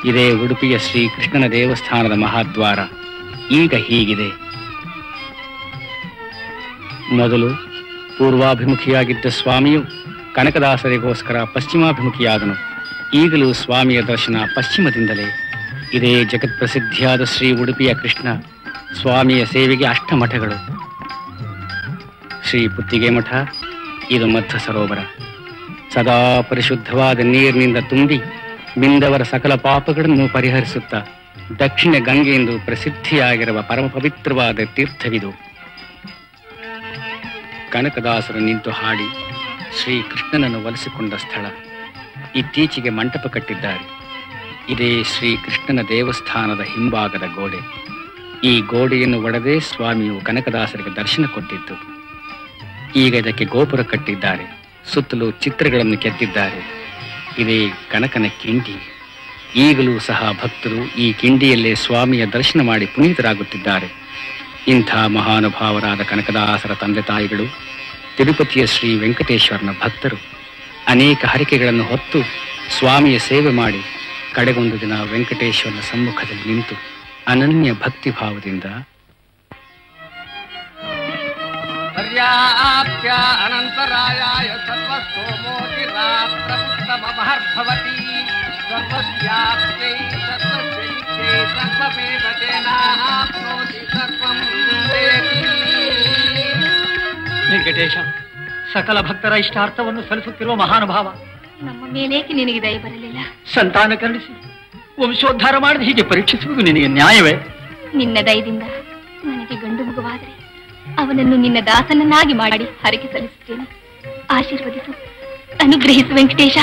ಇದೇ ಉಡುಪಿಯ ಶ್ರೀ ಕೃಷ್ಣನ ದೇವಸ್ಥಾನದ ಮಹಾದ್ವಾರ ಈಗ ಹೀಗಿದೆ ಮೊದಲು ಪೂರ್ವಾಭಿಮುಖಿಯಾಗಿದ್ದ ಸ್ವಾಮಿಯು ಕನಕದಾಸರಿಗೋಸ್ಕರ ಪಶ್ಚಿಮಾಭಿಮುಖಿಯಾದನು ಈಗಲೂ ಸ್ವಾಮಿಯ ದರ್ಶನ ಪಶ್ಚಿಮದಿಂದಲೇ ಇದೇ ಜಗತ್ಪ್ರಸಿದ್ಧಿಯಾದ ಶ್ರೀ ಉಡುಪಿಯ ಕೃಷ್ಣ ಸ್ವಾಮಿಯ ಸೇವೆಗೆ ಅಷ್ಟಮಠಗಳು ಶ್ರೀ ಪುತ್ತಿಗೆ ಮಠ ಇದು ಮಧ್ವ ಸರೋವರ ಸದಾ ಪರಿಶುದ್ಧವಾದ ನೀರಿನಿಂದ ತುಂಬಿ ಮಿಂದವರ ಸಕಲ ಪಾಪಗಳನ್ನು ಪರಿಹರಿಸುತ್ತಾ ದಕ್ಷಿಣ ಗಂಗೆಯೆಂದು ಪ್ರಸಿದ್ಧಿಯಾಗಿರುವ ಪರಮ ಪವಿತ್ರವಾದ ತೀರ್ಥವಿದು ಕನಕದಾಸರು ನಿಂತು ಹಾಡಿ ಶ್ರೀ ಕೃಷ್ಣನನ್ನು ಒಲಿಸಿಕೊಂಡ ಸ್ಥಳ ಇತ್ತೀಚೆಗೆ ಮಂಟಪ ಕಟ್ಟಿದ್ದಾರೆ ಇದೇ ಶ್ರೀ ಕೃಷ್ಣನ ದೇವಸ್ಥಾನದ ಹಿಂಭಾಗದ ಗೋಡೆ ಈ ಗೋಡೆಯನ್ನು ಒಡೆದೇ ಸ್ವಾಮಿಯು ಕನಕದಾಸರಿಗೆ ದರ್ಶನ ಕೊಟ್ಟಿದ್ದು ಈಗ ಇದಕ್ಕೆ ಗೋಪುರ ಕಟ್ಟಿದ್ದಾರೆ ಸುತ್ತಲೂ ಚಿತ್ರಗಳನ್ನು ಕೆತ್ತಿದ್ದಾರೆ ಇದೇ ಕನಕನ ಕಿಂಡಿ ಈಗಲೂ ಸಹ ಭಕ್ತರು ಈ ಕಿಂಡಿಯಲ್ಲೇ ಸ್ವಾಮಿಯ ದರ್ಶನ ಮಾಡಿ ಪುನೀತರಾಗುತ್ತಿದ್ದಾರೆ ಇಂಥ ಮಹಾನುಭಾವರಾದ ಕನಕದಾಸರ ತಂದೆ ತಾಯಿಗಳು ತಿರುಪತಿಯ ಶ್ರೀ ವೆಂಕಟೇಶ್ವರನ ಭಕ್ತರು ಅನೇಕ ಹರಿಕೆಗಳನ್ನು ಹೊತ್ತು ಸ್ವಾಮಿಯ ಸೇವೆ ಮಾಡಿ ಕಡೆಗೊಂದು ದಿನ ವೆಂಕಟೇಶ್ವರನ ಸಮ್ಮುಖದಲ್ಲಿ ನಿಂತು ಅನನ್ಯ ಭಕ್ತಿ ಭಾವದಿಂದ पर्याप्य अनन्तरायाय सर्वस्तोमोतिरात्रमुत्तममहर्भवति सर्वस्याप्त्यै सर्वस्य नित्यै सर्वमेव तेनाप्नोति सर्वं वेति ವೆಂಕಟೇಶ ಸಕಲ ಭಕ್ತರ ಇಷ್ಟಾರ್ಥವನ್ನು ಸಲ್ಲಿಸುತ್ತಿರುವ ಮಹಾನುಭಾವ ನಮ್ಮ ಮೇಲೇಕೆ ನಿನಗೆ ದಯ ಬರಲಿಲ್ಲ ಸಂತಾನ ಕರುಣಿಸಿ ವಂಶೋದ್ಧಾರ ಮಾಡದೆ ಹೀಗೆ ಪರೀಕ್ಷಿಸುವುದು ನಿನಗೆ ನ್ಯಾಯವೇ ನಿನ್ನ ದಯದಿಂದ ನನಗೆ ಗಂಡು ಮಗುವಾದರೆ ಅವನನ್ನು ನಿನ್ನ ದಾಸನನ್ನಾಗಿ ಮಾಡಿ ಹರಕೆ ಸಲ್ಲಿಸುತ್ತೇನೆ ಆಶೀರ್ವದಿಸು ಅನುಗ್ರಹಿಸು ವೆಂಕಟೇಶ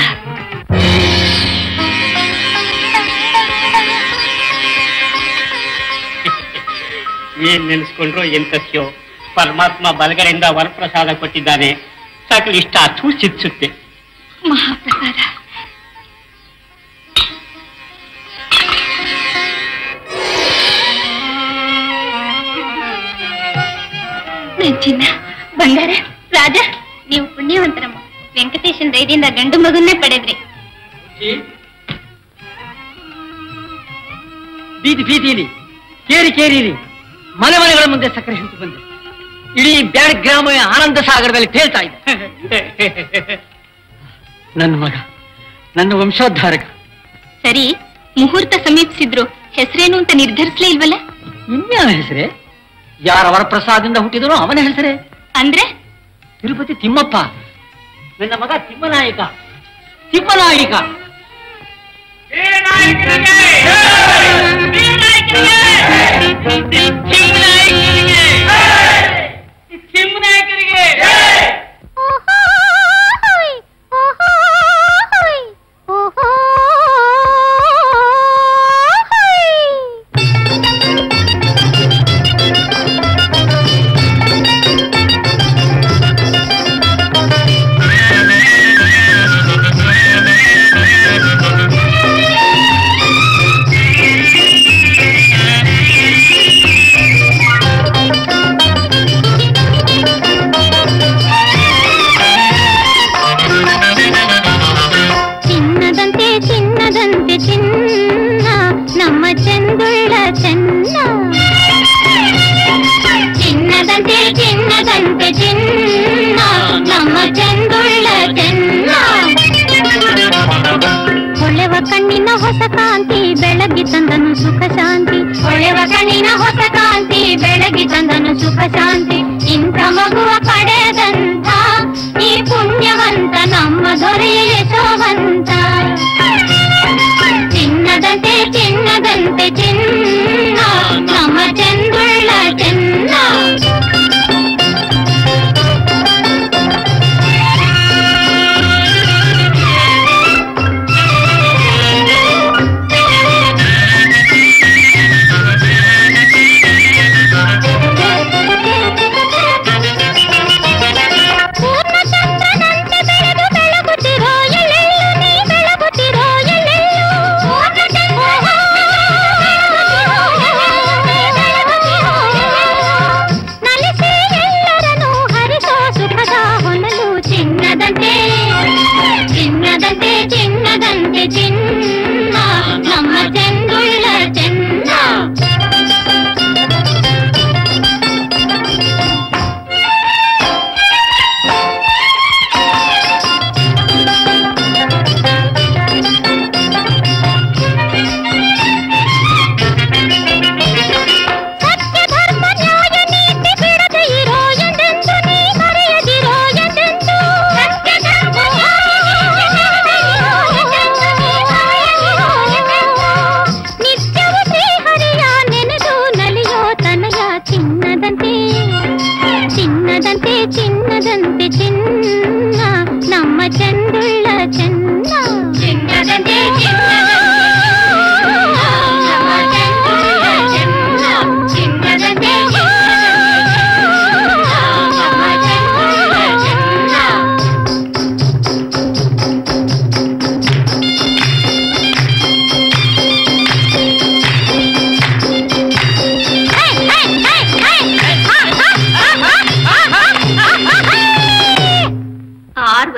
ಏನ್ ನೆನೆಸ್ಕೊಂಡ್ರೋ ಎಂತಸ್ಯೋ ಪರಮಾತ್ಮ ಬಲಗಡೆಯಿಂದ ವರಪ್ರಸಾದ ಕೊಟ್ಟಿದ್ದಾನೆ ಸಕಲ ಇಷ್ಟ ಅಥೂ ಚಿತ್ಸುತ್ತೆ ಮಹಾಪ್ರಸಾದ ನನ್ ಚಿನ್ನ ಬಂಗಾರ ರಾಜ ನೀವು ಪುಣ್ಯವಂತರಮ್ಮ ವೆಂಕಟೇಶನ್ ದಯದಿಂದ ಗಂಡು ಮಗುನ್ನೇ ಪಡೆದ್ರಿ ಬೀದಿ ಬೀದಿಲಿ ಕೇರಿ ಕೇರಿಲಿ ಮನೆ ಮನೆಗಳ ಮುಂದೆ ಸಕ್ಕರೆ ಹಂಚಿ ಬಂದೆ ಇಡೀ ಬ್ಯಾಡ್ ಗ್ರಾಮ ಆನಂದ ಸಾಗರದಲ್ಲಿ ತೇಲ್ತಾ ಇದೆ ನನ್ನ ಮಗ ನನ್ನ ವಂಶೋದ್ಧಾರಕ ಸರಿ ಮುಹೂರ್ತ ಸಮೀಪಿಸಿದ್ರು ಹೆಸರೇನು ಅಂತ ನಿರ್ಧರಿಸ್ಲೇ ಇಲ್ವಲ್ಲ ಇನ್ಯಾವ ಹೆಸರೇ ಯಾರ ವರಪ್ರಸಾದದಿಂದ ಹುಟ್ಟಿದನೋ ಅವನ ಹೆಸರೇ ಅಂದ್ರೆ ತಿರುಪತಿ ತಿಮ್ಮಪ್ಪ ನನ್ನ ಮಗ ತಿಮ್ಮನಾಯಕ ತಿಮ್ಮನಾಯಕ ಚಿನ್ನದಂತೆ ಚಿನ್ನದಂತೆ ಚಿನ್ನ ನಮ್ಮ ಚೆಂದುಳ್ಳ ಚೆನ್ನ ಚಿನ್ನದಂತೆ ಚಿನ್ನದಂತೆ ಚಿನ್ನ ನಮ್ಮ ಚೆಂದುಳ್ಳ ಚೆನ್ನ ಹೊಳೆವ ಕಣ್ಣಿನ ಹೊಸ ಕಾಂತಿ ಬೆಳಗಿ ತಂದನು ಸುಖ ಶಾಂತಿ ಹೊಳೆವ ಕಣ್ಣಿನ ಹೊಸ ಕಾಂತಿ ಬೆಳಗಿ ತಂದನು ಸುಖ ಶಾಂತಿ ಇಂಥ ಮಗುವ ಪಡೆದಂತ ಈ ಪುಣ್ಯವಂತ ನಮ್ಮ ದೊರೆಯ ಯಶೋವಂತ ಚಿನ್ನದಂತೆ ಚಿನ್ನದಂತೆ ಚಿನ್ನ ನಮ್ಮ ಚೆಂದುಳ್ಳ ಚೆನ್ನ ಪೂರ್ಣಚಂದ್ರನಂತೆ ಬೆಳೆದು ಬೆಳಗುತ್ತಿರೋ ಎಳ್ಳೆಳ್ಳು ನೀ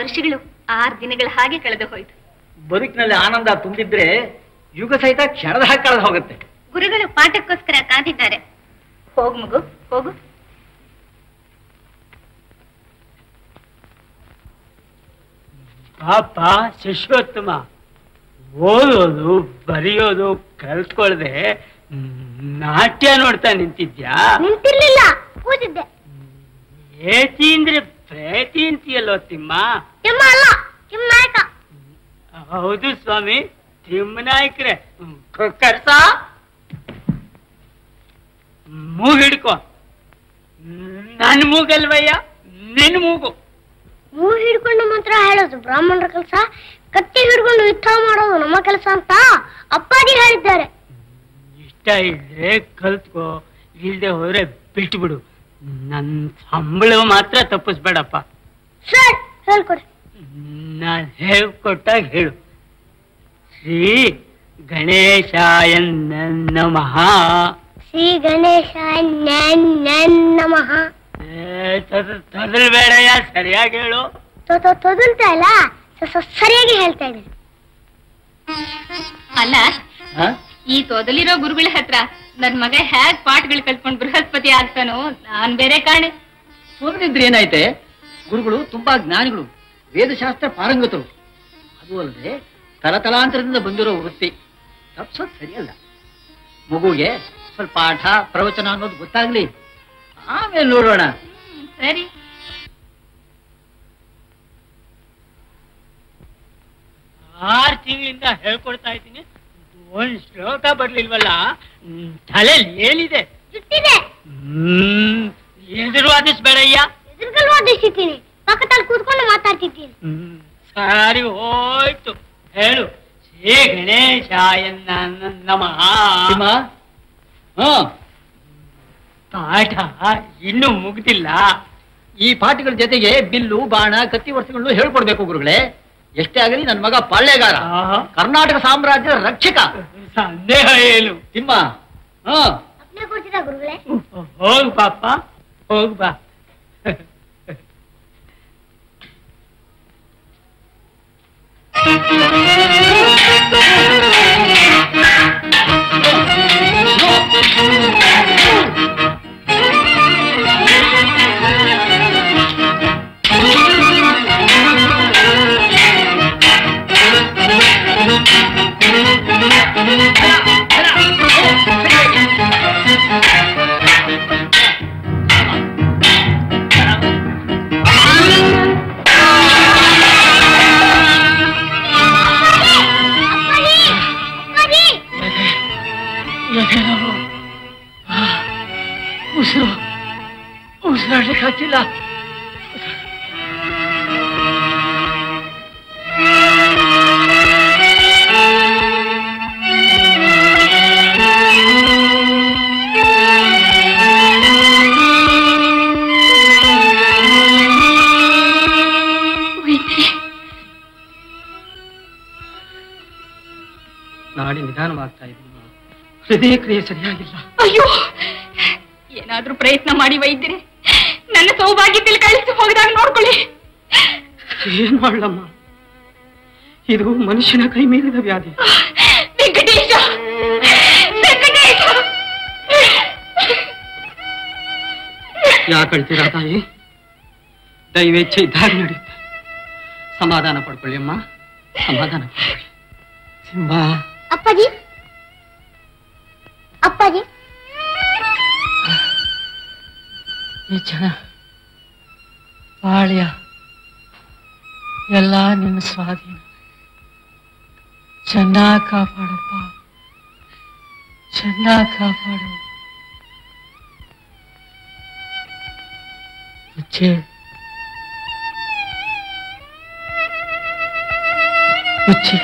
ವರ್ಷಗಳು ಆರು ದಿನಗಳ ಹಾಗೆ ಕಳೆದು ಹೋಯ್ತು ಬದುಕಿನಲ್ಲಿ ಆನಂದ ತುಂಬಿದ್ರೆ ಯುಗ ಸಹಿತ ಕ್ಷಣದ ಹಾಗೆ ಕಳೆದು ಹೋಗುತ್ತೆ ಗುರುಗಳು ಪಾಠಕ್ಕೋಸ್ಕರ ಕಾದಿದ್ದಾರೆ ಹೋಗು ಮಗು ಹೋಗು ಪಾಪ ಶಿಶೋತ್ತಮ ಓದೋದು ಬರೆಯೋದು ಕಲ್ತ್ಕೊಳ್ದೆ ನಾಟ್ಯ ನೋಡ್ತಾ ನಿಂತಿದ್ಯಾ ನಿಂತಿರ್ಲಿಲ್ಲ ಕೂತಿದ್ದೆ ಏತಿ ಅಂದ್ರೆ ಪ್ರೇತಿ ಅಂತೀಯಲ್ಲೋ ತಿಮ್ಮ ಕೆಮ್ಮ ಅಲ್ಲ ಕೆಮ್ಮಾಯಕ ಹೌದು ಸ್ವಾಮಿ ತಿಮ್ಮನಾಯ್ಕ್ರೆ ಕರ್ಸ ಮೂಗ್ ಹಿಡ್ಕೊ ನನ್ ಮೂಗಲ್ವಯ್ಯ ನಿನ್ ಮೂಗು ಮೂ ಹಿಡ್ಕೊಂಡು ಮಂತ್ರ ಹೇಳೋದು ಬ್ರಾಹ್ಮಣರ ಕೆಲಸ ಕತ್ತಿ ಹಿಡ್ಕೊಂಡು ಯುದ್ಧ ಮಾಡೋದು ನಮ್ಮ ಕೆಲಸ ಅಂತ ಅಪ್ಪಾಜಿ ಹೇಳಿದ್ದಾರೆ ಇಷ್ಟ ಇದ್ರೆ ಕಲ್ತ್ಕೋ ಇಲ್ದೆ ಹೋದ್ರೆ ಬಿಟ್ಬಿಡು ನನ್ ಸಂಬಳ ಮಾತ್ರ ತಪ್ಪಿಸ್ಬೇಡಪ್ಪ ಸರ್ ಹೇಳ್ಕೊಡಿ ನಾನ್ ಹೇಳ್ಕೊಟ್ಟಾಗ ಹೇಳು ಶ್ರೀ ಗಣೇಶಾಯ ನಮಃ ಶ್ರೀ ಗಣೇಶ ನಮಃ ಬೇಡಯ್ಯ ಸರಿಯಾಗಿ ಹೇಳು ತೊ- ತೊ- ತೊದಲ್ತಾ ಇಲ್ಲ ಸ- ಸ- ಸರಿಯಾಗಿ ಹೇಳ್ತಾ ಇದ್ದೀನಿ ಅಲ್ಲ ಈ ತೊದಲಿರೋ ಗುರುಗಳ ಹತ್ರ ನನ್ ಮಗ ಹ್ಯಾಗ್ ಪಾಠಗಳು ಕಲ್ತ್ಕೊಂಡು ಬೃಹಸ್ಪತಿ ಆಗ್ತಾನೋ ನಾನ್ ಬೇರೆ ಕಾಣೆ ಸೋದರಿದ್ರೆ ಏನಾಯ್ತೆ ಗುರುಗಳು ತುಂಬಾ ಜ್ಞಾನಿಗಳು ವೇದಶಾಸ್ತ್ರ ಪಾರಂಗತರು ಅದು ಅಲ್ಲದೆ ತಲತಲಾಂತರದಿಂದ ಬಂದಿರೋ ವೃತ್ತಿ ತಪ್ಸೋದು ಸರಿಯಲ್ಲ ಮಗುಗೆ ಸ್ವಲ್ಪ ಪಾಠ ಪ್ರವಚನ ಅನ್ನೋದು ಗೊತ್ತಾಗ್ಲಿ ಆಮೇಲೆ ನೋಡೋಣ ಸರಿ ಆರು ತಿಂಗಳಿಂದ ಹೇಳ್ಕೊಡ್ತಾ ಇದ್ದೀನಿ ಒಂದ್ ಶ್ಲೋಕ ಬರ್ಲಿಲ್ವಲ್ಲ ಹ್ಮ್, ತಲೆಯಲ್ಲಿ ಏನಿದೆ ಜುಟ್ಟಿದೆ ಹ್ಮ್ ಎದುರು ವಾದಿಸ್ಬೇಡಯ್ಯ ಎದುರುಗಲ್ ಓದಿಸ್ತೀನಿ ಪಕ್ಕದಲ್ಲಿ ಕೂತ್ಕೊಂಡು ಮಾತಾಡ್ತಿದ್ದೀನಿ ಹ್ಮ್, ಸರಿ ಹೋಯ್ತು ಹೇಳು ಶ್ರೀ ಗಣೇಶಾಯ ನಮಃ ತಿಮ್ಮ ಹಾ ಪಾಠ ಇನ್ನೂ ಮುಗ್ದಿಲ್ಲ ಈ ಪಾಠಗಳ ಜೊತೆಗೆ ಬಿಲ್ಲು ಬಾಣ ಕತ್ತಿ ವರ್ಷಗಳನ್ನು ಹೇಳ್ಕೊಡ್ಬೇಕು ಗುರುಗಳೇ ಎಷ್ಟೇ ಆಗಲಿ ನನ್ನ ಮಗ ಪಾಳ್ಯಗಾರ ಆಹಾ. ಕರ್ನಾಟಕ ಸಾಮ್ರಾಜ್ಯದ ರಕ್ಷಕ ಸಂದೇಹ ಏನು ತಿಮ್ಮ ಹಾ ಅಪ್ನೆ ಕೊಡ್ತಿದ್ದ ಗುರುಗಳೇ ಹೋಗ್ ಪಾಪ ಹೋಗ್ ಬಾ ಉಸಿರು ಉಸಿರಾಡ್ಲಿಕ್ಕೆ ಆಗ್ತಿಲ್ಲ ನಾಡಿ ನಿಧಾನವಾಗ್ತಾ ಇದ್ದೀನಿ ಹೃದಯ ಕ್ರಿಯೆ ಸರಿಯಾಗಿಲ್ಲ ಅಯ್ಯೋ ಏನಾದ್ರೂ ಪ್ರಯತ್ನ ಮಾಡಿ ವೈದ್ಯರೇ ನನ್ನ ಸೌಭಾಗ್ಯದಲ್ಲಿ ಕಳಿಸಿ ಹೋಗದಾಗ ನೋಡ್ಕೊಳ್ಳಿ ಏನ್ ಮಾಡ್ಲಮ್ಮ ಇದು ಮನುಷ್ಯನ ಕೈ ಮೀರಿದ ವ್ಯಾಧಿ ವೆಂಕಟೇಶ ವೆಂಕಟೇಶ ಯಾಕೆ ಅಳ್ತೀರಾ ತಾಯಿ ದೈವೇಚ್ಛೆ ಇದ್ದಾಗ ನಡೆಯುತ್ತೆ ಸಮಾಧಾನ ಪಡ್ಕೊಳ್ಳಿ ಅಮ್ಮ ಸಮಾಧಾನ ಪಡ್ಕೊಳ್ಳಿ ಸಿಂಹ ಅಪ್ಪಾಜಿ ಅಪ್ಪಾಜಿ ಈ ಜನ ಬಾಳ್ಯ ಎಲ್ಲ ನಿನ್ನ ಸ್ವಾಧೀನ ಚೆನ್ನಾಗಿ ಕಾಪಾಡಪ್ಪ ಚೆನ್ನಾಗಿ ಕಾಪಾಡು ಮುಚ್ಚೆ ಮುಚ್ಚೆ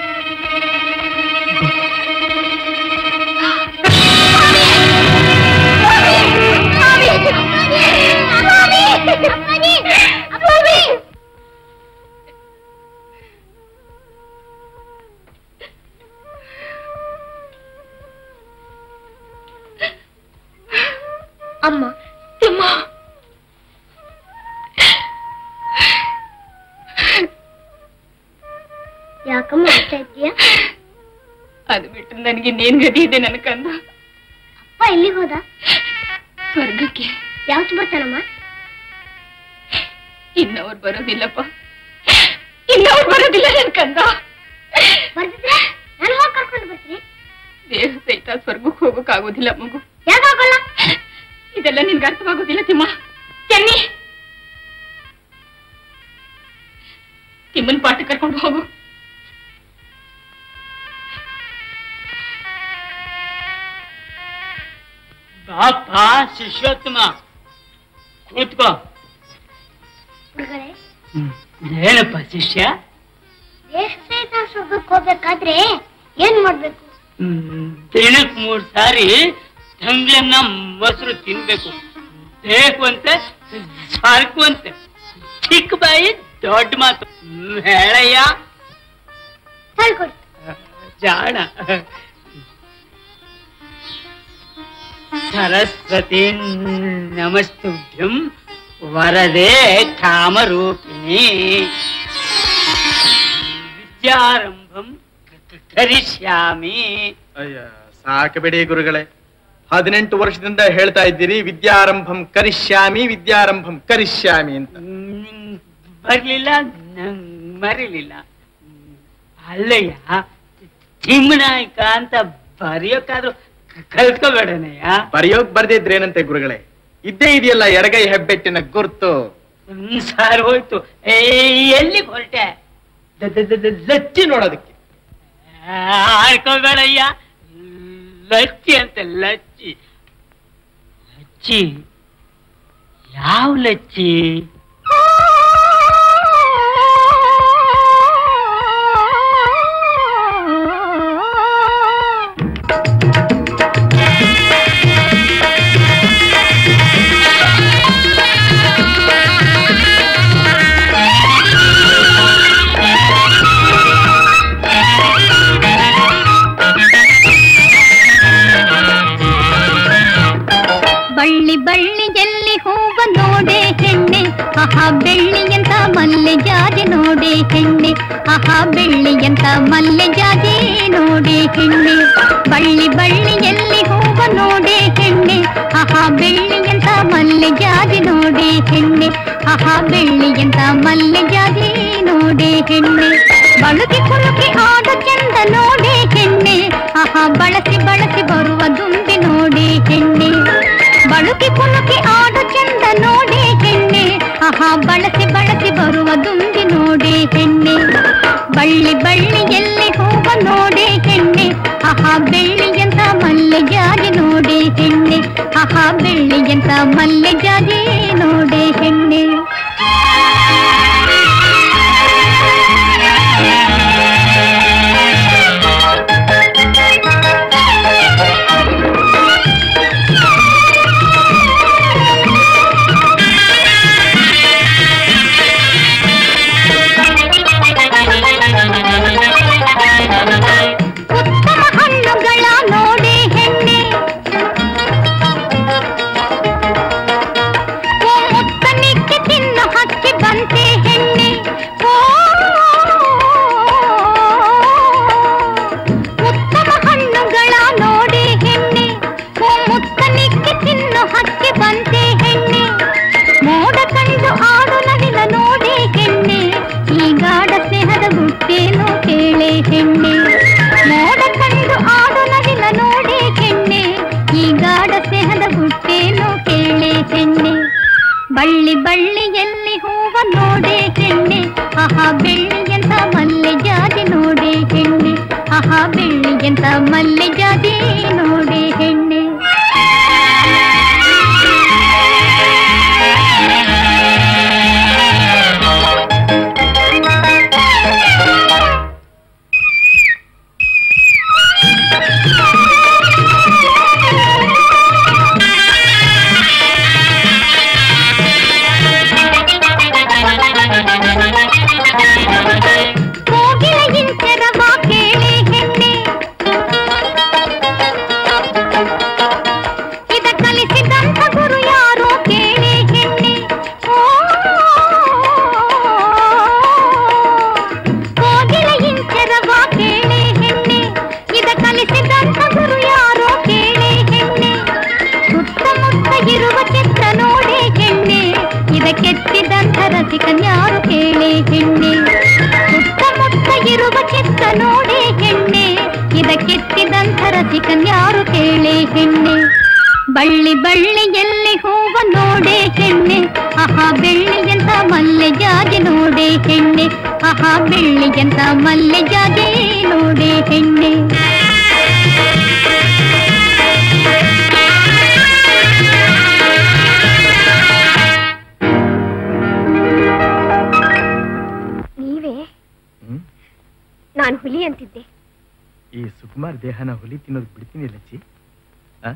ಅಮ್ಮ ಯಾಕಮ್ಮ ಅಳ್ತಾ ಇದ್ದೀಯ ಅದು ಬಿಟ್ಟು ನನಗೆ ಇನ್ನೇನ್ ಗತಿ ಇದೆ ನನ್ನ ಕಂದ ಅಪ್ಪ ಎಲ್ಲಿಗೆ ಹೋದ ಸ್ವರ್ಗಕ್ಕೆ ಯಾವತ್ತು ಬರ್ತಾನಮ್ಮ ಇನ್ನವ್ರು ಬರೋದಿಲ್ಲಪ್ಪ ಇನ್ನವ್ರು ಬರೋದಿಲ್ಲ ನನ್ ಕಂದ ಬರ್ತಿದ್ರೆ ನಾನು ಹೋಗಿ ಕರ್ಕೊಂಡು ಬರ್ತೀನಿ ದೇಹ ಸಹಿತ ಸ್ವರ್ಗಕ್ಕೆ ಹೋಗೋಕ್ಕಾಗೋದಿಲ್ಲ ಮಗು ಯಾಕೆ ಹೋಗಲ್ಲ ಇದೆಲ್ಲ ನಿನ್ಗೆ ಅರ್ಥವಾಗೋದಿಲ್ಲ ತಿಮ್ಮ ಚೆನ್ನಿ ತಿಮ್ಮನ್ ಪಾಠ ಕರ್ಕೊಂಡು ಹೋಗು ಬಾಪ ಶಿಷ್ಯೋತ್ತಮ ಕೂತ್ಕೋ ಹುಡುಗರೇ ಏನಪ್ಪ ಶಿಷ್ಯ ದೇಶ ಸಹಿತ ಸ್ವರ್ಗಕ್ಕೆ ಹೋಗ್ಬೇಕಾದ್ರೆ ಏನ್ ಮಾಡ್ಬೇಕು ಹ್ಮ್, ದಿನಕ್ ಮೂರ್ ಸಾರಿ ತಂಗ್ಳನ್ನ ಮೊಸರು ತಿನ್ಬೇಕು ಬೇಕುವಂತೆ ಸಾರ್ಕುವಂತೆ ಚಿಕ್ಕ ಬಾಯಿ ದೊಡ್ಡ ಮಾತು ಹ್ಮ್, ಹೇಳಯ್ಯ ಹೇಳ್ಕೊಡಿ ಜಾಣ ಸರಸ್ವತಿ ನಮಸ್ತುಭ್ಯಂ ವರದೆ ಕಾಮರೂಪಿಣಿ ವಿದ್ಯಾರಂಭಂ ಕ- ಕರಿಷ್ಯಾಮಿ ಅಯ್ಯ ಸಾಕು ಬಿಡಿ ಗುರುಗಳೇ ಹದಿನೆಂಟು ವರ್ಷದಿಂದ ಹೇಳ್ತಾ ಇದ್ದೀರಿ ವಿದ್ಯಾರಂಭಂ ಕರಿಷ್ಯಾಮಿ ವಿದ್ಯಾರಂಭಂ ಕರಿಷ್ಯಾಮಿ ಅಂತ ಹ್ಮ್, ಬರ್ಲಿಲ್ಲ ನಂಗ್ ಮರಿಲಿಲ್ಲ ಹ್ಮ್, ಅಲ್ಲಯ್ಯ ತಿಮ್ಮನಾಯಕ ಅಂತ ಬರೆಯೋಕ್ಕಾದ್ರೂ ಕ- ಕಲ್ತ್ಕೋಬೇಡನಯ್ಯ ಬರೆಯೋಕ್ ಬರ್ದಿದ್ರೇನಂತೆ ಗುರುಗಳೇ ಇದ್ದೇ ಇದೆಯಲ್ಲ ಎಡಗೈ ಹೆಬ್ಬೆಟ್ಟಿನ ಗುರ್ತು ಹ್ಮ್, ಸಾರ್ ಹೋಯ್ತು ಏ ಎಲ್ಲಿಗೆ ಹೊರಟೆ ದ- ದ- ದ- ದ- ಲಚ್ಚಿ ನೋಡೋದಕ್ಕೆ ಆಡ್ಕೋಬೇಡಯ್ಯ ಲಚ್ಚಿ ಅಂತ ಲಚ್ಚಿ ಲಚ್ಚಿ ಯಾವ ಲಚ್ಚಿ ಬಳ್ಳಿ ಬಳ್ಳಿಯಲ್ಲಿ ಹೂವ ನೋಡೆ ಹೆಣ್ಣೆ ಆಹಾ ಬೆಳ್ಳಿಯಂತ ಮಲ್ಲೆ ಜಾಜಿ ನೋಡೆ ಹೆಣ್ಣೆ ಆಹಾ ಬೆಳ್ಳಿಯಂತ ಮಲ್ಲೆ ಜಾಜಿ ನೋಡೆ ಹೆಣ್ಣೆ ಬಳ್ಳಿ ಬಳ್ಳಿಯಲ್ಲಿ ಹೂವ ನೋಡೆ ಹೆಣ್ಣೆ ಆಹಾ ಬೆಳ್ಳಿಯಂತ ಮಲ್ಲೆ ಜಾಜಿ ನೋಡೆ ಹೆಣ್ಣೆ ಆಹಾ ಬೆಳ್ಳಿಯಂತ ಮಲ್ಲೆ ಜಾಜಿ ನೋಡೆ ಹೆಣ್ಣೆ ಬಳುಕಿ ಕುಲುಕಿ ಆಡ ಚಂದ ನೋಡೆ ಹೆಣ್ಣೆ ಆಹಾ ಬಳಸಿ ಬಳಸಿ ಬರುವ ದುಂಬಿ ನೋಡೆ ಹೆಣ್ಣೆ ಬಳುಕಿ ಕುಲುಕಿ ಆಡು ಚಂದ ನೋಡೆ ಹೆಣ್ಣೆ ಆಹಾ ಬಳಸಿ ಬಳಸಿ ಬರುವ ದುಂಬಿ ನೋಡೆ ಹೆಣ್ಣೆ ಬಳ್ಳಿ ಬಳ್ಳಿ ಎಲ್ಲಿ ಹೂವ ನೋಡೆ ಹೆಣ್ಣೆ ಆಹಾ ಬೆಳ್ಳಿಯಂತ ಮಲ್ಲೆ ಜಾಜಿ ನೋಡೆ ಹೆಣ್ಣೆ ಆಹಾ ಬೆಳ್ಳಿಯಂತ ಮಲ್ಲೆ ಜಾಜಿ ನೋಡೆ ಹೆಣ್ಣೆ ಉತ್ತಮ ಹಣ್ಣುಗಳ ನೋಡೆ ಹೆಣ್ಣೆ ಓ ಮುತ್ತನಿಕ್ಕೆ ತಿನ್ನು ಹಕ್ಕಿ ಬಂತೆ ಹೆಣ್ಣೆ ಓ ಉತ್ತಮ ಹಣ್ಣುಗಳ ನೋಡೆ ಹೆಣ್ಣೆ ಓ ಮುತ್ತನಿಕ್ಕೆ ತಿನ್ನು ಹಕ್ಕಿ ಬಂತೆ ಹೆಣ್ಣೆ ಮೋಡ ಕಂಡು ಆಡು ನವಿಲ ನೋಡೆ ಹೆಣ್ಣೆ ಈ ಗಾಢ ಸ್ನೇಹದ ಗುಟ್ಟೇನು ಕೇಳೆ ಹೆಣ್ಣೆ ಮೋಡ ಕಂಡು ಆಡು ನವಿಲ ನೋಡೆ ಹೆಣ್ಣೆ ಈ ಗಾಢ ಸ್ನೇಹದ ಗುಟ್ಟೇನು ಕೇಳೆ ಹೆಣ್ಣೆ ಬಳ್ಳಿ ಬಳ್ಳಿಯಲ್ಲಿ ಹೂವ ನೋಡೆ ಹೆಣ್ಣೆ ಆಹಾ ಬೆಳ್ಳಿಯಂತ ಮಲ್ಲೆ ಜಾತಿ ನೋಡೆ ಹೆಣ್ಣೆ ಆಹಾ ಬೆಳ್ಳಿಯಂತ ಮಲ್ಲೆ ಜಾತಿ ನೋಡೆ ಹೆಣ್ಣೆ ಕೋಗಿಲೆಯಿಂಚರವ ಕೇಳಿ ಹೆಣ್ಣೆ ಇರುವ ಚಿತ್ರ ನೋಡೆ ಹೆಣ್ಣೆ ಇದಕ್ಕೆತ್ತಿದಂಥ ರಸಿಕನ್ಯಾರು ಕೇಳೆ ಹೆಣ್ಣೆ ಸುತ್ತಮುತ್ತ ಇರುವ ಚಿತ್ರ ನೋಡೆ ಹೆಣ್ಣೆ ಇದಕ್ಕೆತ್ತಿದಂಥ ರಸಿಕನ್ಯಾರು ಕೇಳೆ ಹೆಣ್ಣೆ ಬಳ್ಳಿ ಬಳ್ಳಿ ಎಲ್ಲಿ ಹೂವ ನೋಡೆ ಹೆಣ್ಣೆ ಆಹಾ ಬೆಳ್ಳಿ ಎಂತ ಮಲ್ಲೆ ಜಾಜಿ ನೋಡೆ ಹೆಣ್ಣೆ ಆಹಾ ಬೆಳ್ಳಿ ಎಂತ ಮಲ್ಲೆ ಜಾಜಿ ನೋಡೆ ಹೆಣ್ಣೆ ನೀವೇ ಹ್ಮ್ ನಾನು ಹುಲಿ ಅಂತಿದ್ದೆ ಈ ಸುಕುಮಾರ್ ದೇಹನ ಹುಲಿ ತಿನ್ನೋದು ಬಿಡ್ತೀನಿ ಲಚ್ಚಿ ಆ?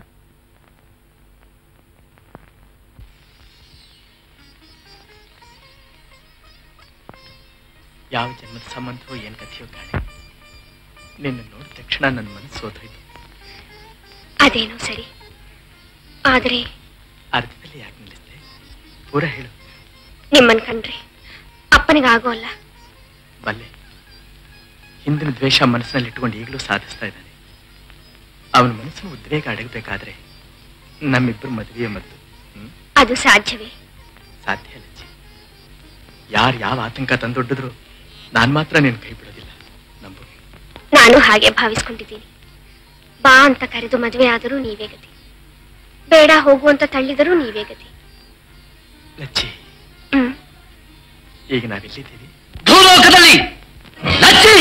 ಯಾವ ಜನ್ಮದ ಸಂಬಂಧವೋ ಏನ್ ಕಥೆಯೋ ಕಾಣೆ ನಿನ್ನ ನೋಡಿದ ತಕ್ಷಣ ನನ್ನ ಮನಸ್ಸು ಸೋತೋಯ್ತು ಅದೇನೋ ಸರಿ ಆದ್ರೆ ಅರ್ಧದಲ್ಲಿ ಯಾಕೆ ನಿಲ್ಲಿಸ್ದೆ ಪೂರ ಹೇಳು ನಿಮ್ಮನ್ ಕಂಡ್ರೆ ಅಪ್ಪನಿಗಾಗೋಲ್ಲ ಬಲ್ಲೆ ಹಿಂದಿನ ದ್ವೇಷ ಮನಸ್ಸಿನಲ್ಲಿ ಇಟ್ಕೊಂಡು ಈಗಲೂ ಸಾಧಿಸ್ತಾ ಇದ್ದಾನೆ ಅವನ ಮನಸ್ಸನ್ನು ಉದ್ವೇಗ ಅಡಗಬೇಕಾದ್ರೆ ನಮ್ಮಿಬ್ಬರು ಮದುವೆಯ ಮದ್ದು ಹ್ಮ್ ಅದು ಸಾಧ್ಯವೇ ಸಾಧ್ಯ ಲಚ್ಚಿ ಯಾರು ಯಾವ ಆತಂಕ ತಂದೊಡ್ಡಿದ್ರು ನಾನ್ ಮಾತ್ರ ನಿನ್ ಕೈ ಬಿಡೋದಿಲ್ಲ ನಂಬು ನಾನು ಹಾಗೆ ಭಾವಿಸ್ಕೊಂಡಿದ್ದೀನಿ ಬಾ ಅಂತ ಕರೆದು ಮದುವೆ ಆದರೂ ನೀವೇ ಗತಿ ಬೇಡ ಹೋಗು ಅಂತ ತಳ್ಳಿದರೂ ನೀವೇ ಗತಿ ಲಚ್ಚಿ ಹ್ಮ್ ಈಗ ನಾವೆಲ್ಲಿದ್ದೀವಿ ಭೂಲೋಕದಲ್ಲಿ ಲಚ್ಚಿ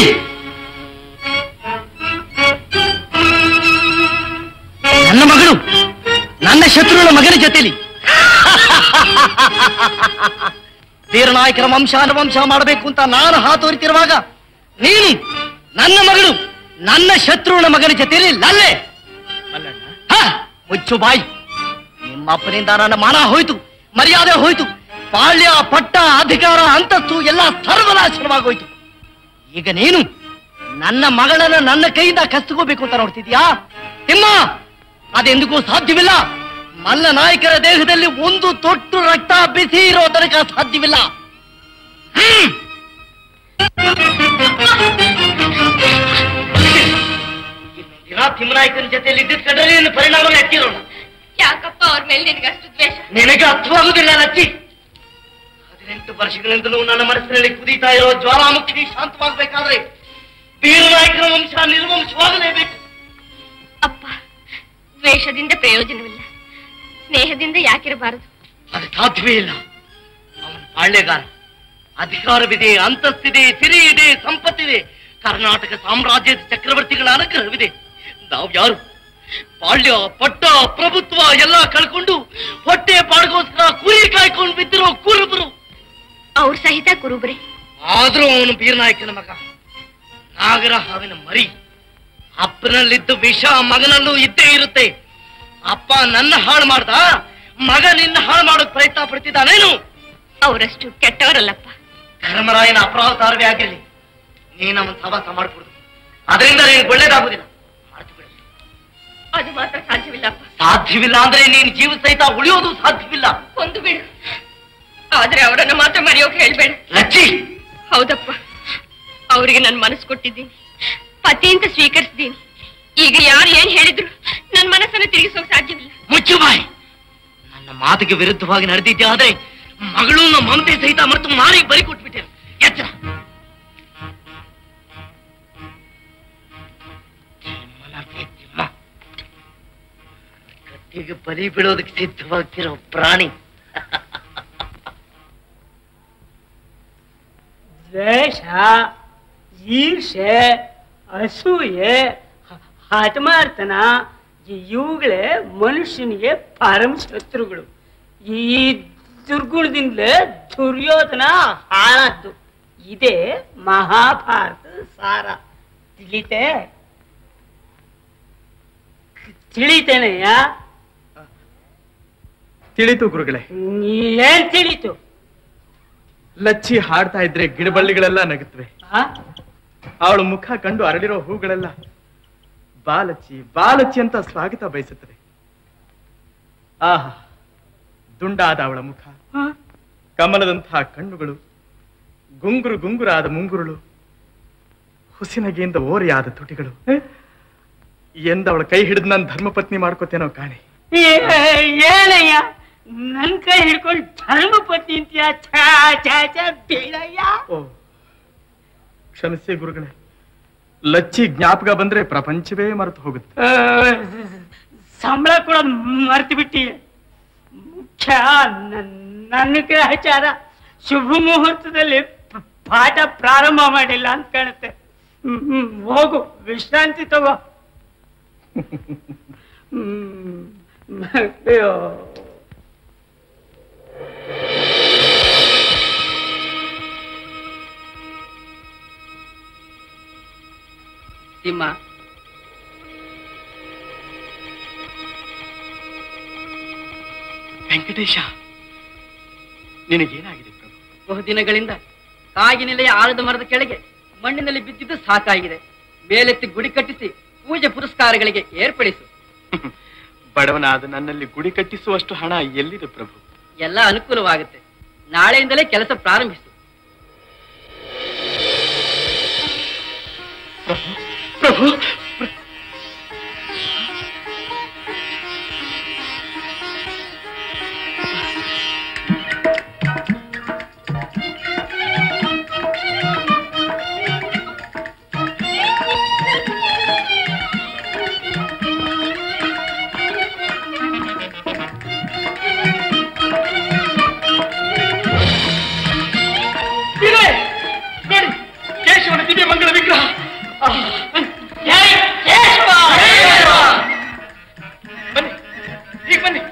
ನನ್ನ ಮಗಳು ನನ್ನ ಶತ್ರುಗಳ ಮಗನ ಜೊತೆಲಿ ವೀರನಾಯಕರ ವಂಶಾನುವಂಶ ಮಾಡಬೇಕು ಅಂತ ನಾನು ಹಾತೊರಿತಿರುವಾಗ ನೀನು ನನ್ನ ಮಗಳು ನನ್ನ ಶತ್ರುಗಳ ಮಗನ ಜೊತೆಲಿ ಲಲ್ಲೆ ಹ, ಮುಚ್ಚು ಬಾಯಿ ನಿಮ್ಮ ಅಪ್ಪನಿಂದ ನನ್ನ ಮಾನ ಹೋಯ್ತು ಮರ್ಯಾದೆ ಹೋಯ್ತು ಪಾಳ್ಯ ಪಟ್ಟ ಅಧಿಕಾರ ಅಂತಸ್ತು ಎಲ್ಲ ಸರ್ವನಾಶನವಾಗೋಯ್ತು ಈಗ ನೀನು ನನ್ನ ಮಗಳನ್ನ ನನ್ನ ಕೈಯಿಂದ ಕಸ್ತಗೋಬೇಕು ಅಂತ ನೋಡ್ತಿದ್ಯಾ ತಿಮ್ಮ ಅದೆಂದಿಗೂ ಸಾಧ್ಯವಿಲ್ಲ ಮಲ್ಲ ನಾಯಕರ ದೇಹದಲ್ಲಿ ಒಂದು ತೊಟ್ಟು ರಕ್ತ ಬಿಸಿ ಇರೋ ತನಕ ಸಾಧ್ಯವಿಲ್ಲ ಹ್ಮ್. ಇನ್ನೊಂದ್ ದಿನ ತಿಮ್ಮನಾಯಕನ ಜೊತೆಲಿ ಇದ್ದಿದ್ ಕಂಡ್ರೆ ನಿನ್ನ ಪರಿಣಾಮ ಎತ್ತಿರೋಣ ಯಾಕಪ್ಪ ಅವ್ರ ಮೇಲೆ ನಿನಗಷ್ಟು ದ್ವೇಷ ನಿನಗೆ ಅರ್ಥವಾಗುದಿಲ್ಲ ಲಚ್ಚಿ ಹದಿನೆಂಟು ವರ್ಷಗಳಿಂದಲೂ ನನ್ನ ಮನಸ್ಸಿನಲ್ಲಿ ಕುದೀತಾ ಇರೋ ಜ್ವಾಲಾಮುಖಿ ಶಾಂತವಾಗಬೇಕಾದ್ರೆ ವೀರನಾಯಕನ ವಂಶ ನಿರ್ವಂಶವಾಗಲೇಬೇಕು ಅಪ್ಪ ದ್ವೇಷದಿಂದ ಪ್ರಯೋಜನವಿಲ್ಲ ಸ್ನೇಹದಿಂದ ಯಾಕಿರಬಾರದು ಅದು ಸಾಧ್ಯವೇ ಇಲ್ಲ ಅವನ ಪಾಳ್ಯಗಾರ ಅಧಿಕಾರವಿದೆ ಅಂತಸ್ತಿದೆ ಸಿರಿ ಇದೆ ಸಂಪತ್ತಿದೆ ಕರ್ನಾಟಕ ಸಾಮ್ರಾಜ್ಯದ ಚಕ್ರವರ್ತಿಗಳ ಅನುಗ್ರಹವಿದೆ ನಾವು ಯಾರು ಪಾಳ್ಯ ಪಟ್ಟ ಪ್ರಭುತ್ವ ಎಲ್ಲ ಕಳ್ಕೊಂಡು ಹೊಟ್ಟೆ ಪಾಡ್ಗೋಸ್ಕರ ಕುರಿ ಕಾಯ್ಕೊಂಡು ಬಿದ್ದಿರೋ ಕುರುಬರು ಅವ್ರ ಸಹಿತ ಕುರುಬ್ರೆ ಆದ್ರೂ ಅವನು ಬೀರನಾಯಕನ ಮಗ ನಾಗರ ಹಾವಿನ ಮರಿ ಅಪ್ಪನಲ್ಲಿದ್ದ ವಿಷ ಮಗನಲ್ಲೂ ಇದ್ದೇ ಇರುತ್ತೆ ಅಪ್ಪ ನನ್ನ ಹಾಳು ಮಾಡ್ದ ಮಗ ನಿನ್ನ ಹಾಳು ಮಾಡೋಕ್ ಪ್ರಯತ್ನ ಪಡ್ತಿದ್ದಾನೇನು ಅವರಷ್ಟು ಕೆಟ್ಟವರಲ್ಲಪ್ಪ ಧರ್ಮರಾಯನ ಅಪರಾಧಾರವೇ ಆಗಿರಲಿ ನೀನ್ ಅವನ್ ಸವಾಸ ಮಾಡ್ಕೊಡುದು ಅದರಿಂದ ನಿನಗೆ ಒಳ್ಳೇದಾಗುದಿಲ್ಲ ಮಾಡ್ತು ಬಿಡು ಅದು ಮಾತ್ರ ಸಾಧ್ಯವಿಲ್ಲಪ್ಪ ಸಾಧ್ಯವಿಲ್ಲ ಅಂದ್ರೆ ನೀನ್ ಜೀವ ಸಹಿತ ಉಳಿಯೋದು ಸಾಧ್ಯವಿಲ್ಲ ಒಂದು ಬಿಡು ಆದ್ರೆ ಅವರನ್ನ ಮಾತ್ರ ಮರೆಯೋಕೆ ಹೇಳ್ಬೇಡ ಲಚ್ಚಿ ಹೌದಪ್ಪ ಅವರಿಗೆ ನನ್ನ ಮನಸ್ಸು ಕೊಟ್ಟಿದ್ದೀನಿ ಪತಿ ಅಂತ ಸ್ವೀಕರಿಸಿದ್ದೀನಿ ಈಗ ಯಾರು ಏನ್ ಹೇಳಿದ್ರು ನನ್ನ ಮನಸ್ಸನ್ನು ತಿರುಗಿಸೋಕ್ ಸಾಧ್ಯವಿಲ್ಲ ಮುಚ್ಚು ಬಾಯ್ ನನ್ನ ಮಾತಿಗೆ ವಿರುದ್ಧವಾಗಿ ನಡೆದಿದ್ದೆ ಆದ್ರೆ ಮಗಳು ನಮ್ಮ ಮಮತೆ ಸಹಿತ ಮತ್ತು ಮಾರಿ ಬಲಿ ಕೊಟ್ಬಿಟ್ಟೆ ಎಚ್ಚರ ತಿಮ್ಮನಕ್ಕೆ ತಿಮ್ಮ. ಕತ್ತಿಗೆ ಬಲಿ ಬಿಡೋದಕ್ಕೆ ಸಿದ್ಧವಾಗ್ತಿರೋ ಪ್ರಾಣಿ ದ್ವೇಷ ಈರ್ಷೆ ಅಸೂಯೆ ಹ- ಹಠಮಾರ್ತನ ಈ- ಇವುಗಳೇ ಮನುಷ್ಯನಿಗೆ ಪರಮ ಶತ್ರುಗಳು ಈ ದುರ್ಗುಣದಿಂದಲೇ ದುರ್ಯೋಧನ ಹಾಳಾದ್ದು ಇದೇ ಮಹಾಭಾರತ ಸಾರ ತಿಳಿತೆ ತಿಳಿತೇನೆಯ ತಿಳಿತು ಗುರುಗಳೇ ಏನ್ ತಿಳಿತು ಲಚ್ಚಿ ಹಾಡ್ತಾ ಇದ್ರೆ ಗಿಡಬಳ್ಳಿಗಳೆಲ್ಲ ನಗುತ್ತವೆ ಆ? ಅವಳ ಮುಖ ಕಂಡು ಅರಳಿರೋ ಹೂಗಳೆಲ್ಲ ಬಾಲಚ್ಚಿ ಬಾಲಚ್ಚಿ ಅಂತ ಸ್ವಾಗತ ಬಯಸುತ್ತದೆ ಆಹಾ ದುಂಡಾದ ಅವಳ ಮುಖ ಆ? ಕಮಲದಂತಹ ಕಣ್ಣುಗಳು ಗುಂಗುರು ಗುಂಗುರಾದ ಮುಂಗುರುಳು ಹುಸಿನಗೆಯಿಂದ ಓರೆಯಾದ ತುಟಿಗಳು ಎಂದ ಅವಳ ಕೈ ಹಿಡಿದು ನಾನು ಧರ್ಮಪತ್ನಿ ಮಾಡ್ಕೋತೇನೋ ಕಾಣೆ ಏ- ಏನಯ್ಯ ನನ್ ಕೈ ಹಿಡ್ಕೊಂಡು ಧರ್ಮಪತಿ ಅಂತೀಯ ಛಾ ಛಾ ಛಾ ಬೇಡಯ್ಯ ಓ ಕ್ಷಮಿಸಿ ಗುರುಗಳೇ ಲಚ್ಚಿ ಜ್ಞಾಪಕ ಬಂದ್ರೆ ಪ್ರಪಂಚವೇ ಮರೆತು ಹೋಗುತ್ತೆ ಆ, ಸಂಬಳ ಕೊಡೋದು ಮರ್ತು ಬಿಟ್ಟಿ ಮುಖ್ಯ ನನ್- ನನ್ನ ಗ್ರಹಚಾರ ಶುಭ ಮುಹೂರ್ತದಲ್ಲಿ ಪ- ಪಾಠ ಪ್ರಾರಂಭ ಮಾಡಿಲ್ಲ ಅಂತ ಕಾಣುತ್ತೆ ಹ್ಮ್, ಹ್ಮ್, ಹೋಗು ವಿಶ್ರಾಂತಿ ತಗೋ ಹ್ಮ್. ಅಯ್ಯೋ ತಿಮ್ಮ ವೆಂಕಟೇಶ ನಿನಗೇನಾಗಿದೆ ಪ್ರಭು ಬಹುದಿನಗಳಿಂದ ಕಾಗಿನೆಲೆಯ ಆಲದ ಮರದ ಕೆಳಗೆ ಮಣ್ಣಿನಲ್ಲಿ ಬಿದ್ದಿದ್ದು ಸಾಕಾಗಿದೆ ಮೇಲೆತ್ತಿ ಗುಡಿ ಕಟ್ಟಿಸಿ ಪೂಜೆ ಪುರಸ್ಕಾರಗಳಿಗೆ ಏರ್ಪಡಿಸು ಬಡವನಾದ ನನ್ನಲ್ಲಿ ಗುಡಿ ಕಟ್ಟಿಸುವಷ್ಟು ಹಣ ಎಲ್ಲಿದೆ ಪ್ರಭು ಎಲ್ಲ ಅನುಕೂಲವಾಗುತ್ತೆ ನಾಳೆಯಿಂದಲೇ ಕೆಲಸ ಪ್ರಾರಂಭಿಸು ಪ್ರಭು ಇದೆ! ನೋಡಿ ಕೇಶವನ ದಿವ್ಯ ಮಂಗಳ ವಿಗ್ರಹ ಆ, ಜೈ ಕೇಶವ! ಬನ್ನಿ ಈಗ ಬನ್ನಿ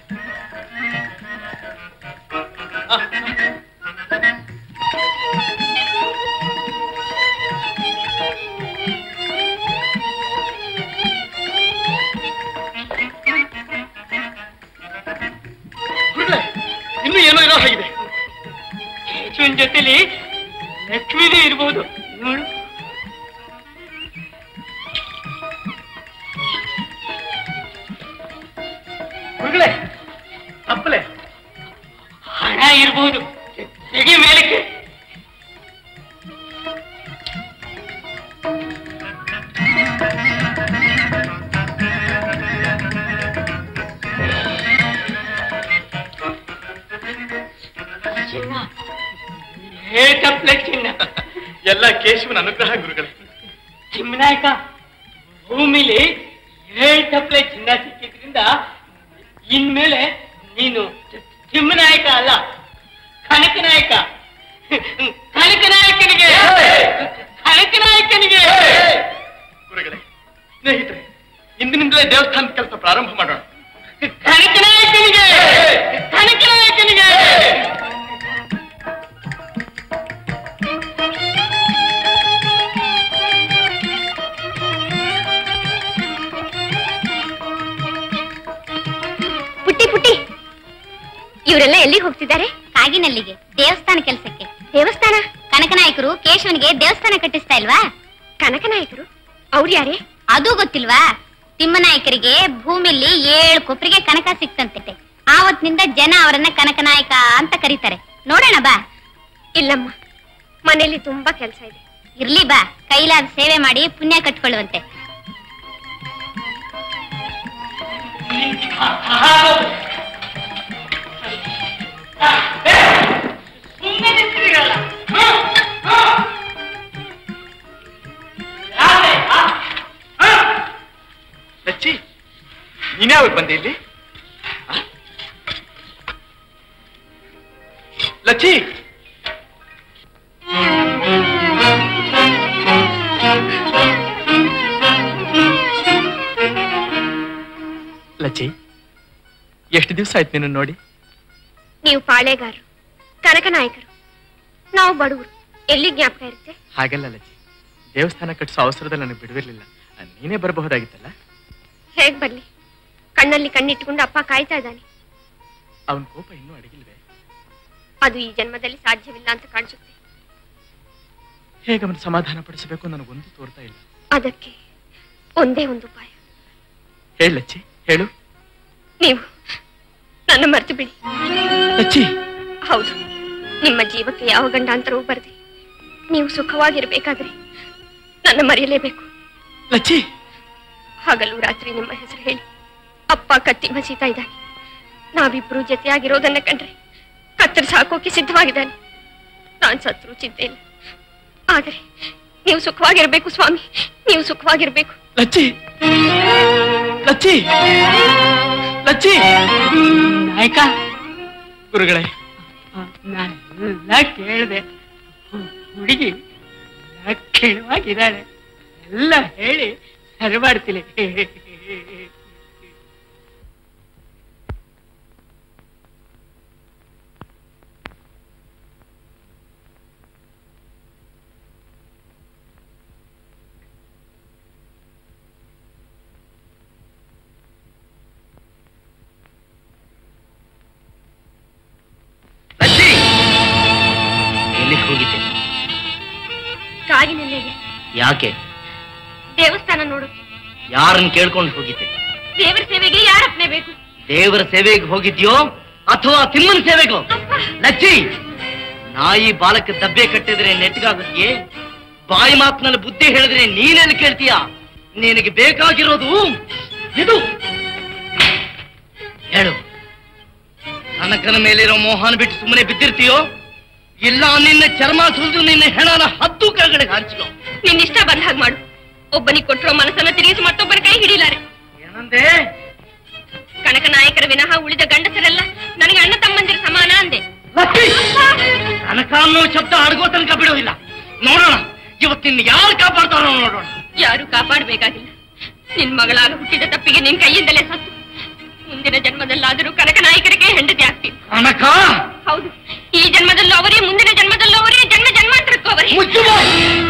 ಆ, ಗುರುಗಳೇ, ಇನ್ನೂ ಏನೋ ಇರೋ ಹಾಗಿದೆ ಕೇಶವನ್ ಜೊತೆಲಿ ಲಕ್ಷ್ಮೀನೂ ಇರ್ಬೋದು ನೋಡು ಗುರುಗಳೇ ತಪ್ಪಲೆ ಹಣ ಇರ್ಬೋದು ತೆಗೆ ಮೇಲಕ್ಕೆ ಚಿನ್ನ ಹೇ ತಪ್ಪಲೆ ಚಿನ್ನ ಎಲ್ಲ ಕೇಶವನ ಅನುಗ್ರಹ ಗುರುಗಳೇ ಚಿಮ್ಮನಾಯಕ ಭೂಮಿಲಿ ಏಳ್ ತಪ್ಪಲೆ ಚಿನ್ನ ಸಿಕ್ಕಿದ್ರಿಂದ ಇನ್ಮೇಲೆ ನೀನು ಚಿಮ್ಮನಾಯಕ ಅಲ್ಲ ಕನಕನಾಯಕ ಕನಕನಾಯಕನಿಗೆ ಕನಕನಾಯಕನಿಗೆ ಗುರುಗಳೇ ಸ್ನೇಹಿತರೆ ಇಂದಿನಿಂದಲೇ ದೇವಸ್ಥಾನದ ಕೆಲಸ ಪ್ರಾರಂಭ ಮಾಡೋಣ ಕನಕನಾಯಕನಿಗೆ ಕನಕನಾಯಕನಿಗೆ ಪುಟ್ಟಿ ಪುಟ್ಟಿ ಇವರೆಲ್ಲ ಎಲ್ಲಿಗೆ ಹೋಗ್ತಿದ್ದಾರೆ ಕಾಗಿನಲ್ಲಿಗೆ ದೇವಸ್ಥಾನ ಕೆಲಸಕ್ಕೆ ದೇವಸ್ಥಾನ ಕನಕನಾಯಕರು ಕೇಶವನಿಗೆ ದೇವಸ್ಥಾನ ಕಟ್ಟಿಸ್ತಾ ಇಲ್ವಾ ಕನಕನಾಯಕರು ಅವ್ರು ಯಾರೇ ಅದು ಗೊತ್ತಿಲ್ವಾ ತಿಮ್ಮನಾಯಕರಿಗೆ ಭೂಮಿಲಿ ಏಳು ಕೊಪ್ಪರಿಗೆ ಕನಕ ಸಿಕ್ತಂತೆ ಆವತ್ತಿನಿಂದ ಜನ ಅವರನ್ನ ಕನಕನಾಯಕ ಅಂತ ಕರೀತಾರೆ ನೋಡೋಣ ಬಾ ಇಲ್ಲಮ್ಮ ಮನೆಯಲ್ಲಿ ತುಂಬಾ ಕೆಲಸ ಇದೆ ಇರ್ಲಿ ಬಾ ಕೈಲಾದ ಸೇವೆ ಮಾಡಿ ಪುಣ್ಯ ಕಟ್ಕೊಳ್ಳುವಂತೆ ಸುಮ್ಮನೆ ನಿಂತಿರಲ್ಲ ಲಚ್ಚಿ ನೀನ್ಯಾವಾಗ ಬಂದೆ ಇಲ್ಲಿ ಆ? ಲಚ್ಚಿ ಲಚ್ಚಿ ಎಷ್ಟು ದಿವಸ ಆಯ್ತು ನಿನ್ನ ನೋಡಿ ನೀವು ಪಾಳೆಗಾರರು ಕನಕನಾಯಕರು ನಾವು ಬಡವರು ಎಲ್ಲಿ ಜ್ಞಾಪಕ ಇರುತ್ತೆ ಹಾಗೆಲ್ಲ ಲಚ್ಚಿ ದೇವಸ್ಥಾನ ಕಟ್ಟಿಸೋ ಅವಸರದಲ್ಲಿ ನನಗೆ ಬಿಡುವಿರ್ಲಿಲ್ಲ ನೀನೇ ಬರಬಹುದಾಗಿತ್ತಲ್ಲ ಹೇಗ್ ಬರ್ಲಿ ಕಣ್ಣಲ್ಲಿ ಕಣ್ಣಿಟ್ಕೊಂಡು ಅಪ್ಪ ಕಾಯ್ತಾ ಇದ್ದಾನೆ ಅವನ ಕೋಪ ಇನ್ನೂ ಅಡಗಿಲ್ವೇ ಅದು ಈ ಜನ್ಮದಲ್ಲಿ ಸಾಧ್ಯವಿಲ್ಲ ಅಂತ ಕಾಣಿಸುತ್ತೆ ಹೇಗೆ ಅವನ ಸಮಾಧಾನ ಪಡಿಸಬೇಕು ನನಗೊಂದು ತೋರ್ತಾ ಇಲ್ಲ ಅದಕ್ಕೆ ಒಂದೇ ಒಂದು ಉಪಾಯ ಹೇಳು ಲಚ್ಚಿ ಹೇಳು ನೀವು ನನ್ನ ಮರ್ತು ಬಿಡಿ ಲಚ್ಚಿ ಹೌದು ನಿಮ್ಮ ಜೀವಕ್ಕೆ ಯಾವ ಗಂಡಾಂತರವೂ ಬರದೆ ನೀವು ಸುಖವಾಗಿರ್ಬೇಕಾದ್ರೆ ನನ್ನ ಮರೆಯಲೇಬೇಕು ಲಚ್ಚಿ ಹಗಲು ರಾತ್ರಿ ನಿಮ್ಮ ಹೆಸರು ಹೇಳಿ ಅಪ್ಪ ಕತ್ತಿ ಮಸೀತಾ ಇದ್ದಾನೆ ನಾವಿಬ್ರು ಜೊತೆಯಾಗಿರೋದನ್ನ ಕಂಡ್ರೆ ಕತ್ತರಿಸಿ ಹಾಕೋಕೆ ಸಿದ್ಧವಾಗಿದ್ದಾನೆ ನಾನ್ ಸತ್ರು ಚಿಂತೆ ಇಲ್ಲ ಆದರೆ ನೀವು ಸುಖವಾಗಿರ್ಬೇಕು ಸ್ವಾಮಿ ನೀವು ಸುಖವಾಗಿರ್ಬೇಕು ಲಚ್ಚಿ ಲಚ್ಚಿ ಲಚ್ಚಿ ನಾಯ್ಕ ಗುರುಗಳೇ ನಾನೆಲ್ಲ ಕೇಳಿದೆ ಹುಡುಗಿ ಕೇಳುವಾಗಿದ್ದಾಳೆ ಎಲ್ಲ ಹೇಳಿ ಸರಿ ಮಾಡ್ತೀನಿ ಲಚ್ಚಿ ಎಲ್ಲಿಗೆ ಹೋಗಿದ್ದೆ ಕಾಗಿನೆಲ್ಲೆಗೆ ಯಾಕೆ ದೇವಸ್ಥಾನ ನೋಡು ಯಾರನ್ನ ಕೇಳ್ಕೊಂಡು ಹೋಗಿದ್ದೆ ದೇವರ ಸೇವೆಗೆ ಯಾರಪ್ಪನೆ ಬೇಕು ದೇವರ ಸೇವೆಗೆ ಹೋಗಿದ್ಯೋ ಅಥವಾ ತಿಮ್ಮನ ಸೇವೆಗೋ ಲಚ್ಚಿ ನಾಯಿ ಬಾಲಕ್ಕೆ ದಬ್ಬೆ ಕಟ್ಟಿದ್ರೆ ನೆಟ್ಗಾಗುತ್ತೀಯೇ ಬಾಯಿ ಮಾತಿನಲ್ಲಿ ಬುದ್ಧಿ ಹೇಳಿದ್ರೆ ನೀನೆಲ್ಲಿ ಕೇಳ್ತೀಯ ನಿನಗೆ ಬೇಕಾಗಿರೋದು ಇದು ಹೇಳು ಕನಕನ ಮೇಲಿರೋ ಮೋಹನ ಬಿಟ್ಟು ಸುಮ್ಮನೆ ಬಿದ್ದಿರ್ತೀಯೋ ಇಲ್ಲ ನಿನ್ನ ಚರ್ಮ ಸುರಿದು ನಿನ್ನ ಹೆಣನ ಹತ್ತು ಕೆಳಗಡೆ ಹಾರಿಸೋ ನಿನ್ನಿಷ್ಟ ಬಂದ ಹಾಗೆ ಮಾಡು ಒಬ್ಬನಿಗೆ ಕೊಟ್ಟಿರೋ ಮನಸ್ಸನ್ನ ತಿರುಗಿಸಿ ಮತ್ತೊಬ್ಬರ ಕೈ ಹಿಡಿಲಾರೆ ಏನಂದೆ ಕನಕ ನಾಯಕರ ವಿನಃ ಉಳಿದ ಗಂಡಸರೆಲ್ಲ ನನಗೆ ಅಣ್ಣ ತಮ್ಮಂದಿರ ಸಮಾನ ಅಂದೆ ಲಕ್ಕಿ ಕನಕ ಅನ್ನೋ ಶಬ್ದ ಅಡಗೋ ತನಕ ಬಿಡೋದಿಲ್ಲ ನೋಡೋಣ ಇವತ್ತಿನ ಯಾರು ಕಾಪಾಡ್ತಾರೋ ನೋಡೋಣ ಯಾರು ಕಾಪಾಡಬೇಕಾಗಿಲ್ಲ ನಿನ್ ಮಗಳಾಗ ಹುಟ್ಟಿದ ತಪ್ಪಿಗೆ ನಿನ್ ಕೈಯಿಂದಲೇ ಸತ್ತು ಮುಂದಿನ ಜನ್ಮದಲ್ಲಾದರೂ ಕನಕ ನಾಯಕರಿಗೆ ಹೆಂಡತಿ ಆಗ್ತೀನಿ ಕನಕ ಹೌದು ಈ ಜನ್ಮದಲ್ಲೂ ಅವರೇ ಮುಂದಿನ ಜನ್ಮದಲ್ಲೂ ಅವರೇ ಜನ್ಮ ಜನ್ಮಾಂತರಕ್ಕೂ ಅವರೇ ಮುಚ್ಚು ಬಾ.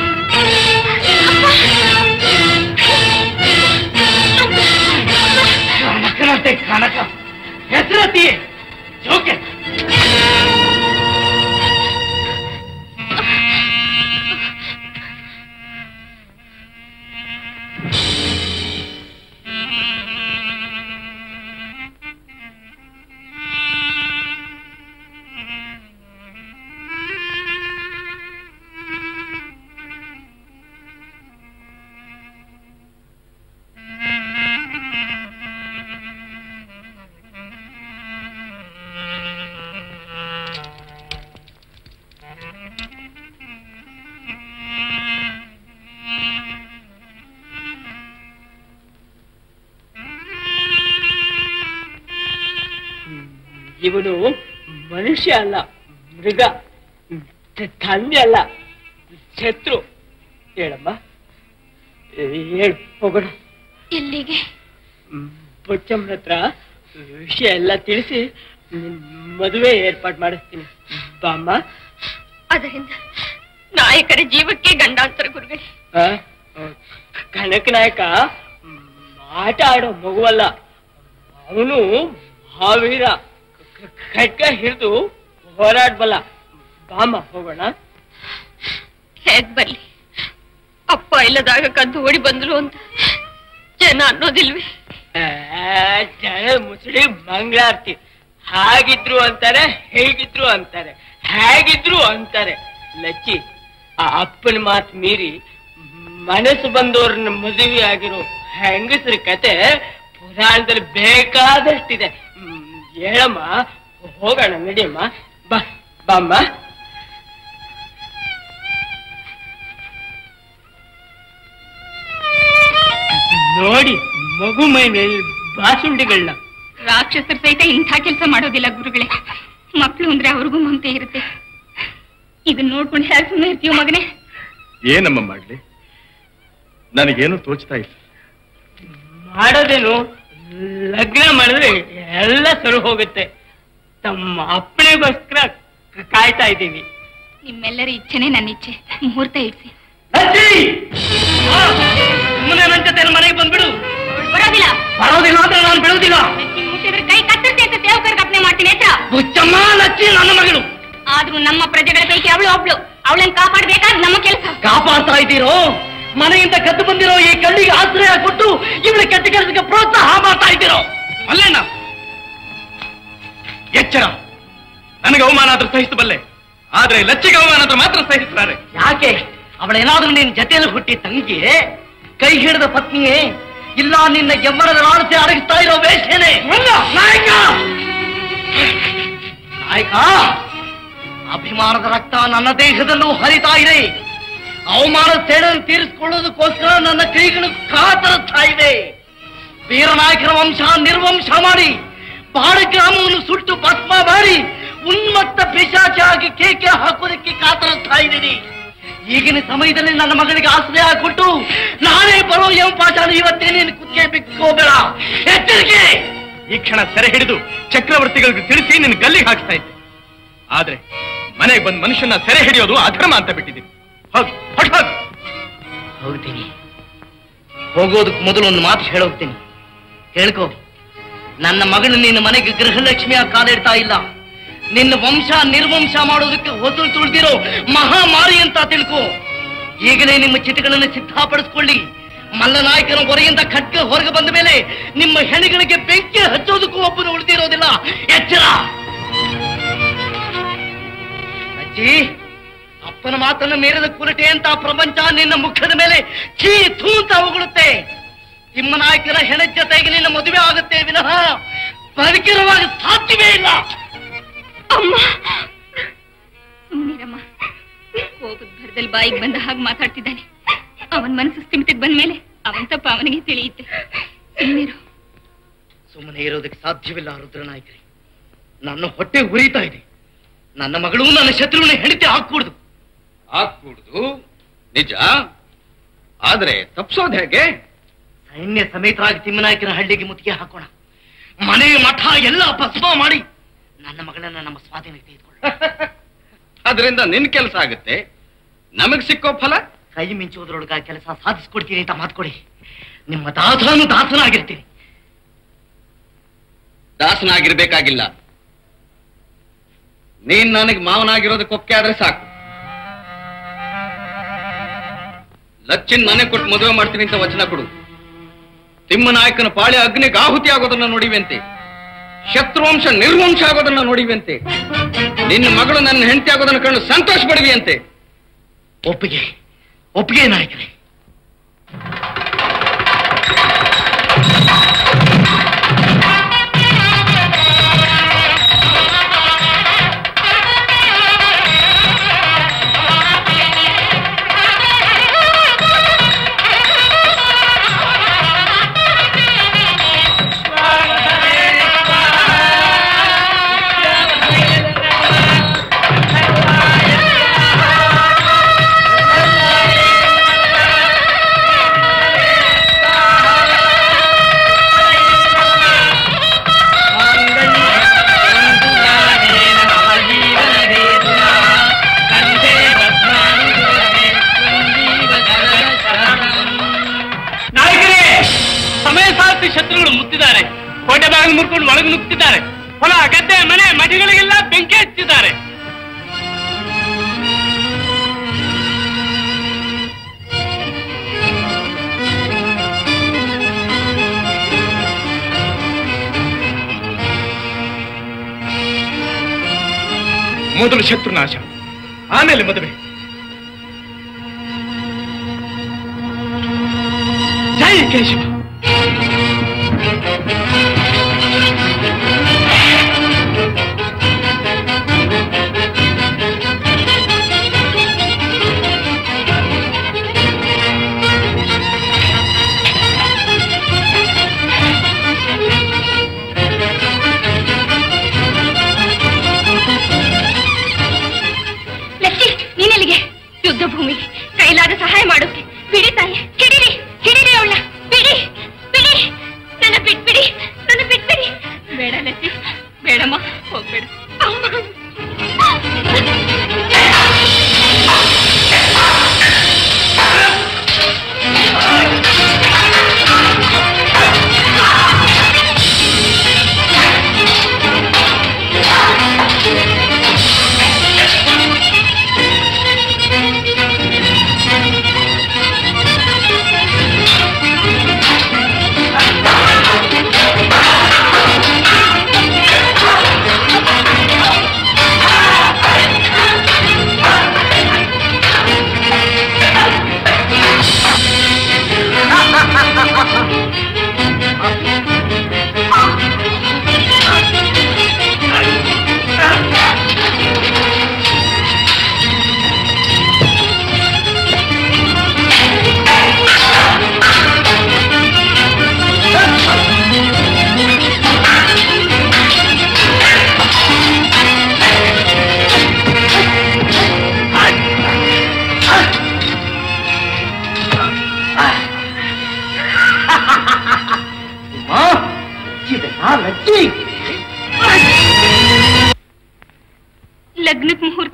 ಕನಕನಂತೆ ಕನಕ ಹೆಸರತಿ ಜೋಕೆ ಇವನು ಮನುಷ್ಯ ಅಲ್ಲ ಮೃಗ ತ- ತಂದೆ ಅಲ್ಲ ಶತ್ರು ಹೇಳಮ್ಮ ಹೇಳು ಹೋಗೋಣ ಎಲ್ಲಿಗೆ ಪೊಚ್ಚಮ್ಮನ ಹತ್ರ ವಿಷಯ ಎಲ್ಲ ತಿಳಿಸಿ ನಿನ್ ಮದುವೆ ಏರ್ಪಾಟ್ ಮಾಡಿಸ್ತೀನಿ ಬಾಮ್ಮ ಅದರಿಂದ ನಾಯಕರ ಜೀವಕ್ಕೆ ಗಂಡಾಂತರ ಗುರುಗಳೇ ಆ? ಕನಕ ನಾಯಕ ಮ್, ಆಟ ಆಡೋ ಮಗುವಲ್ಲ ಅವನು ಮಹಾವೀರ ಕ- ಖಡ್ಗ ಹಿಡಿದು ಹೋರಾಡ್ಬಲ್ಲ ಬಾಮ್ಮ ಹೋಗೋಣ ಹೇಗ್ ಬರ್ಲಿ ಅಪ್ಪ ಇಲ್ಲದಾಗ ಕದ್ದು ಓಡಿ ಬಂದ್ರು ಅಂತ ಜನ ಅನ್ನೋದಿಲ್ವೇ ಆ, ಜನ ಮುಸುಳಿ ಮಂಗಳಾರತಿ ಹಾಗಿದ್ರು ಅಂತಾರೆ ಹೇಗಿದ್ರು ಅಂತಾರೆ ಹೇಗಿದ್ರು ಅಂತಾರೆ ಲಚ್ಚಿ ಆ ಅಪ್ಪನ ಮಾತು ಮೀರಿ ಮನಸ್ಸು ಬಂದವ್ರನ್ನ ಮದುವೆ ಆಗಿರೋ ಹೆಂಗಸ್ರ ಕತೆ ಪುರಾಣದಲ್ಲಿ ಬೇಕಾದಷ್ಟಿದೆ ಹ್ಮ್, ಹೇಳಮ್ಮ ಹೋಗೋಣ ನಡಿಯಮ್ಮ ಬಾ ಬಾಮ್ಮ ನೋಡಿ ಮಗು ಮೈ ಮೇಲೆ ಬಾಸುಂಡಿಗಳನ್ನ ರಾಕ್ಷಸರ ಸಹಿತ ಇಂಥ ಕೆಲಸ ಮಾಡೋದಿಲ್ಲ ಗುರುಗಳೇ ಮಕ್ಕಳು ಅಂದ್ರೆ ಅವ್ರಿಗೂ ಮಮತೆ ಇರುತ್ತೆ ಇದನ್ನ ನೋಡ್ಕೊಂಡು ಹೇಗೆ ಸುಮ್ಮನೆ ಇರ್ತೀವ ಮಗನೇ ಏನಮ್ಮ ಮಾಡ್ಲಿ ನನಗೇನು ತೋಚ್ತಾ ಇಲ್ಲ ಮಾಡೋದೇನು ಲಗ್ನ ಮಾಡಿದ್ರೆ ಎಲ್ಲ ಸರು ಹೋಗುತ್ತೆ ತಮ್ಮ ಅಪ್ಪಣೆಗೋಸ್ಕರ ಕ- ಕಾಯ್ತಾ ಇದ್ದೀವಿ ನಿಮ್ಮೆಲ್ಲರ ಇಚ್ಛೆನೇ ನನ್ನ ಇಚ್ಛೆ ಮುಹೂರ್ತ ಇಡ್ಸಿ ಲಚ್ಚಿ ಆ, ಸುಮ್ಮನೆ ನನ್ನ ಜೊತೆ ಮನೆಗೆ ಬಂದ್ಬಿಡು ಬರೋದಿಲ್ಲ ಬರೋದಿಲ್ಲ ಅಂದ್ರೆ ನಾನು ಬಿಡುವುದಿಲ್ಲ ನಿಮ್ ಮುಟ್ಟಿದ್ರೆ ಕೈ ಕತ್ತರಿಸಿ ಅಂತ ದೇವಕರ್ಗೆ ಅಪ್ನೆ ಮಾಡ್ತೀನಿ ಆಯ್ತಾ ಬುಚ್ಚಮ್ಮ ಲಚ್ಚಿ ನನ್ನ ಮಗಳು ಆದ್ರೂ ನಮ್ಮ ಪ್ರಜೆಗಳ ಪೈಕಿ ಅವಳು ಒಬ್ಳು ಅವಳನ್ನ ಕಾಪಾಡ್ಬೇಕಾದ ನಮ್ಮ ಕೆಲಸ ಕಾಪಾಡ್ತಾ ಇದ್ದೀರೋ ಮನೆಯಿಂದ ಕದ್ದು ಬಂದಿರೋ ಈ ಕಣ್ಣಿಗೆ ಆಶ್ರಯ ಕೊಟ್ಟು ಇವಳ ಕೆಟ್ಟ ಕೆಲಸಕ್ಕೆ ಪ್ರೋತ್ಸಾಹ ಮಾಡ್ತಾ ಇದ್ದೀರೋ ಅಲ್ಲೇನ ಎಚ್ಚರ ನನಗೆ ಅವಮಾನ ಆದ್ರೂ ಸಹಿಸಬಲ್ಲೆ ಆದ್ರೆ ಲಚ್ಚಿಗೆ ಅವಮಾನ ಆದ್ರೂ ಮಾತ್ರ ಸಹಿಸ್ತಾರೆ ಯಾಕೆ ಅವಳೇನಾದ್ರೂ ನಿನ್ ಜೊತೆಯಲ್ಲಿ ಹುಟ್ಟಿ ತಂಗಿ ಕೈ ಹಿಡಿದ ಪತ್ನಿಯೇ ಇಲ್ಲ ನಿನ್ನ ಗೆಮ್ಮರದ ಲಾಳಸೆ ಅಡಗಿಸ್ತಾ ಇರೋ ವೇಷನೆ ನಾಯಕ ನಾಯಕ ಅಭಿಮಾನದ ರಕ್ತ ನನ್ನ ದೇಹದಲ್ಲೂ ಹರಿತಾ ಇದೆ ಅವಮಾನದ ಸೇಡನ್ನು ತೀರಿಸಿಕೊಳ್ಳೋದಕ್ಕೋಸ್ಕರ ನನ್ನ ಕೈಗಳು ಕಾತರಿಸ್ತಾ ಇವೆ ವೀರನಾಯಕರ ವಂಶ ನಿರ್ವಂಶ ಮಾಡಿ ಬಾಡ ಗ್ರಾಮವನ್ನು ಸುಟ್ಟು ಭಸ್ಮ ಮಾಡಿ ಉನ್ಮತ್ತ ಪಿಶಾಚಾಗಿ ಕೇಕೆ ಹಾಕೋದಕ್ಕೆ ಕಾತರಿಸ್ತಾ ಇದ್ದೀನಿ ಈಗಿನ ಸಮಯದಲ್ಲಿ ನನ್ನ ಮಗಳಿಗೆ ಆಶ್ರಯ ಕೊಟ್ಟು ನಾನೇ ಬರೋ ಎಂ ಪಾಠಾನ ಇವತ್ತೇ ನೀನು ಕುತ್ತಿಗೆ ಬಿಕ್ಕೋಬೇಡ ಎಚ್ಚರಿಕೆ ಈ ಕ್ಷಣ ಸೆರೆ ಹಿಡಿದು ಚಕ್ರವರ್ತಿಗಳಿಗೆ ತಿಳಿಸಿ ನಿನ್ನ ಗಲ್ಲಿಗೆ ಹಾಕ್ತಾ ಇದ್ದೆ ಆದ್ರೆ ಮನೆಗೆ ಬಂದ್ ಮನುಷ್ಯನ ಸೆರೆ ಹಿಡಿಯೋದು ಅಧರ್ಮ ಅಂತ ಬಿಟ್ಟಿದ್ದೀನಿ ಹೋಗ್ ಹೊರ್ಟ್ ಹೋಗ್ ಹೋಗ್ತೀನಿ ಹೋಗೋದಕ್ಕೆ ಮೊದಲು ಒಂದು ಮಾತು ಹೇಳೋಗ್ತೀನಿ ಹೇಳ್ಕೋ ನನ್ನ ಮಗನ ನಿನ್ನ ಮನೆಗೆ ಗೃಹಲಕ್ಷ್ಮಿಯ ಕಾಲಿಡ್ತಾ ಇಲ್ಲ ನಿನ್ನ ವಂಶ ನಿರ್ವಂಶ ಮಾಡೋದಕ್ಕೆ ಹೊಸಲು ತುಳಿದಿರೋ ಮಹಾಮಾರಿ ಅಂತ ತಿಳ್ಕೋ ಈಗಲೇ ನಿಮ್ಮ ಚಿತ್ರಗಳನ್ನು ಸಿದ್ಧಪಡಿಸ್ಕೊಳ್ಳಿ ಮಲ್ಲನಾಯಕನ ಹೊರೆಯಿಂದ ಖಡ್ಗ ಹೊರಗೆ ಬಂದ ಮೇಲೆ ನಿಮ್ಮ ಹೆಣಗಳಿಗೆ ಬೆಂಕಿ ಹಚ್ಚೋದಕ್ಕೂ ಒಬ್ಬನು ಉಳಿದಿರೋದಿಲ್ಲ ಎಚ್ಚರ ಅಜ್ಜಿ ಅಪ್ಪನ ಮಾತನ್ನು ಮೀರಿದ ಕುರಟೆ ಅಂತ ಪ್ರಪಂಚ ನಿನ್ನ ಮುಖದ ಮೇಲೆ ಛೀ ಥೂ ಅಂತ ಉಗುಳುತ್ತೆ ತಿಮ್ಮನಾಯಕನ ಹೆಣ ಜೊತೆಗೆ ನಿನ್ನ ಮದುವೆ ಆಗುತ್ತೆ ವಿನಃ ಬದುಕಿರುವಾಗ ಸಾಧ್ಯವೇ ಇಲ್ಲ ಅಮ್ಮ ಸುಮ್ಮನಿರಮ್ಮ ಕೋಪದ ಭರದಲ್ಲಿ ಬಾಯಿಗೆ ಬಂದ ಹಾಗೆ ಮಾತಾಡ್ತಿದ್ದಾನೆ ಅವನ್ ಮನಸ್ಸು ಸ್ಥಿಮಿತಕ್ಕೆ ಬಂದ್ಮೇಲೆ ಅವನ್ ತಪ್ಪ ಅವನಿಗೆ ತಿಳಿಯುತ್ತೆ ಸುಮ್ಮನಿರು ಸುಮ್ಮನೆ ಇರೋದಕ್ಕೆ ಸಾಧ್ಯವಿಲ್ಲ ರುದ್ರನಾಯಕರೇ ನನ್ನ ಹೊಟ್ಟೆ ಉರಿತಾ ಇದೆ ನನ್ನ ಮಗಳು ನನ್ನ ಶತ್ರುವಿನ ಹೆಂಡತಿ ಹಾಕೂಡ್ದು ಹಾಕ್ಕೂಡ್ದು ನಿಜ ಆದ್ರೆ ತಪ್ಸೋದ್ ಹೇಗೆ ಸೈನ್ಯ ಸಮೇತರಾಗಿ ತಿಮ್ಮನಾಯಕನ ಹಳ್ಳಿಗೆ ಮುತ್ತಿಗೆ ಹಾಕೋಣ ಮನೆ ಮಠ ಎಲ್ಲ ಭಸ್ಮ ಮಾಡಿ ನನ್ನ ಮಗಳನ್ನ ನಮ್ಮ ಸ್ವಾಧೀನಕ್ಕೆ ತೆಗೆದುಕೊಳ್ಳ ಅದರಿಂದ ನಿನ್ ಕೆಲಸ ಆಗುತ್ತೆ ನಮಗ್ ಸಿಕ್ಕೋ ಫಲ ಕೈ ಮಿಂಚುವುದರೊಳಗ ಕೆಲಸ ಸಾಧಿಸ್ಕೊಡ್ತೀನಿ ಅಂತ ಮಾತ್ಕೊಡಿ ನಿಮ್ಮ ದಾಸನು ದಾಸನಾಗಿರ್ತೀನಿ ದಾಸನಾಗಿರ್ಬೇಕಾಗಿಲ್ಲ ನೀನ್ ನನಗೆ ಮಾವನಾಗಿರೋದಕ್ಕೆ ಒಕ್ಕೆ ಆದ್ರೆ ಸಾಕು ಲಚ್ಚಿನ್ ಮನೆ ಕೊಟ್ಟು ಮದುವೆ ಮಾಡ್ತೀನಿ ಅಂತ ವಚನ ಕೊಡು ತಿಮ್ಮನಾಯಕನ ಪಾಳೆ ಅಗ್ನಿಗೆ ಆಹುತಿ ಆಗೋದನ್ನ ನೋಡಿವೆಂತೆ ಶತ್ರುವಂಶ ನಿರ್ವಂಶ ಆಗೋದನ್ನ ನೋಡಿವೆಂತೆ ನಿನ್ನ ಮಗಳು ನನ್ನ ಹೆಂಡತಿ ಆಗೋದನ್ನ ಕಂಡು ಸಂತೋಷ ಪಡುವಿಯಂತೆ ಒಪ್ಪಿಗೆ ಒಪ್ಪಿಗೆ ನಾಯಕರೇ ನಾಯಕರೇ ಸಮಯ ಸಾಧಿಸಿ ಶತ್ರುಗಳು ಮುತ್ತಿದ್ದಾರೆ ಕೋಟೆ ಬಾಗಿಲು ಮುರ್ಕೊಂಡು ಒಳಗೆ ನುಗ್ತಿದ್ದಾರೆ ಹೊಲ ಗದ್ದೆ ಮನೆ ಮಠಗಳಿಗೆಲ್ಲ ಬೆಂಕಿ ಹಚ್ಚಿದ್ದಾರೆ ಮೊದಲು ಶತ್ರುನಾಶ ಆಮೇಲೆ ಮದುವೆ ಜೈ ಕೇಶವ ಲಕ್ಷ್ಮಿ ನೀನೆಲ್ಲಿಗೆ ಯುದ್ಧ ಭೂಮಿಗೆ ಕೈಲಾದ ಸಹಾಯ ಮಾಡೋಕೆ ಬಿಡಿ ತಾಯಿ ಹಿಡಿರಿ ಹಿಡಿರಿ ಅವಳ ಬಿಡಿ ಬಿಡಿ ನನ್ನ ಬಿಟ್ಬಿಡಿ ನನ್ನ ಬಿಟ್ಬಿಡಿ ಬೇಡ ಲಕ್ಷ್ಮಿ ಬೇಡಮ್ಮ ಹೋಗ್ಬೇಡ ಆ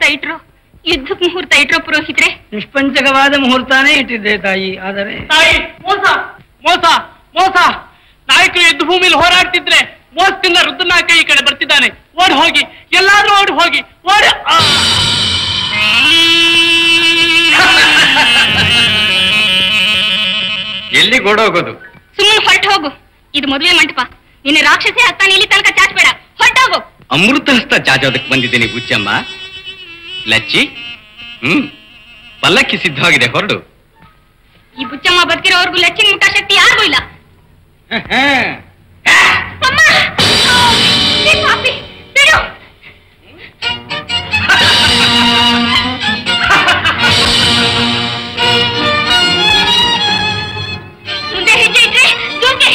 ಮುಹೂರ್ತ ಇಟ್ರು ಯುದ್ಧಕ್ಕೆ ಮುಹೂರ್ತ ಇಟ್ರು ಪುರೋಹಿತ್ರೆ ನಿಷ್ಪಂಚಕವಾದ ಮುಹೂರ್ತಾನೇ ಇಟ್ಟಿದ್ದೆ ತಾಯಿ ಆದರೆ ತಾಯಿ ಮೋಸ ಮೋಸ ಮೋಸ ನಾಯಕರು ಯುದ್ಧ ಭೂಮಿಲಿ ಹೋರಾಡ್ತಿದ್ರೆ ಮೋಸದಿಂದ ರುದ್ರನಾಯಕ ಈ ಕಡೆ ಬರ್ತಿದ್ದಾನೆ ಓಡಿ ಹೋಗಿ ಎಲ್ಲಾದ್ರೂ ಓಡಿ ಹೋಗಿ ಓಡಿ ಆ! ಎಲ್ಲಿ ಓಡೋಗೋದು ಸುಮ್ಮನೆ ಹೊರಟು ಹೋಗು ಇದು ಮದುವೆ ಮಂಟಪ ನಿನ್ನ ರಾಕ್ಷಸಿ ಹತ್ತಾನೆ ಇಲ್ಲಿ ತನಕ ಚಾಚಬೇಡ ಹೊರಟೋಗು ಅಮೃತ ಹಸ್ತ ಚಾಚೋದಕ್ಕೆ ಬಂದಿದ್ದೀನಿ ಬುಚ್ಚಮ್ಮ ಲಚ್ಚಿ ಹ್ಮ್ ಪಲ್ಲಕ್ಕಿ ಸಿದ್ಧವಾಗಿದೆ ಹೊರಡು ಈ ಬುಚ್ಚಮ್ಮ ಬದುಕಿರೋವರೆಗೂ ಲಚ್ಚಿನ ಮುಟ್ಟ ಶಕ್ತಿ ಯಾರಿಗೂ ಇಲ್ಲ ಅಮ್ಮ! ಏ ಪಾಪಿ, ಬಿಡು. ಮುಂದೆ ಹೆಜ್ಜೆ ಇಟ್ರೆ ಜೋಕೆ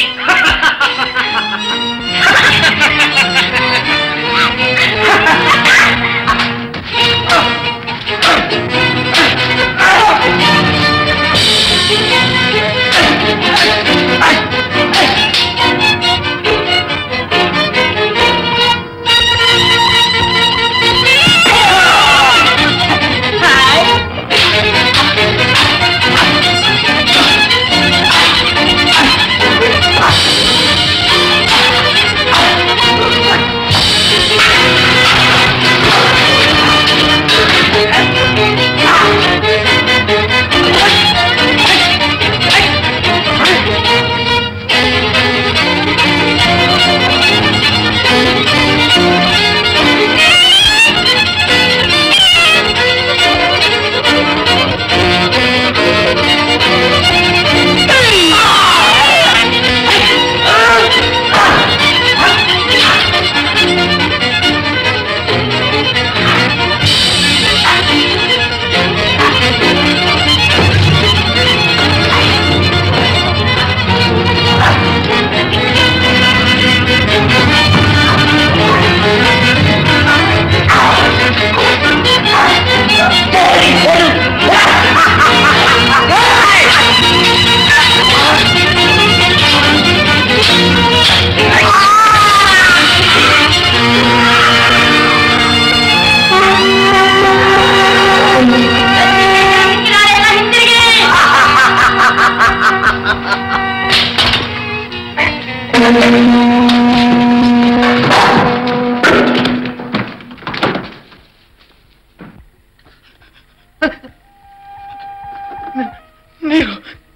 ನೀರು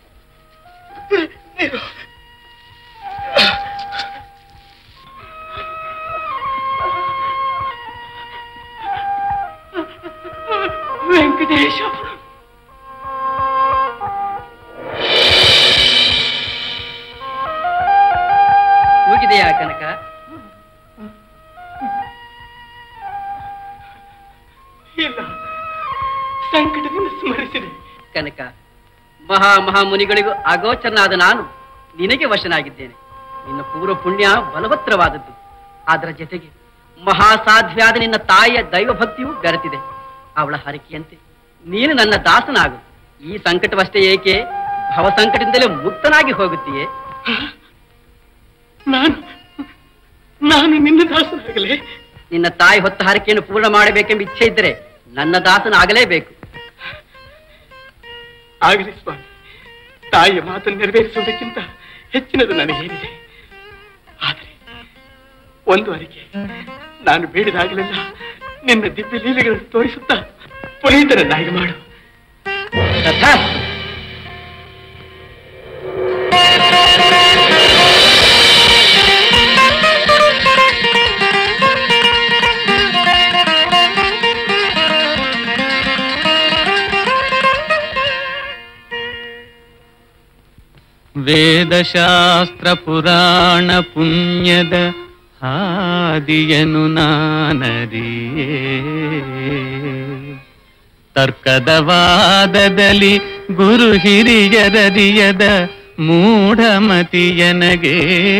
ನೀರು ವೆಂಕಟೇಶ ಹೋಗಿದೆಯಾ ಕನಕ ಇಲ್ಲ ಸಂಕಟದಿಂದ ಸ್ಮರಿಸಿದೆ ಕನಕ ಮಹಾ ಮಹಾಮುನಿಗಳಿಗೂ ಅಗೋಚರನಾದ ನಾನು ನಿನಗೆ ವಶನಾಗಿದ್ದೇನೆ ನಿನ್ನ ಪೂರ್ವ ಪುಣ್ಯ ಬಲವತ್ತರವಾದದ್ದು ಅದರ ಜೊತೆಗೆ ಮಹಾಸಾಧ್ವಿಯಾದ ನಿನ್ನ ತಾಯಿಯ ದೈವಭಕ್ತಿಯೂ ಬೆರೆತಿದೆ ಅವಳ ಹರಕೆಯಂತೆ ನೀನು ನನ್ನ ದಾಸನಾಗು ಈ ಸಂಕಟವಷ್ಟೇ ಏಕೆ ಭವ ಸಂಕಟದಿಂದಲೇ ಮುಕ್ತನಾಗಿ ಹೋಗುತ್ತೀಯೇ ನಾನು ನಾನು ನಿನ್ನ ದಾಸನಾಗಲೇ ನಿನ್ನ ತಾಯಿ ಹೊತ್ತ ಹರಕೆಯನ್ನು ಪೂರ್ಣ ಮಾಡಬೇಕೆಂಬ ಇಚ್ಛೆ ಇದ್ದರೆ ನನ್ನ ದಾಸನಾಗಲೇಬೇಕು ಆಗಲಿ ಸ್ವಾಮಿ ತಾಯಿಯ ಮಾತನ್ನು ನೆರವೇರಿಸುವುದಕ್ಕಿಂತ ಹೆಚ್ಚಿನದು ನನಗೇನಿದೆ ಆದರೆ ಒಂದು ಅರಿಕೆ ನಾನು ಬೇಡಿದಾಗಲೆಲ್ಲ ನಿನ್ನ ದಿವ್ಯ ಲೀಲೆಗಳನ್ನು ತೋರಿಸುತ್ತಾ ಪುನೀತನನ್ನಾಗಿ ಮಾಡು ತಥಾಸ್ತು. ವೇದಶಾಸ್ತ್ರ ಪುರಾಣ ಪುಣ್ಯದ ಹಾದಿಯನು ನಾನರಿಯೇ ತರ್ಕದ ವಾದದಲ್ಲಿ ಗುರು ಹಿರಿಯರರಿಯದ ಮೂಢಮತಿಯನಗೆ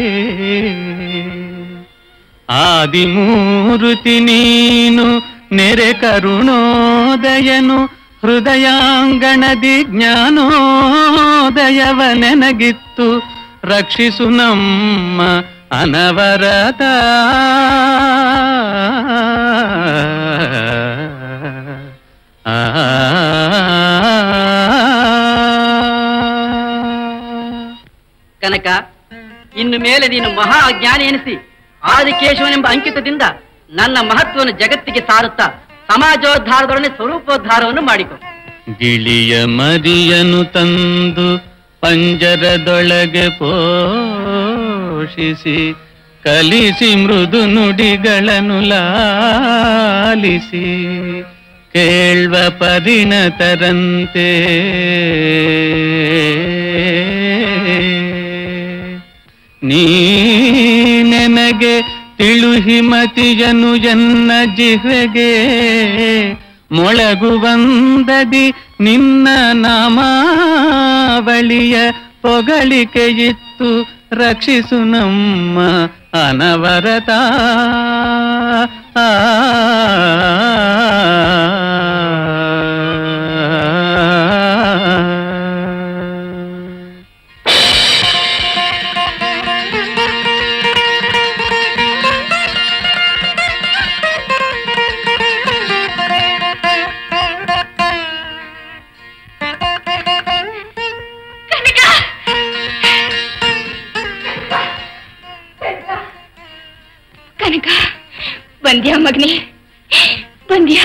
ಆದಿಮೂರುತಿ ನೀನು ನೆರೆ ಕರುಣೋದಯನು ಹೃದಯಾಂಗಣದಿ ಜ್ಞಾನೋದಯವ ನೆನಗಿತ್ತು ರಕ್ಷಿಸು ನಮ್ಮ ಅನವರತ ಕನಕ ಇನ್ನು ಮೇಲೆ ನೀನು ಮಹಾ ಅಜ್ಞಾನಿ ಎನಿಸಿ ಆದಿಕೇಶವನೆಂಬ ಅಂಕಿತದಿಂದ ನನ್ನ ಮಹತ್ವವನ್ನು ಜಗತ್ತಿಗೆ ಸಾರುತ್ತಾ ಸಮಾಜೋದ್ಧಾರದೊಡನೆ ಸ್ವರೂಪೋದ್ಧಾರವನ್ನು ಮಾಡಿಕೊ ಗಿಳಿಯ ಮರಿಯನು ತಂದು ಪಂಜರದೊಳಗೆ ಪೋಷಿಸಿ ಕಲಿಸಿ ಮೃದು ನುಡಿಗಳನ್ನು ಲಾಲಿಸಿ ಕೇಳ್ವ ಪರಿಣತರಂತೆ ನೀ ನನಗೆ ತಿಳುಹಿಮತಿಯನು ಎನ್ನ ಜಿಹ್ವೆಗೆ ಮೊಳಗುವಂದದಿ ನಿನ್ನ ನಾಮಾವಳಿಯ ಪೊಗಳಿಕೆಯಿತ್ತು ರಕ್ಷಿಸು ನಮ್ಮ ಅನವರತ ಆ ಕನಕ ಬಂದ್ಯಾ ಮಗನೇ ಬಂದ್ಯಾ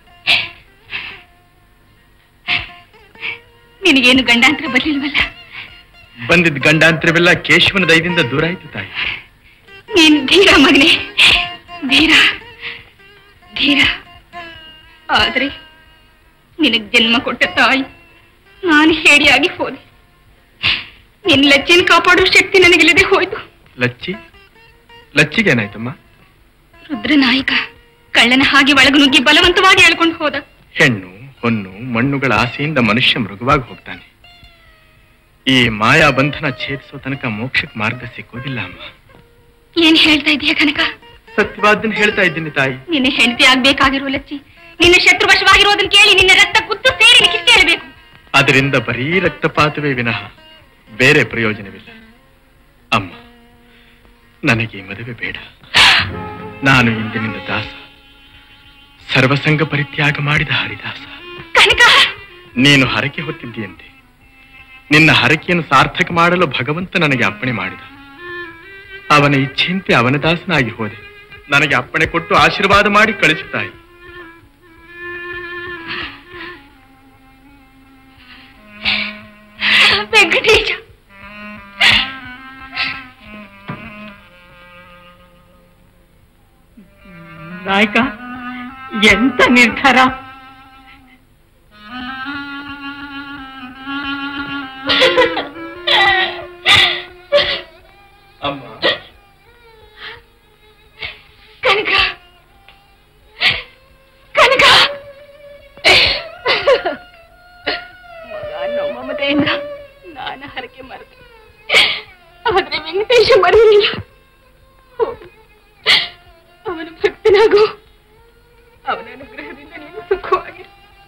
ನಿನಗೇನು ಗಂಡಾಂತರ ಬರ್ಲಿಲ್ವಲ್ಲ ಬಂದಿದ್ದ ಗಂಡಾಂತರವೆಲ್ಲ ಕೇಶವನ ದಯದಿಂದ ದೂರ ಆಯ್ತು ತಾಯಿ ನೀನ್ ಧೀರ ಮಗನೇ ಧೀರ ಧೀರ ಆದ್ರೆ ನಿನಗ್ ಜನ್ಮ ಕೊಟ್ಟ ತಾಯಿ ನಾನು ಹೇಡಿಯಾಗಿ ಹೋದೆ ನಿನ್ ಲಚ್ಚಿನ ಕಾಪಾಡೋ ಶಕ್ತಿ ನನಗಿಲ್ಲದೆ ಹೋಯ್ತು ಲಚ್ಚಿ ಲಚ್ಚಿಗೇನಾಯ್ತಮ್ಮ ರುದ್ರನಾಯಕ ಕಳ್ಳನ ಹಾಗೆ ಒಳಗೆ ನುಗ್ಗಿ ಬಲವಂತವಾಗಿ ಎಳ್ಕೊಂಡು ಹೋದ ಹೆಣ್ಣು ಹೊನ್ನು ಮಣ್ಣುಗಳ ಆಸೆಯಿಂದ ಮನುಷ್ಯ ಮೃಗವಾಗಿ ಹೋಗ್ತಾನೆ ಈ ಮಾಯಾ ಬಂಧನ ಛೇದಿಸೋ ತನಕ ಮೋಕ್ಷಕ್ಕೆ ಮಾರ್ಗ ಸಿಕ್ಕೋದಿಲ್ಲ ಅಮ್ಮ ಏನ್ ಹೇಳ್ತಾ ಇದೀಯ ಕನಕ ಸತ್ಯವಾದನ್ನ ಹೇಳ್ತಾ ಇದ್ದೀನಿ ತಾಯಿ ನಿನ್ನ ಹೆಂಡತಿ ಆಗ್ಬೇಕಾಗಿರೋ ಲಚ್ಚಿ ನಿನ್ನ ಶತ್ರುವಶವಾಗಿರೋದನ್ನ ಕೇಳಿ ನಿನ್ನ ರಕ್ತ ಕುತ್ತು ಸೇರಿ ಕಿತ್ತೆ ಹೇಳಬೇಕು ಅದರಿಂದ ಬರೀ ರಕ್ತಪಾತವೇ ವಿನಃ ಬೇರೆ ಪ್ರಯೋಜನವಿಲ್ಲ ಅಮ್ಮ ನನಗೆ ಈ ಮದುವೆ ಬೇಡ ನಾನು ಇಂದಿನಿಂದ ದಾಸ ಸರ್ವಸಂಗ ಪರಿತ್ಯಾಗ ಮಾಡಿದ ಹರಿದಾಸ ಕನಕ ನೀನು ಹರಕೆ ಹೊತ್ತಿದ್ದೀಯಂತೆ ನಿನ್ನ ಹರಕೆಯನ್ನು ಸಾರ್ಥಕ ಮಾಡಲು ಭಗವಂತ ನನಗೆ ಅಪ್ಪಣೆ ಮಾಡಿದ ಅವನ ಇಚ್ಛೆಯಂತೆ ಅವನ ದಾಸನಾಗಿ ಹೋದೆ ನನಗೆ ಅಪ್ಪಣೆ ಕೊಟ್ಟು ಆಶೀರ್ವಾದ ಮಾಡಿ ಕಳಿಸುತ್ತಾಯಿ ವೆಂಕಟೇಶ ನಾಯಕ ಎಂತ ನಿರ್ಧಾರ ಅಮ್ಮ ಕನಕ ಕನಕ ಮಗ ಅನ್ನೋ ಮಮತೆಯಿಂದ ನಾನು ಹರಕೆ ಮರೆತೆ ಆದ್ರೆ ವೆಂಕಟೇಶ ಮರೆಯಲಿಲ್ಲ ಹೋಗು. ಅವನು ಭಕ್ತನಾಗು ಅವನ ಅನುಗ್ರಹದಿಂದ ನೀನು ಸುಖವಾಗಿರು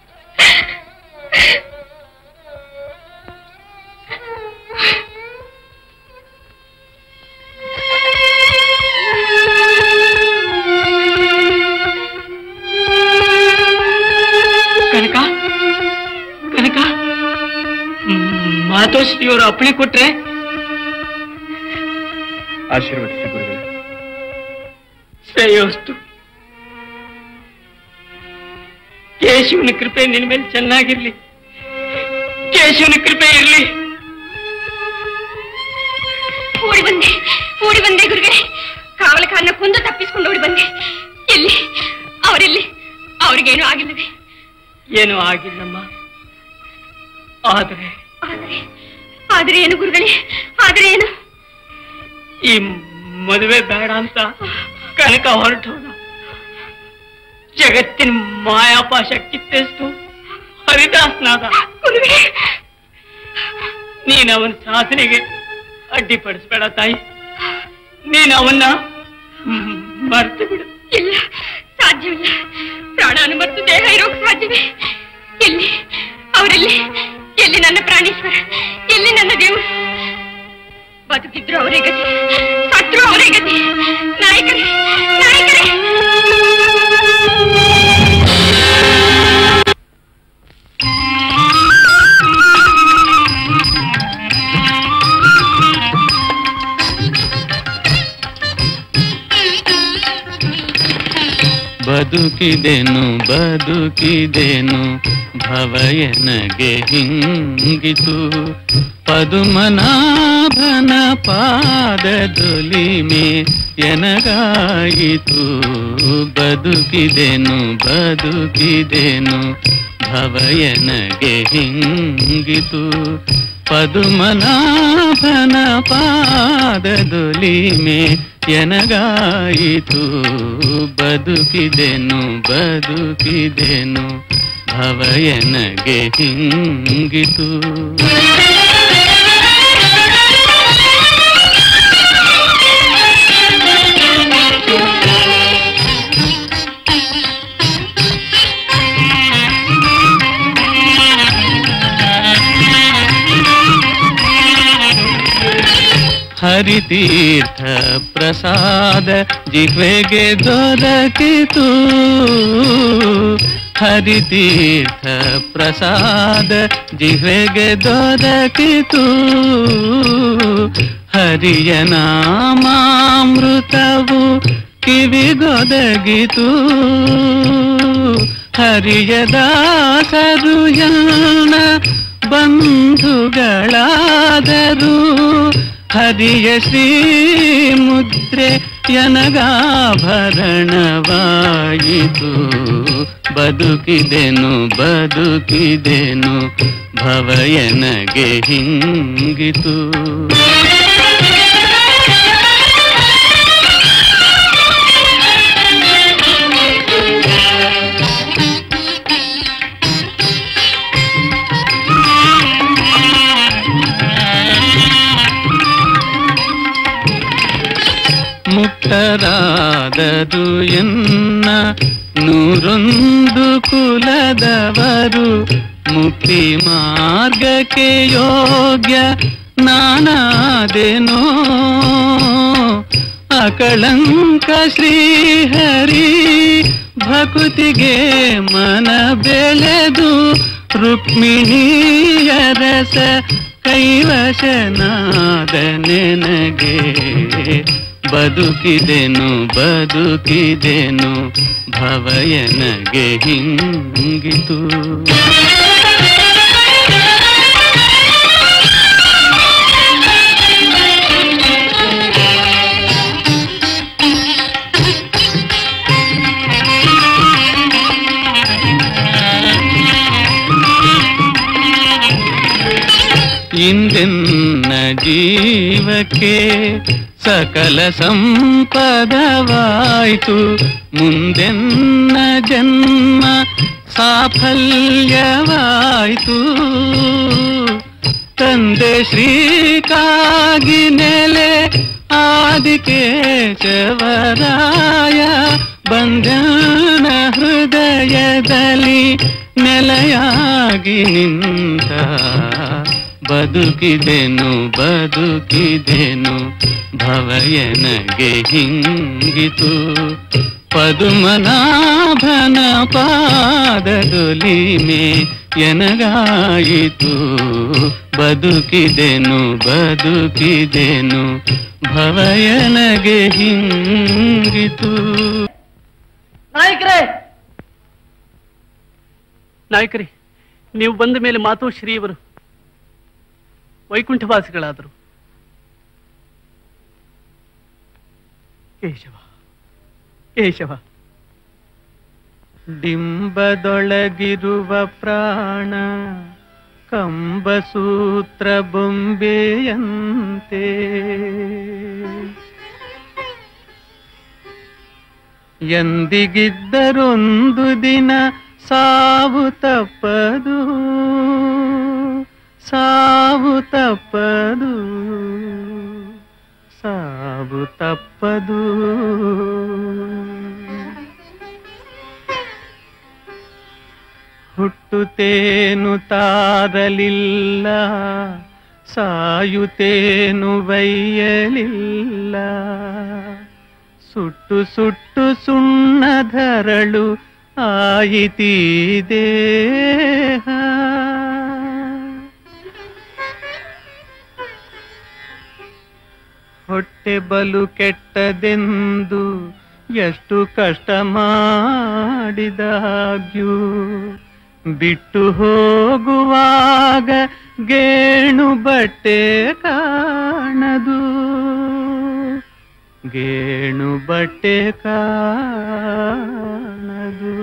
ಕನಕ ಕನಕ ಮಾತೋಶ್ರೀಯವರು ಅಪ್ಪಣೆ ಕೊಟ್ರೆ ಆಶೀರ್ವದಿಸಿ ಗುರುಗಳೇ ಶ್ರೇಯೋಸ್ತು ಕೇಶವನ ಕೃಪೆ ನಿನ್ ಮೇಲೆ ಚೆನ್ನಾಗಿರ್ಲಿ ಕೇಶವನ ಕೃಪೆ ಇರ್ಲಿ ಓಡಿ ಬಂದೆ ಓಡಿ ಬಂದೆ ಗುರುಗಳೇ ಕಾವಲಕಾರನ ಕೊಂದು ತಪ್ಪಿಸ್ಕೊಂಡು ಓಡಿ ಬಂದೆ ಎಲ್ಲಿ ಅವರೆಲ್ಲಿ ಅವ್ರಿಗೇನು ಆಗಿಲ್ಲವೇ ಏನು ಆಗಿಲ್ಲಮ್ಮ ಆದರೆ ಆದ್ರೆ ಆದ್ರೆ ಏನು ಗುರುಗಳೇ ಆದ್ರೆ ಏನು ಈ ಮದುವೆ ಬೇಡ ಅಂತ ಕನಕ ಹೊರಟೋದ ಜಗತ್ತಿನ ಮಾಯಾಪಾಶ ಕಿತ್ತೆಸ್ತು ಹರಿದಾಸ್ನಾದ ಗುರುಗಳೇ ನೀನ್ ಅವನ ಸಾಧನೆಗೆ ಅಡ್ಡಿಪಡಿಸ್ಬೇಡ ತಾಯಿ ನೀನ್ ಅವನ್ನ ಮರ್ತು ಬಿಡು ಇಲ್ಲ ಸಾಧ್ಯವಿಲ್ಲ ಪ್ರಾಣಾನು ಮತ್ತು ದೇಹ ಇರೋಕ್ ಸಾಧ್ಯವೇ ಎಲ್ಲಿ ಅವರೆಲ್ಲಿ ಎಲ್ಲಿ ನನ್ನ ಪ್ರಾಣೇಶ್ವರ ಎಲ್ಲಿ ನನ್ನ ದೇವರು ಬದುಕಿದ್ರು ಅವರೇ ಗತಿ ಸತ್ರು ಅವರೇ ಗತಿ ನಾಯಕರೇ ನಾಯಕರೇ ಬದುಕಿದೆನು ಬದುಕಿದೆನು ಭವಯನಗೆ ಹಿಂಗಿತು ಪದುಮನಾಭನ ಪಾದದೊಲಿಮೆ ಎನಗಾಯಿತು ಬದುಕಿದೆನು ಬದುಕಿದೆನು ಭವಯನಗೆ ಹಿಂಗಿತು ಪದುಮನಾಭನ ಪಾದದೊಲಿಮೆ ಎನಗಾಯಿತು ಬದುಕಿದೆನು ಬದುಕಿದೆನು ಭವಯನಗೆ ಹಿಂಗಿತು ಹರಿತೀರ್ಥ ಪ್ರಸಾದ ಜಿಹ್ವೆಗೆ ದೊರಕಿತು ಹರಿತೀರ್ಥ ಪ್ರಸಾದ ಜಿಹ್ವೆಗೆ ದೊರಕಿತು ಹರಿಯ ನಾಮಾಮೃತವು ಕಿವಿಗೊದಗಿತು ಹರಿಯ ದಾಸರು ಯಾನ ಬಂಧುಗಳಾದರು ಹರಿಯ ಶ್ರೀ ಮುದ್ರೆ ಯನಗಾಭರಣವಾಯಿತು ಬದುಕಿದೆನು ಬದುಕಿದೆನು ಭವಯನಗೆ ಹಿಂಗಿತು ಮುಕ್ತರಾದದು ಎನ್ನ ನೂರೊಂದು ಕುಲದವರು ಮುಕ್ತಿ ಮಾರ್ಗಕ್ಕೆ ಯೋಗ್ಯ ನಾನಾದೆನೋ ಅಕಳಂಕ ಶ್ರೀಹರಿ ಭಕುತಿಗೆ ಮನ ಬೆಳೆದು ರುಕ್ಮಿಣಿಯ ರಸ ಕೈವಶನಾದ ನೆನಗೆ ಬದುಕಿದೆನು ಬದುಕಿದೆನು ಭವಯನಗೆ ಹಿಂಗಿತು ಇಂದೆನ್ನ ಜೀವಕ್ಕೆ ಸಕಲ ಸಂಪದವಾಯಿತು ಮುಂದೆನ್ನ ಜನ್ಮ ಸಾಫಲ್ಯವಾಯಿತು ತಂದೆ ಶ್ರೀಕಾಗಿ ನೆಲೆ ಆದಿಕೇಶವರಾಯ ಬಂಧನ ಹೃದಯದಲ್ಲಿ ನೆಲೆಯಾಗಿ ನಿಂತ ಬದುಕಿದೆನು ಬದುಕಿದೆನು ಭವಯನಗೆ ಹಿಂಗಿತು ಪದುಮನಾಭನ ಪಾದದೊಲಿಮೆ ಎನಗಾಯಿತು ಬದುಕಿದೆನು ಬದುಕಿದೆನು ಭವಯನಗೆ ಹಿಂಗಿತು ನಾಯಕರೇ ನಾಯಕರೇ ನೀವು ಬಂದ ಮೇಲೆ ಮಾತು ಶ್ರೀಯವರು ವೈಕುಂಠವಾಸಿಗಳಾದರು ಕೇಶವ ಕೇಶವ ಡಿಂಬದೊಳಗಿರುವ ಪ್ರಾಣ ಕಂಬಸೂತ್ರ ಬೊಂಬೆಯಂತೆ ಎಂದಿಗಿದ್ದರೊಂದು ದಿನ ಸಾವು ತಪ್ಪದು ಸಾವು ತಪ್ಪದು ಸಾವು ತಪ್ಪದು ಹುಟ್ಟುತ್ತೇನು ತಾರಲಿಲ್ಲ ಸಾಯುತ್ತೇನು ಬೈಯಲಿಲ್ಲ ಸುಟ್ಟು ಸುಟ್ಟು ಸುಣ್ಣಧರಳು ಆಯಿತೀ ದೇಹ ಹೊಟ್ಟೆ ಬಲು ಕೆಟ್ಟದೆಂದು ಎಷ್ಟು ಕಷ್ಟ ಮಾಡಿದಾಗ್ಯೂ ಬಿಟ್ಟು ಹೋಗುವಾಗ ಗೇಣು ಬಟ್ಟೆ ಕಾಣದು ಗೇಣು ಬಟ್ಟೆ ಕಾಣದು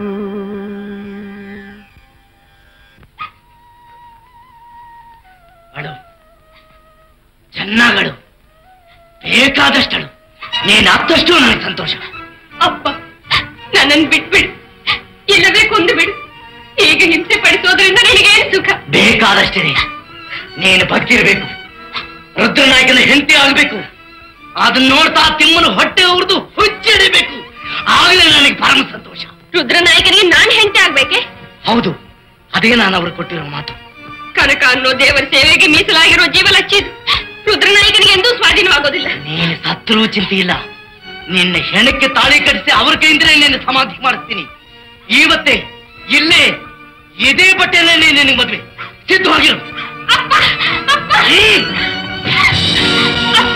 ಅಳು ಚೆನ್ನಾಗಳು ಬೇಕಾದಷ್ಟಳು ನೀನ್ ಅತ್ತಷ್ಟು ನನಗೆ ಸಂತೋಷ ಅಪ್ಪ ನನ್ನನ್ನು ಬಿಟ್ಬಿಡು ಇಲ್ಲವೇ ಕೊಂದು ಬಿಡು ಹೀಗೆ ಹಿಂಸೆ ಪಡಿಸೋದ್ರಿಂದ ನಿನಗೇನು ಸುಖ ಬೇಕಾದಷ್ಟಿದೆ ನೀನು ಬಗ್ಗಿರ್ಬೇಕು ರುದ್ರನಾಯಕನ ಹೆಂಡತಿ ಆಗ್ಬೇಕು ಅದನ್ನ ನೋಡ್ತಾ ತಿಮ್ಮನ ಹೊಟ್ಟೆ ಉರಿದು ಹುಚ್ಚಿಡಿಬೇಕು ಆಗಲೇ ನನಗೆ ಪರಮ ಸಂತೋಷ ರುದ್ರನಾಯಕನಿಗೆ ನಾನ್ ಹೆಂಡತಿ ಆಗ್ಬೇಕೆ ಹೌದು ಅದೇ ನಾನು ಅವ್ರಿಗೆ ಕೊಟ್ಟಿರೋ ಮಾತು ಕನಕ ಅನ್ನೋ ದೇವರ ಸೇವೆಗೆ ಮೀಸಲಾಗಿರೋ ಜೀವಲಚ್ಚಿದ್ ರುದ್ರನಾಯಕನಿಗೆ ಎಂದೂ ಸ್ವಾಧೀನವಾಗೋದಿಲ್ಲ ನೀನು ಸತ್ರೂ ಚಿಂತೆ ಇಲ್ಲ ನಿನ್ನ ಹೆಣಕ್ಕೆ ತಾಳಿ ಕಟ್ಟಿಸಿ ಅವ್ರ ಕೈಯಿಂದಲೇ ನಿನ್ನ ಸಮಾಧಿ ಮಾಡಿಸ್ತೀನಿ ಇವತ್ತೇ ಇಲ್ಲೇ ಇದೇ ಬಟ್ಟೆಯಲ್ಲೇ ನಿನಗೆ ಮದ್ವೆ ಸಿದ್ಧವಾಗಿರು ಹ್ಮ್. ಅಪ್ಪ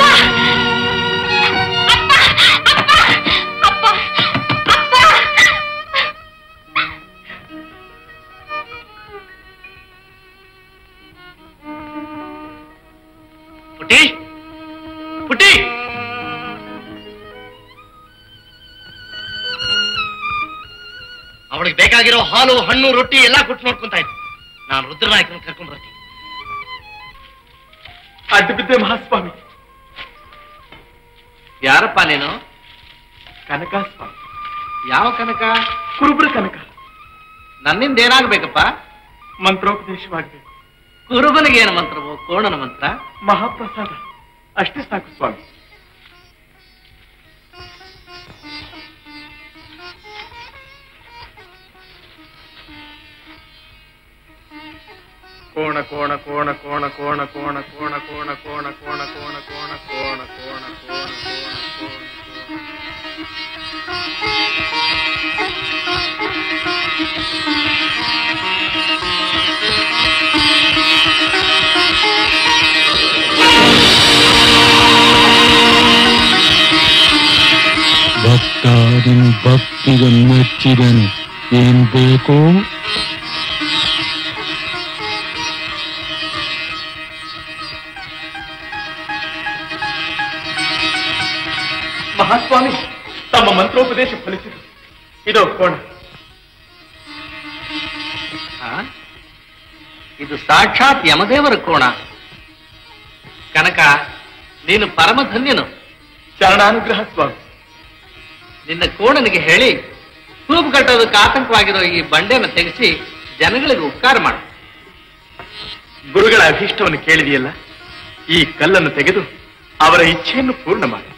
ಅಪ್ಪ ಅಪ್ಪ ಅಪ್ಪ ಅಪ್ಪ ಪುಟಿ ಪುಟಿ ಅವಳಿಗೆ ಬೇಕಾಗಿರೋ ಹಾಲು ಹಣ್ಣು ರೊಟ್ಟಿ ಎಲ್ಲಾ ಕೊಟ್ಟು ನೋಡ್ಕೊಂತ ಇದ್ದೆ ನಾನು ರುದ್ರನಾಯಕನ ಕರ್ಕೊಂಡ್ ಬರ್ತೀನಿ ಅಡ್ಡ ಬಿದ್ದೆ ಮಹಾಸ್ವಾಮಿ ಯಾರಪ್ಪ ನೀನು ಕನಕ ಸ್ವಾಮಿ ಯಾವ ಕನಕ ಕುರುಬ್ರ ಕನಕ ನನ್ನಿಂದ ಏನಾಗ್ಬೇಕಪ್ಪ ಮಂತ್ರೋಪದೇಶವಾಗಬೇಕು ಕುರುಬನಿಗೆ ಏನು ಮಂತ್ರವು ಕೋಣನ ಮಂತ್ರ ಮಹಾಪ್ರಸಾದ ಅಷ್ಟೇ ಸಾಕು ಸ್ವಾಮಿ ಕೋಣ ಕೋಣ ಕೋಣ ಕೋಣ ಕೋಣ ಕೋಣ ಕೋಣ ಕೋಣ ಕೋಣ ಕೋಣ ಕೋಣ ಕೋಣ ಕೋಣ ಕೋಣ ಕೋಣ ಕೋಣ ಕೋಣ ಭಕ್ತಾದಿನ ಭಕ್ತಿಗೆ ಮೆಚ್ಚಿದನು ಏನ್ ಬೇಕು ಮಹಾಸ್ವಾಮಿ ತಮ್ಮ ಮಂತ್ರೋಪದೇಶ ಫಲಿಸಿತು ಇದೋ ಕೋಣ ಆ? ಇದು ಸಾಕ್ಷಾತ್ ಯಮದೇವರ ಕೋಣ ಕನಕ ನೀನು ಪರಮಧನ್ಯನು ಶರಣಾನುಗ್ರಹ ಸ್ವಾಮಿ ನಿನ್ನ ಕೋಣನಿಗೆ ಹೇಳಿ ತೂಪು ಕಟ್ಟೋದಕ್ಕೆ ಆತಂಕವಾಗಿರೋ ಈ ಬಂಡೆನ ತೆಗೆಸಿ ಜನಗಳಿಗೆ ಉಪಕಾರ ಮಾಡು ಗುರುಗಳ ಅಭೀಷ್ಟವನ್ನು ಕೇಳಿದೆಯಲ್ಲ ಈ ಕಲ್ಲನ್ನು ತೆಗೆದು ಅವರ ಇಚ್ಛೆಯನ್ನು ಪೂರ್ಣ ಮಾಡಿ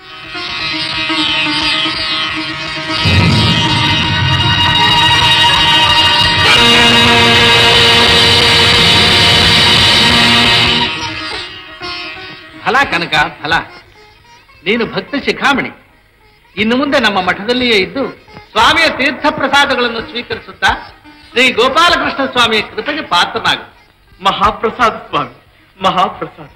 ಫಲ ಕನಕ ಫಲ ನೀನು ಭಕ್ತ ಶಿಖಾಮಣಿ ಇನ್ನು ಮುಂದೆ ನಮ್ಮ ಮಠದಲ್ಲಿಯೇ ಇದ್ದು ಸ್ವಾಮಿಯ ತೀರ್ಥ ಪ್ರಸಾದಗಳನ್ನು ಸ್ವೀಕರಿಸುತ್ತಾ ಶ್ರೀ ಗೋಪಾಲಕೃಷ್ಣ ಸ್ವಾಮಿಯ ಕೃಪೆಗೆ ಪಾತ್ರನಾಗು ಮಹಾಪ್ರಸಾದ ಸ್ವಾಮಿ ಮಹಾಪ್ರಸಾದ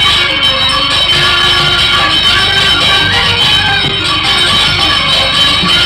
ಆ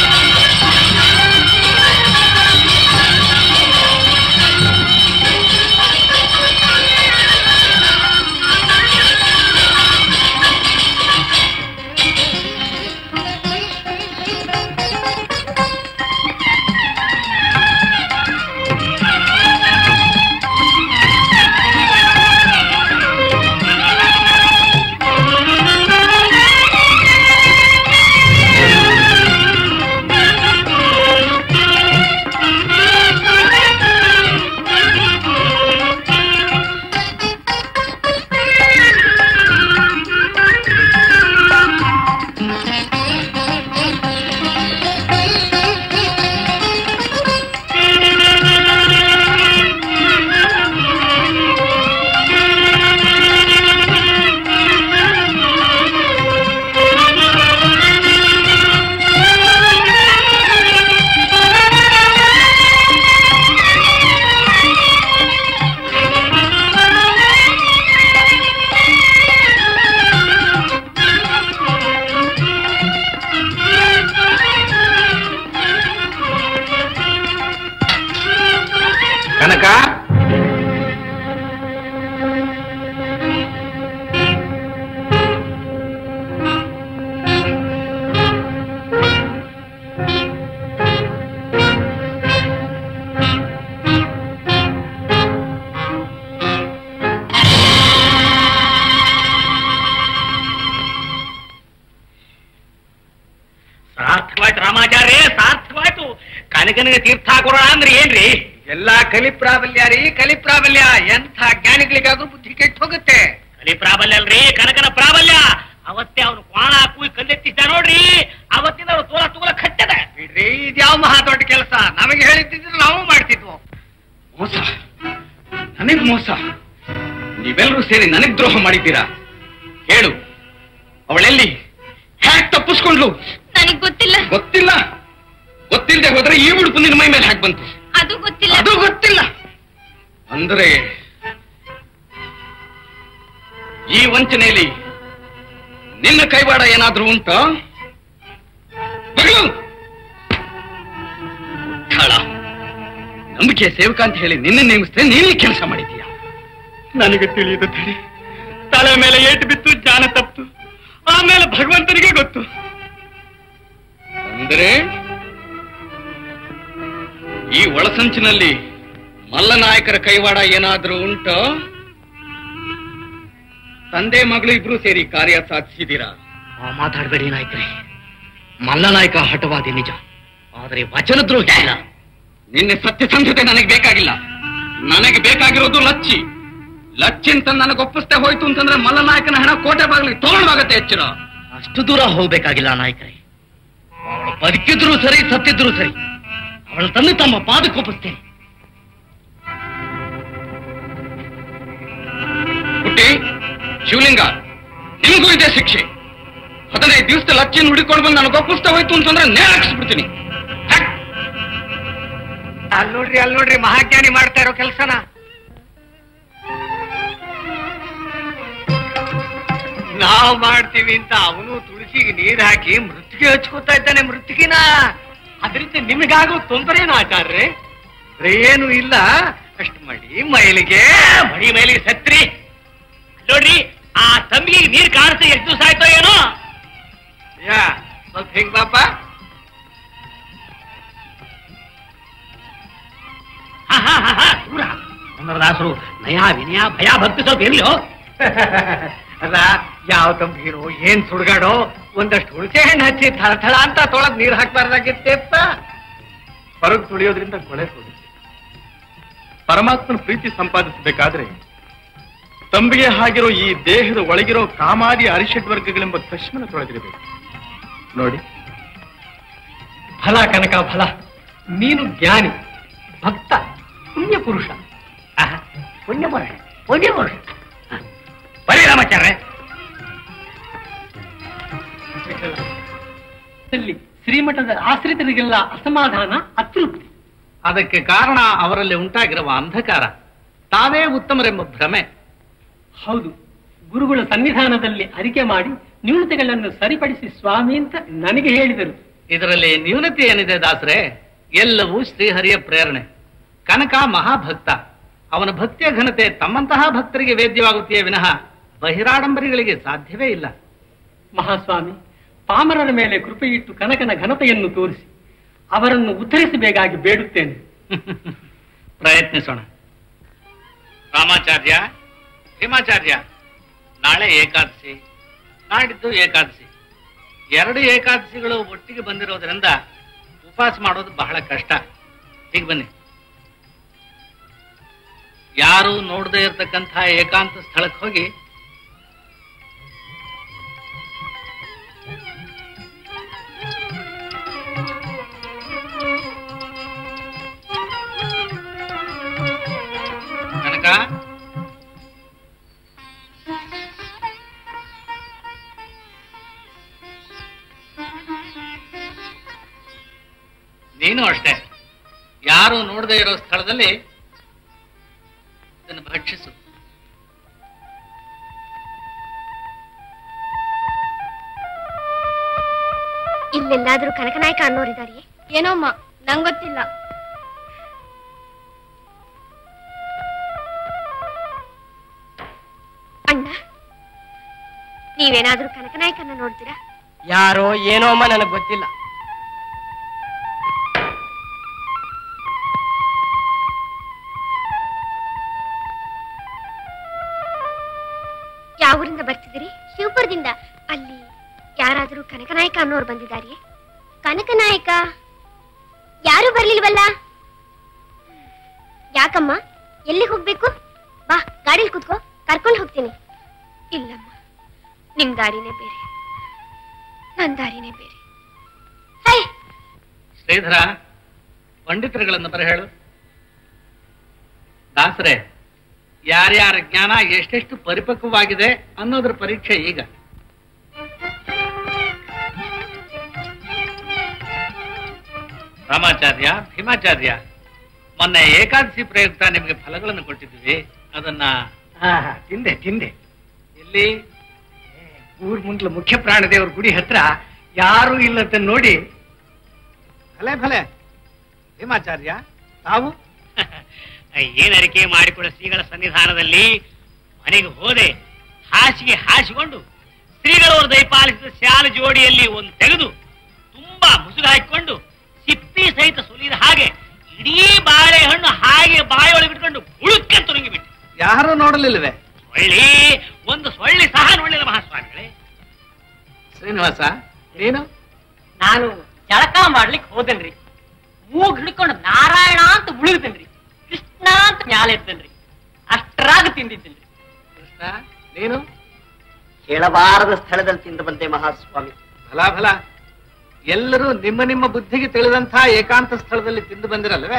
ಕನಕನಿಗೆ ತೀರ್ಥ ಕೊಡೋಣ ಅಂದ್ರೆ ಏನ್ರಿ ಎಲ್ಲಾ ಕಲಿ ಪ್ರಾಬಲ್ಯ ರೀ ಕಲಿ ಪ್ರಾಬಲ್ಯ ಎಂಥ ಜ್ಞಾನಿಗಳಿಗಾದ್ರೂ ಬುದ್ಧಿ ಕೆಟ್ಟು ಹೋಗುತ್ತೆ ಕಲಿ ಪ್ರಾಬಲ್ಯ ಅಲ್ರಿ ಕನಕನ ಪ್ರಾಬಲ್ಯ ಅವತ್ತೇ ಅವನು ಕ್ವಾಣ ಹಾಕಿ ಕಲ್ಲೆತ್ತಿದ್ದ ನೋಡ್ರಿ ಅವತ್ತಿಂದ ಅವ್ರು ತೋಲ ತೂಲ ಕಟ್ಟದ ಬಿಡ್ರಿ ಇದ್ಯಾವ ಮಹಾ ದೊಡ್ಡ ಕೆಲಸ ನಮಗೆ ಹೇಳಿದ್ದಿದ್ರೆ ನಾವು ಮಾಡ್ತಿದ್ವು ಮೋಸ ನನಗ್ ಮೋಸ ನೀವೆಲ್ಲರೂ ಸೇರಿ ನನಗ್ ದ್ರೋಹ ಮಾಡಿದ್ದೀರಾ ಹೇಳು ಅವಳೆಲ್ಲಿ ಹ್ಯಾಕ್ ತಪ್ಪಿಸ್ಕೊಂಡ್ಲು ನನಗ್ ಗೊತ್ತಿಲ್ಲ ಗೊತ್ತಿಲ್ಲ ಗೊತ್ತಿಲ್ಲದೆ ಹೋದ್ರೆ ಈ ಉಡುಪು ನಿನ್ನ ಮೈ ಮೇಲೆ ಹಾಕ್ ಬಂತು ಅದು ಗೊತ್ತಿಲ್ಲ ಅದು ಗೊತ್ತಿಲ್ಲ ಅಂದ್ರೆ ಈ ವಂಚನೆಯಲ್ಲಿ ನಿನ್ನ ಕೈವಾಡ ಏನಾದ್ರೂ ಉಂಟಾ ಬಗಳು ಮುಟ್ಟಾಳ. ನಂಬಿಕೆ ಸೇವಕ ಅಂತ ಹೇಳಿ ನಿನ್ನ ನೇಮಿಸ್ತೇ ನೀನೇ ಕೆಲಸ ಮಾಡಿದೀಯ ನನಗೆ ತಿಳಿಯದು ತಡಿ ತಲೆ ಮೇಲೆ ಏಟು ಬಿತ್ತು ಜ್ಞಾನ ತಪ್ತು ಆಮೇಲೆ ಭಗವಂತನಿಗೆ ಗೊತ್ತು ಅಂದರೆ ಈ ಒಳಸಂಚಿನಲ್ಲಿ ಮಲ್ಲನಾಯಕರ ಕೈವಾಡ ಏನಾದ್ರೂ ಉಂಟೋ ತಂದೆ ಮಗಳು ಇಬ್ರು ಸೇರಿ ಕಾರ್ಯ ಸಾಧಿಸಿದ್ದೀರಾ ಮಾತಾಡಬೇಡಿ ನಾಯ್ಕರೇ ಮಲ್ಲನಾಯಕ ಹಠವಾದಿ ನಿಜ ಆದರೆ ವಚನದ್ರೋಹಿ ಇಲ್ಲ ನಿನ್ನೆ ಸತ್ಯಸಂಧತೆ ನನಗೆ ಬೇಕಾಗಿಲ್ಲ ನನಗೆ ಬೇಕಾಗಿರೋದು ಲಚ್ಚಿ ಲಚ್ಚಿ ಅಂತ ನನಗೆ ಒಪ್ಪಿಸ್ತೇ ಹೋಯ್ತು ಅಂತಂದ್ರೆ ಮಲ್ಲನಾಯಕನ ಹಣ ಕೋಟೆ ಬಾಗಿಲಿಗೆ ತಗೊಂಡಾಗತ್ತೆ ಎಚ್ಚರ ಅಷ್ಟು ದೂರ ಹೋಗ್ಬೇಕಾಗಿಲ್ಲ ನಾಯಕರೇ ಅವಳು ಬದುಕಿದ್ರು ಸರಿ ಸತ್ತಿದ್ರು ಸರಿ ಅವಳ ತಂದು ತಮ್ಮ ಪಾದಕ್ಕೊಪ್ಪಿಸ್ತೇನೆ ಹುಟ್ಟಿ ಶಿವಲಿಂಗ ನಿಮಗೂ ಇದೆ ಶಿಕ್ಷೆ ಹದಿನೈದು ದಿವಸದ ಲಚ್ಚಿನ ಹುಡುಕೊಂಡು ಬಂದು ನನಗೆ ಒಪ್ಪಿಸ್ತಾ ಹೋಯ್ತು ಅಂತಂದ್ರೆ ನೇರ ಹಾಕ್ಸ್ಬಿಡ್ತೀನಿ ಹ್ಯಾಕ್. ಅಲ್ಲಿ ನೋಡ್ರಿ ಅಲ್ಲಿ ನೋಡ್ರಿ ಮಹಾಜ್ಞಾನಿ ಮಾಡ್ತಾ ಇರೋ ಕೆಲಸನ ನಾವ್ ಮಾಡ್ತೀವಿ ಅಂತ ಅವನು ತುಳಸಿಗೆ ನೀರ್ ಹಾಕಿ ಮೃತ್ತಿಗೆ ಹಚ್ಕೋತಾ ಇದ್ದಾನೆ ಮೃತ್ತಿಗೆನ ಅದರಿಂದ ನಿಮಗಾಗೋ ತೊಂದರೆನೂ ಆಚಾರ್ರೆ ಏನು ಇಲ್ಲ ಅಷ್ಟು ಮಾಡಿ ಮೈಲಿಗೆ ಮಡಿ ಮೇಲೆ ಸತ್ರಿ ನೋಡ್ರಿ ಆ ತಂಬಿಗೆ ನೀರ್ ಕಾಣಿಸಿ ಎಷ್ಟು ದಿವಸ ಆಯ್ತೋ ಏನೋ ಯಾ ಸ್ವಲ್ಪ ಹೆಂಗ್ ಬಾಪ ಹಾ, ಹಾ, ಹಾ, ಹಾ, ದೂರ ದಾಸರು ನಯ ವಿನಯ ಭಯ ಭಕ್ತಿ ಸ್ವಲ್ಪ ಎಲ್ಲಿಯೋ ಅಲ್ಲ ಯಾವ ತಂಬೀರು ಏನ್ ಸುಡ್ಗಾಡೋ ಒಂದಷ್ಟು ಹುಣಸೆ ಹಣ್ಣು ಹಚ್ಚಿ ಥಳ ಅಂತ ತೊಳಗ್ ನೀರ್ ಹಾಕ್ಬಾರ್ದಾಗಿತ್ತೇಪ್ಪ ಹೊರಗೆ ತುಳಿಯೋದ್ರಿಂದ ಕೊಳೆ ಹೋಗುತ್ತೆ ಪರಮಾತ್ಮನ ಪ್ರೀತಿ ಸಂಪಾದಿಸಬೇಕಾದ್ರೆ ತಂಬಿಗೆ ಹಾಗಿರೋ ಈ ದೇಹದ ಒಳಗಿರೋ ಕಾಮಾದಿ ಅರಿಷಡ್ ವರ್ಗಗಳೆಂಬ ಕಶ್ಮನ ತೊಳೆದಿರಬೇಕು ನೋಡಿ ಫಲ ಕನಕ ಫಲ ನೀನು ಜ್ಞಾನಿ ಭಕ್ತ ಪುಣ್ಯ ಪುರುಷ ಆಹಾ, ಪುಣ್ಯ ಪುರುಷ ಪುಣ್ಯ ಪುರುಷ ಹ. ಬರೀ ರಾಮಾಚಾರ್ಯ ಅಲ್ಲಿ ಶ್ರೀಮಠದ ಆಶ್ರಿತರಿಗೆಲ್ಲ ಅಸಮಾಧಾನ ಅತೃಪ್ತಿ ಅದಕ್ಕೆ ಕಾರಣ ಅವರಲ್ಲಿ ಉಂಟಾಗಿರುವ ಅಂಧಕಾರ ತಾವೇ ಉತ್ತಮರೆಂಬ ಭ್ರಮೆ ಹೌದು ಗುರುಗಳ ಸನ್ನಿಧಾನದಲ್ಲಿ ಅರಿಕೆ ಮಾಡಿ ನ್ಯೂನತೆಗಳನ್ನು ಸರಿಪಡಿಸಿ ಸ್ವಾಮಿ ಅಂತ ನನಗೆ ಹೇಳಿದರು ಇದರಲ್ಲಿ ನ್ಯೂನತೆ ಏನಿದೆ ದಾಸರೇ ಎಲ್ಲವೂ ಶ್ರೀಹರಿಯ ಪ್ರೇರಣೆ ಕನಕ ಮಹಾಭಕ್ತ ಅವನ ಭಕ್ತಿಯ ಘನತೆ ತಮ್ಮಂತಹ ಭಕ್ತರಿಗೆ ವೇದ್ಯವಾಗುತ್ತೆಯೇ ವಿನಃ ಬಹಿರಾಡಂಬರಿಗಳಿಗೆ ಸಾಧ್ಯವೇ ಇಲ್ಲ ಮಹಾಸ್ವಾಮಿ ಪಾಮರರ ಮೇಲೆ ಕೃಪೆಯಿಟ್ಟು ಕನಕನ ಘನತೆಯನ್ನು ತೋರಿಸಿ ಅವರನ್ನು ಉತ್ತರಿಸಬೇಕಾಗಿ ಬೇಡುತ್ತೇನೆ ಪ್ರಯತ್ನಿಸೋಣ ರಾಮಾಚಾರ್ಯ ಭೀಮಾಚಾರ್ಯ ನಾಳೆ ಏಕಾದಶಿ ನಾಡಿದ್ದು ಏಕಾದಶಿ ಎರಡು ಏಕಾದಶಿಗಳು ಒಟ್ಟಿಗೆ ಬಂದಿರೋದ್ರಿಂದ ಉಪವಾಸ ಮಾಡೋದು ಬಹಳ ಕಷ್ಟ ಹೀಗೆ ಬನ್ನಿ ಯಾರು ನೋಡದೇ ಇರತಕ್ಕಂಥ ಏಕಾಂತ ಸ್ಥಳಕ್ಕೆ ಹೋಗಿ ಕನಕ ನೀನು ಅಷ್ಟೇ ಯಾರು ನೋಡದೇ ಇರೋ ಸ್ಥಳದಲ್ಲಿ ಇದನ್ನು ಭಕ್ಷಿಸು ಇಲ್ಲೆಲ್ಲಾದ್ರೂ ಕನಕನಾಯಕ ಅನ್ನೋರಿದ್ದಾರೆ ಏನೋಮ್ಮ ನಂಗೊತ್ತಿಲ್ಲ ಅಣ್ಣ ನೀವೇನಾದ್ರೂ ಕನಕನಾಯಕನ ನೋಡ್ತೀರಾ ಯಾರೋ ಏನೋ ಅಮ್ಮ ನನಗೆ ಗೊತ್ತಿಲ್ಲ ಯಾವ ಊರಿಂದ ಬರ್ತಿದ್ದೀರಿ ಶಿವಪುರದಿಂದ ಅಲ್ಲಿ ಯಾರಾದರೂ ಕನಕನಾಯಕ ಅನ್ನೋರು ಬಂದಿದ್ದಾರೆಯೇ ಕನಕನಾಯಕ ಯಾರು ಬರ್ಲಿಲ್ವಲ್ಲ ಯಾಕಮ್ಮ ಎಲ್ಲಿ ಹೋಗ್ಬೇಕು ಬಾ ಗಾಡಿಲಿ ಕೂತ್ಕೋ ಕರ್ಕೊಂಡು ಹೋಗ್ತೀನಿ ಇಲ್ಲಮ್ಮ ನಿಮ್ ದಾರಿನೇ ಬೇರೆ ನನ್ ದಾರಿನೇ ಬೇರೆ ಹೇ ಶ್ರೀಧರ ಪಂಡಿತರುಗಳನ್ನು ಬರ ಹೇಳು ದಾಸರೇ ಯಾರ್ಯಾರ ಜ್ಞಾನ ಎಷ್ಟೆಷ್ಟು ಪರಿಪಕ್ವವಾಗಿದೆ ಅನ್ನೋದ್ರ ಪರೀಕ್ಷೆ ಈಗ ರಾಮಾಚಾರ್ಯ ಭೀಮಾಚಾರ್ಯ ಮೊನ್ನೆ ಏಕಾದಶಿ ಪ್ರಯುಕ್ತ ನಿಮಗೆ ಫಲಗಳನ್ನು ಕೊಟ್ಟಿದ್ವಿ ಅದನ್ನ ತಿಂದೆ ತಿಂದೆ ಎಲ್ಲಿ ಊರ್ ಮುಂದ್ಲ ಮುಖ್ಯ ಪ್ರಾಣದೇವ್ರ ಗುಡಿ ಹತ್ರ ಯಾರು ಇಲ್ಲಂತ ನೋಡಿ ಭಲೆ ಭಲೆ ಭೀಮಾಚಾರ್ಯ ತಾವು ಏನ್ ಅರಿಕೆ ಮಾಡಿಕೊಳ್ಳ ಶ್ರೀಗಳ ಸನ್ನಿಧಾನದಲ್ಲಿ ಮನೆಗೆ ಹೋದೆ ಹಾಸಿಗೆ ಹಾಸಿಕೊಂಡು ಶ್ರೀಗಳವರು ದಯಪಾಲಿಸಿದ ಶಾಲ ಜೋಡಿಯಲ್ಲಿ ಒಂದು ತೆಗೆದು ತುಂಬಾ ಮುಸುಗು ಹಾಕಿಕೊಂಡು ಸಿಪ್ಪಿ ಸಹಿತ ಸುಲಿದ ಹಾಗೆ ಇಡೀ ಬಾಳೆಹಣ್ಣು ಹಾಗೆ ಬಾಯೊಳಗೆ ಬಿಟ್ಕೊಂಡು ಉಳುಕ್ಕೆ ತುರುಗಿ ಬಿಟ್ಟು ಯಾರು ನೋಡಲಿಲ್ವೇ ಸೊಳ್ಳಿ ಒಂದು ಸೊಳ್ಳಿ ಸಹ ನೋಡಲಿಲ್ಲ ಮಹಾಸ್ವಾಮಿಗಳೇ ಶ್ರೀನಿವಾಸ ನೀನು ನಾನು ಜಳಕ ಮಾಡ್ಲಿಕ್ಕೆ ಹೋದೆನ್ರಿ ಮೂಗ್ ಹಿಡ್ಕೊಂಡು ನಾರಾಯಣ ಅಂತ ಮುಳುಗ್ತೇನ್ರಿ ಕೃಷ್ಣ ಅಂತ ಮ್ಯಾಲೆ ಇರ್ತೇನ್ರಿ ಅಷ್ಟ್ರಾಗ ತಿಂದಿದ್ದೇನ್ರಿ ಕೃಷ್ಣ ನೀನು ಹೇಳಬಾರದ ಸ್ಥಳದಲ್ಲಿ ತಿಂದು ಬಂದೆ ಮಹಾಸ್ವಾಮಿ ಫಲ ಫಲ ಎಲ್ಲರೂ ನಿಮ್ಮ ನಿಮ್ಮ ಬುದ್ಧಿಗೆ ತಿಳಿದಂತಹ ಏಕಾಂತ ಸ್ಥಳದಲ್ಲಿ ತಿಂದು ಬಂದಿರಲ್ವೇ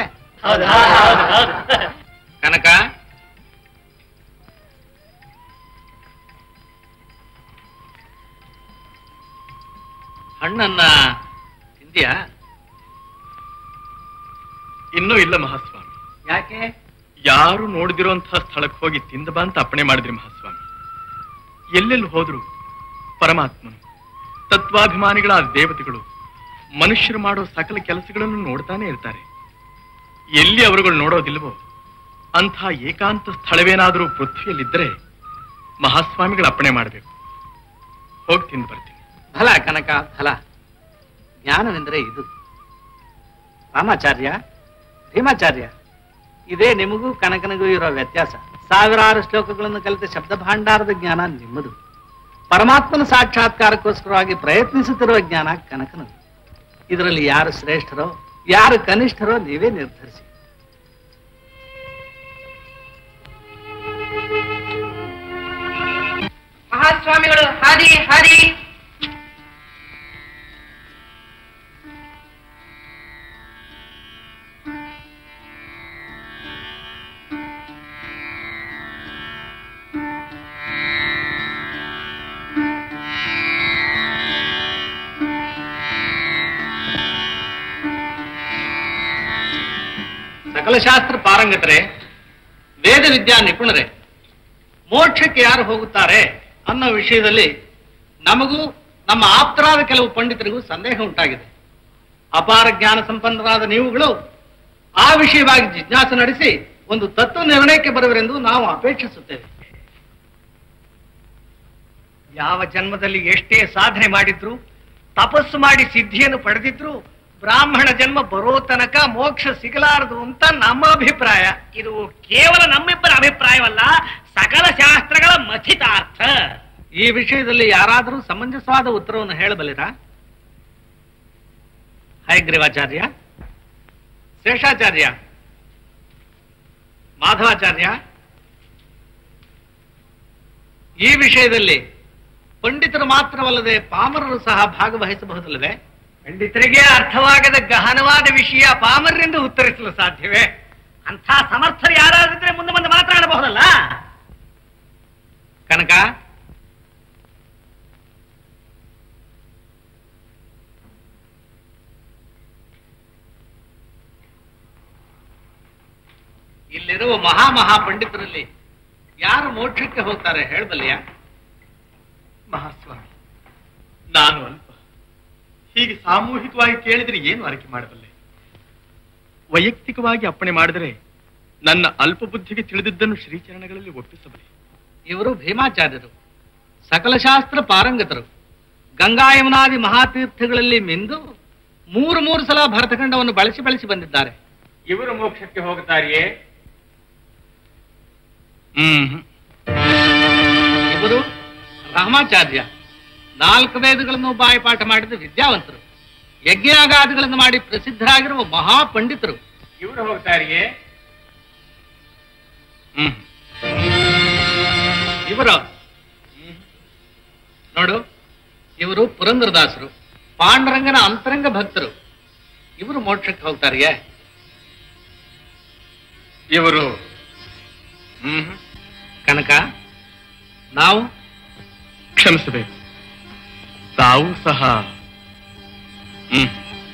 ಕನಕ ಹಣ್ಣನ್ನ ತಿಂದ್ಯಾ ಇನ್ನೂ ಇಲ್ಲ ಮಹಾಸ್ವಾಮಿ ಯಾಕೆ ಯಾರು ನೋಡಿದಿರುವಂತಹ ಸ್ಥಳಕ್ಕೆ ಹೋಗಿ ತಿಂದ ಬಾ ಅಂತ ಅಪ್ಪಣೆ ಮಾಡಿದ್ರಿ ಮಹಾಸ್ವಾಮಿ ಎಲ್ಲೆಲ್ಲಿ ಹೋದ್ರು ಪರಮಾತ್ಮನು ತತ್ವಾಭಿಮಾನಿಗಳಾದ ದೇವತೆಗಳು ಮನುಷ್ಯರು ಮಾಡೋ ಸಕಲ ಕೆಲಸಗಳನ್ನು ನೋಡ್ತಾನೆ ಇರ್ತಾರೆ ಎಲ್ಲಿ ಅವರುಗಳು ನೋಡೋದಿಲ್ವೋ ಅಂಥ ಏಕಾಂತ ಸ್ಥಳವೇನಾದರೂ ಪೃಥ್ವಿಯಲ್ಲಿದ್ದರೆ ಮಹಾಸ್ವಾಮಿಗಳ ಅಪ್ಪಣೆ ಮಾಡಬೇಕು ಹೋಗಿ ತಿಂದು ಬರ್ತೀನಿ ಫಲ ಕನಕ ಫಲ ಜ್ಞಾನವೆಂದರೆ ಇದು ರಾಮಾಚಾರ್ಯ ಭೀಮಾಚಾರ್ಯ ಇದೇ ನಿಮಗೂ ಕನಕನಿಗೂ ಇರೋ ವ್ಯತ್ಯಾಸ ಸಾವಿರಾರು ಶ್ಲೋಕಗಳನ್ನು ಕಲಿತ ಶಬ್ದ ಭಾಂಡಾರದ ಜ್ಞಾನ ನಿಮ್ಮದು ಪರಮಾತ್ಮನ ಸಾಕ್ಷಾತ್ಕಾರಕ್ಕೋಸ್ಕರವಾಗಿ ಪ್ರಯತ್ನಿಸುತ್ತಿರುವ ಜ್ಞಾನ ಕನಕನದು ಇದರಲ್ಲಿ ಯಾರು ಶ್ರೇಷ್ಠರೋ ಯಾರು ಕನಿಷ್ಠರೋ ನೀವೇ ನಿರ್ಧರಿಸಿ ಮಹಾಸ್ವಾಮಿಗಳು ಹಾದಿ ಹಾದಿ ಸಕಲ ಶಾಸ್ತ್ರ ಪಾರಂಗತರೆ ವೇದ ವಿದ್ಯಾ ನಿಪುಣರೇ ಮೋಕ್ಷಕ್ಕೆ ಯಾರು ಹೋಗುತ್ತಾರೆ ಅನ್ನೋ ವಿಷಯದಲ್ಲಿ ನಮಗೂ ನಮ್ಮ ಆಪ್ತರಾದ ಕೆಲವು ಪಂಡಿತರಿಗೂ ಸಂದೇಹ ಉಂಟಾಗಿದೆ ಅಪಾರ ಜ್ಞಾನ ಸಂಪನ್ನರಾದ ನೀವುಗಳು ಆ ವಿಷಯವಾಗಿ ಜಿಜ್ಞಾಸೆ ನಡೆಸಿ ಒಂದು ತತ್ವ ನಿರ್ಣಯಕ್ಕೆ ಬರುವರೆಂದು ನಾವು ಅಪೇಕ್ಷಿಸುತ್ತೇವೆ ಯಾವ ಜನ್ಮದಲ್ಲಿ ಎಷ್ಟೇ ಸಾಧನೆ ಮಾಡಿದ್ರು ತಪಸ್ಸು ಮಾಡಿ ಸಿದ್ಧಿಯನ್ನು ಪಡೆದಿದ್ರು ಬ್ರಾಹ್ಮಣ ಜನ್ಮ ಬರೋ ತನಕ ಮೋಕ್ಷ ಸಿಗಲಾರದು ಅಂತ ನಮ್ಮ ಅಭಿಪ್ರಾಯ ಇದು ಕೇವಲ ನಮ್ಮಿಬ್ಬರ ಅಭಿಪ್ರಾಯವಲ್ಲ ಸಕಲ ಶಾಸ್ತ್ರಗಳ ಮಥಿತಾರ್ಥ ಈ ವಿಷಯದಲ್ಲಿ ಯಾರಾದರೂ ಸಮಂಜಸವಾದ ಉತ್ತರವನ್ನು ಹೇಳಬಲ್ಲಿರಾ ಹಯಗ್ರೀವಾಚಾರ್ಯ ಶೇಷಾಚಾರ್ಯ ಮಾಧವಾಚಾರ್ಯ ಈ ವಿಷಯದಲ್ಲಿ ಪಂಡಿತರು ಮಾತ್ರವಲ್ಲದೆ ಪಾಮರರು ಸಹ ಭಾಗವಹಿಸಬಹುದಲ್ಲವೇ ಪಂಡಿತರಿಗೆ ಅರ್ಥವಾಗದ ಗಹನವಾದ ವಿಷಯ ಪಾಮರ್ರೆಂದು ಉತ್ತರಿಸಲು ಸಾಧ್ಯವೇ ಅಂಥ ಸಮರ್ಥರು ಯಾರಾದಿದ್ರೆ ಮುಂದೆ ಮುಂದೆ ಮಾತನಾಡಬಹುದಲ್ಲ ಕನಕ ಇಲ್ಲಿರುವ ಮಹಾ ಮಹಾ ಪಂಡಿತರಲ್ಲಿ ಯಾರು ಮೋಕ್ಷಕ್ಕೆ ಹೋಗ್ತಾರೆ ಹೇಳಬಲ್ಲಿಯಾ ಮಹಾಸ್ವಾಮಿ ನಾನು ಅಲ್ಪ ಹೀಗೆ ಸಾಮೂಹಿಕವಾಗಿ ಕೇಳಿದ್ರೆ ಏನು ಅರಿಕೆ ಮಾಡಬಲ್ಲೆ ವೈಯಕ್ತಿಕವಾಗಿ ಅಪ್ಪಣೆ ಮಾಡಿದರೆ ನನ್ನ ಅಲ್ಪ ಬುದ್ಧಿಗೆ ತಿಳಿದಿದ್ದನ್ನು ಶ್ರೀಚರಣಗಳಲ್ಲಿ ಒಪ್ಪಿಸಬಲ್ಲೆ ಇವರು ಭೀಮಾಚಾರ್ಯರು ಸಕಲ ಶಾಸ್ತ್ರ ಪಾರಂಗತರು ಗಂಗಾ ಯಮುನಾದಿ ಮಹಾತೀರ್ಥಗಳಲ್ಲಿ ಮಿಂದು ಮೂರು ಮೂರು ಸಲ ಭರತಖಂಡವನ್ನು ಬಳಸಿ ಬಳಸಿ ಬಂದಿದ್ದಾರೆ ಇವರು ಮೋಕ್ಷಕ್ಕೆ ಹೋಗುತ್ತಾರೆಯೇ ಹ್ಮ್ ಇವರು ರಾಮಾಚಾರ್ಯ ನಾಲ್ಕು ವೇದಗಳನ್ನು ಬಾಯಿಪಾಠ ಮಾಡಿದ ವಿದ್ಯಾವಂತರು ಯಜ್ಞಾಗಾದಿಗಳನ್ನು ಮಾಡಿ ಪ್ರಸಿದ್ಧರಾಗಿರುವ ಮಹಾಪಂಡಿತರು ಇವರು ಹೋಗ್ತಾರಿಗೆ ಹ್ಮ್ ಇವರು ನೋಡು ಇವರು ಪುರಂದರದಾಸರು ಪಾಂಡುರಂಗನ ಅಂತರಂಗ ಭಕ್ತರು ಇವರು ಮೋಕ್ಷಕ್ಕೆ ಹೋಗ್ತಾರಿಯೇ ಇವರು ಹ್ಮ್ ಕನಕ ನಾವು ಕ್ಷಮಿಸಬೇಕು ತಾವು ಸಹ ಹ್ಮ್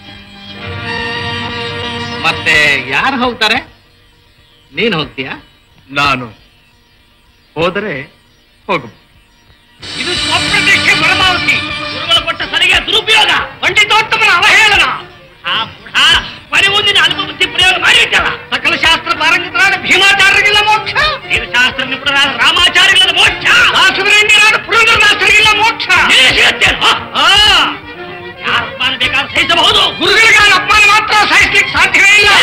ಮತ್ತೆ ಯಾರು ಹೋಗ್ತಾರೆ ನೀನ್ ಹೋಗ್ತೀಯಾ ನಾನು ಹೋದರೆ ಹೋಗಬಹುದು ಇದು ಸ್ವಪ್ರತಿಷ್ಠೆ ಪರಮಾವಧಿ ಗುರುಗಳು ಕೊಟ್ಟ ಸರಿಗೆ ದುರುಪಯೋಗ ಪಂಡಿತೋತ್ತಮನ ಅವಹೇಳನ ಆ ಬುಢ ಬರೀ ಒಂದಿನ ಅಲ್ಪಬುದ್ಧಿ ಪ್ರಯೋಗ ಮಾಡಿದ್ದಲ್ಲ ಸಕಲ ಶಾಸ್ತ್ರ ಪಾರಂಗತರಾದ ಭೀಮಾಚಾರ್ಯರಿಗಿಲ್ಲ ಮೋಕ್ಷ ಶಾಸ್ತ್ರ ನಿಪುಣರಾದ ರಾಮಾಚಾರ್ಯರಿಗಿಲ್ಲ ಮೋಕ್ಷ ದಾಸವರೇಣ್ಯರಾದ ಪುರಂದರದಾಸರಿಗಿಲ್ಲ ಮೋಕ್ಷ ಯಾರ ಅಪಮಾನ ಬೇಕಾದ್ರೆ ಸಹಿಸಬಹುದು ಗುರುಗಳಿಗಾದ ಅಪಮಾನ ಮಾತ್ರ ಸಹಿಸ್ಲಿಕ್ಕೆ ಸಾಧ್ಯವೇ ಇಲ್ಲ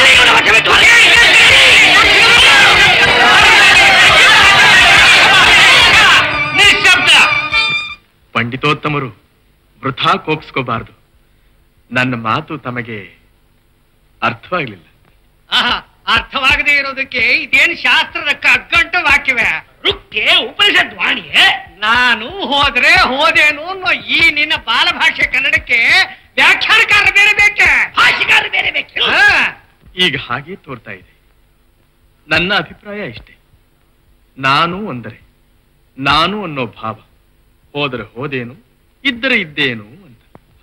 ನಿಶ್ಶಬ್ದ ಪಂಡಿತೋತ್ತಮರು ವೃಥಾ ಕೋಪಿಸ್ಕೋಬಾರದು ನನ್ನ ಮಾತು ತಮಗೆ ಅರ್ಥವಾಗಲಿಲ್ಲ ಆಹಾ, ಅರ್ಥವಾಗದೇ ಇರೋದಕ್ಕೆ ಇದೇನು ಶಾಸ್ತ್ರದ ಕಗ್ಗಂಟ ವಾಕ್ಯವೇ ರುಕ್ಕೆ ಉಪನಿಷತ್ ವಾಣಿಯೇ ನಾನು ಹೋದ್ರೆ ಹೋದೇನು ಅನ್ನೋ ಈ ನಿನ್ನ ಬಾಲಭಾಷೆ ಕನ್ನಡಕ್ಕೆ ವ್ಯಾಖ್ಯಾನಕಾರ ಬೇರೆ ಬೇಕೆ ಭಾಷೆಕಾರ ಬೇರೆ ಬೇಕೆ ಈಗ ಹಾಗೆ ತೋರ್ತಾ ಇದೆ ನನ್ನ ಅಭಿಪ್ರಾಯ ಇಷ್ಟೇ ನಾನು ಅಂದರೆ ನಾನು ಅನ್ನೋ ಭಾವ ಹೋದರೆ ಹೋದೇನು ಇದ್ದರೆ ಇದ್ದೇನು ಅಂತ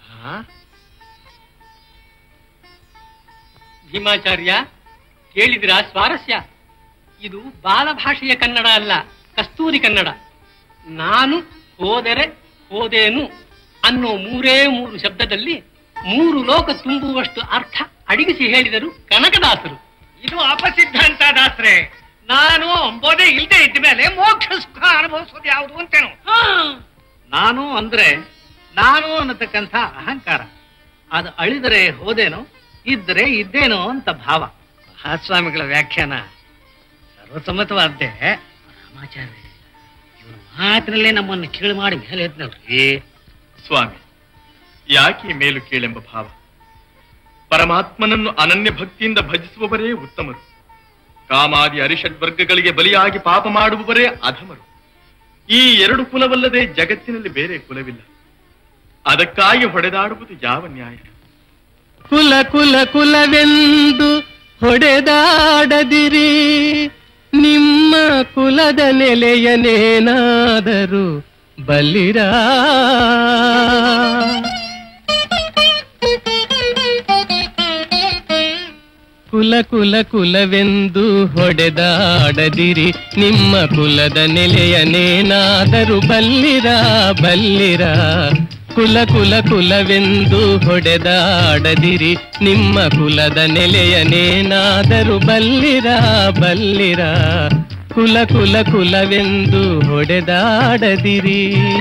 ಭೀಮಾಚಾರ್ಯ ಕೇಳಿದಿರ ಸ್ವಾರಸ್ಯ ಇದು ಬಾಲಭಾಷೆಯ ಕನ್ನಡ ಅಲ್ಲ ಕಸ್ತೂರಿ ಕನ್ನಡ ನಾನು ಹೋದರೆ ಹೋದೇನು ಅನ್ನೋ ಮೂರೇ ಮೂರು ಶಬ್ದದಲ್ಲಿ ಮೂರು ಲೋಕ ತುಂಬುವಷ್ಟು ಅರ್ಥ ಅಡಗಿಸಿ ಹೇಳಿದರು ಕನಕದಾಸರು ಇದು ಅಪಸಿದ್ಧಾಂತ ದಾಸರೇ ನಾನು ಅಂಬೋದೇ ಇಲ್ಲದೆ ಇದ್ದ ಮೇಲೆ ಮೋಕ್ಷ ಸುಖ ಅನುಭವಿಸೋದು ಯಾವುದು ಅಂತೇನು ನಾನು ಅಂದ್ರೆ ನಾನು ಅನ್ನತಕ್ಕಂಥ ಅಹಂಕಾರ ಅದು ಅಳಿದರೆ ಹೋದೇನೋ ಇದ್ರೆ ಇದ್ದೇನೋ ಅಂತ ಭಾವ ಮಹಾಸ್ವಾಮಿಗಳ ವ್ಯಾಖ್ಯಾನ ಸರ್ವಸಮ್ಮತವಾದ್ದೆ ರಾಮಾಚಾರ್ಯ ಇವನು ಮಾತಿನಲ್ಲೇ ನಮ್ಮನ್ನು ಕೀಳು ಮಾಡಿ ಮೇಲೆ ಎದ್ನಲ್ರಿ ಸ್ವಾಮಿ ಯಾಕೆ ಮೇಲು ಕೇಳೆಂಬ ಭಾವ ಪರಮಾತ್ಮನನ್ನು ಅನನ್ಯ ಭಕ್ತಿಯಿಂದ ಭಜಿಸುವವರೇ ಉತ್ತಮರು ಕಾಮಾದಿ ಅರಿಷಡ್ ವರ್ಗಗಳಿಗೆ ಬಲಿಯಾಗಿ ಪಾಪ ಮಾಡುವವರೇ ಅಧಮರು ಈ ಎರಡು ಕುಲವಲ್ಲದೆ ಜಗತ್ತಿನಲ್ಲಿ ಬೇರೆ ಕುಲವಿಲ್ಲ ಅದಕ್ಕಾಗಿ ಹೊಡೆದಾಡುವುದು ಯಾವ ನ್ಯಾಯ ಕುಲ ಕುಲ ಕುಲವೆಂದು ಹೊಡೆದಾಡದಿರಿ ನಿಮ್ಮ ಕುಲದ ನೆಲೆಯನೇನಾದರೂ ಬಲ್ಲಿರಾ ಕುಲ ಕುಲ ಕುಲವೆಂದು ಹೊಡೆದಾಡದಿರಿ ನಿಮ್ಮ ಕುಲದ ನೆಲೆಯನೇನಾದರೂ ಬಲ್ಲಿರ ಬಲ್ಲಿರ ಕುಲ ಕುಲ ಕುಲವೆಂದು ಹೊಡೆದಾಡದಿರಿ ನಿಮ್ಮ ಕುಲದ ನೆಲೆಯನೇನಾದರೂ ಬಲ್ಲಿರ ಬಲ್ಲಿರ ಕುಲ ಕುಲ ಕುಲವೆಂದು ಹೊಡೆದಾಡದಿರಿ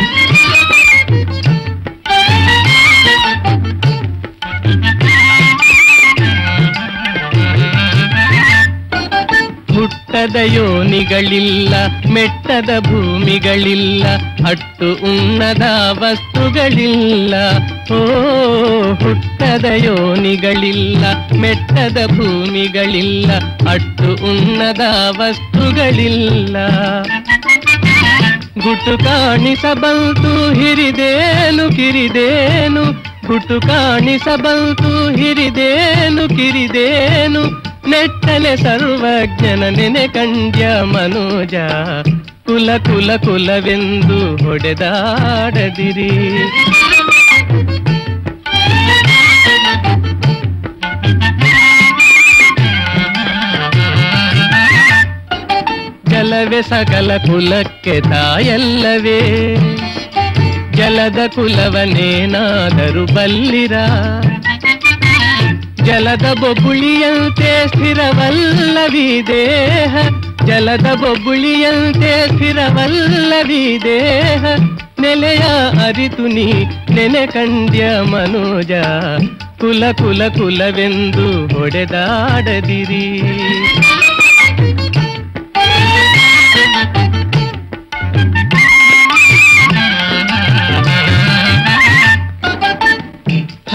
ಹುಟ್ಟದ ಯೋನಿಗಳಿಲ್ಲ ಮೆಟ್ಟದ ಭೂಮಿಗಳಿಲ್ಲ ಅಟ್ಟು ಉಣ್ಣದ ವಸ್ತುಗಳಿಲ್ಲ ಓ ಹುಟ್ಟದ ಯೋನಿಗಳಿಲ್ಲ ಮೆಟ್ಟದ ಭೂಮಿಗಳಿಲ್ಲ ಅಟ್ಟು ಉಣ್ಣದ ವಸ್ತುಗಳಿಲ್ಲ ಗುಟು ಕಾಣಿಸಬಲ್ತು ಹಿರಿದೇನು ಕಿರಿದೇನು ಗುಟು ಕಾಣಿಸಬಲ್ತು ಹಿರಿದೇನು ಕಿರಿದೇನು ನೆಟ್ಟಲೆ ಸರ್ವಜ್ಞನ ನೆನೆ ಕಂಡ್ಯ ಮನೋಜ ಕುಲ ಕುಲ ಕುಲವೆಂದು ಹೊಡೆದಾಡದಿರಿ ಜಲವೇ ಸಕಲ ಕುಲಕ್ಕೆ ತಾಯಲ್ಲವೇ ಜಲದ ಕುಲವನೇನಾದರೂ ಬಲ್ಲಿರ ಜಲದ ಬೊಬ್ಬುಳಿಯಂತೆ ಸ್ಥಿರವಲ್ಲವಿ ದೇಹ ಜಲದ ಬೊಬ್ಬುಳಿಯಂತೆ ಸ್ಥಿರವಲ್ಲವಿ ದೇಹ ನೆಲೆಯ ಅರಿತು ನೀ ನೆನೆ ಕಂಡ್ಯ ಮನೋಜ ಕುಲ ಕುಲ ಕುಲವೆಂದು ಹೊಡೆದಾಡದಿರಿ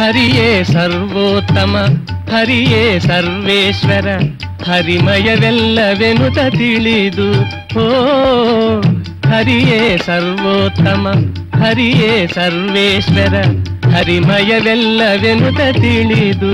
ಹರಿಯೇ ಸರ್ವೋತ್ತಮ ಹರಿಯೇ ಸರ್ವೇಶ್ವರ ಹರಿಮಯವೆಲ್ಲವೆನುತ ತಿಳಿದು ಓ ಹರಿಯೇ ಸರ್ವೋತ್ತಮ ಹರಿಯೇ ಸರ್ವೇಶ್ವರ ಹರಿಮಯವೆಲ್ಲವೆನುತ ತಿಳಿದು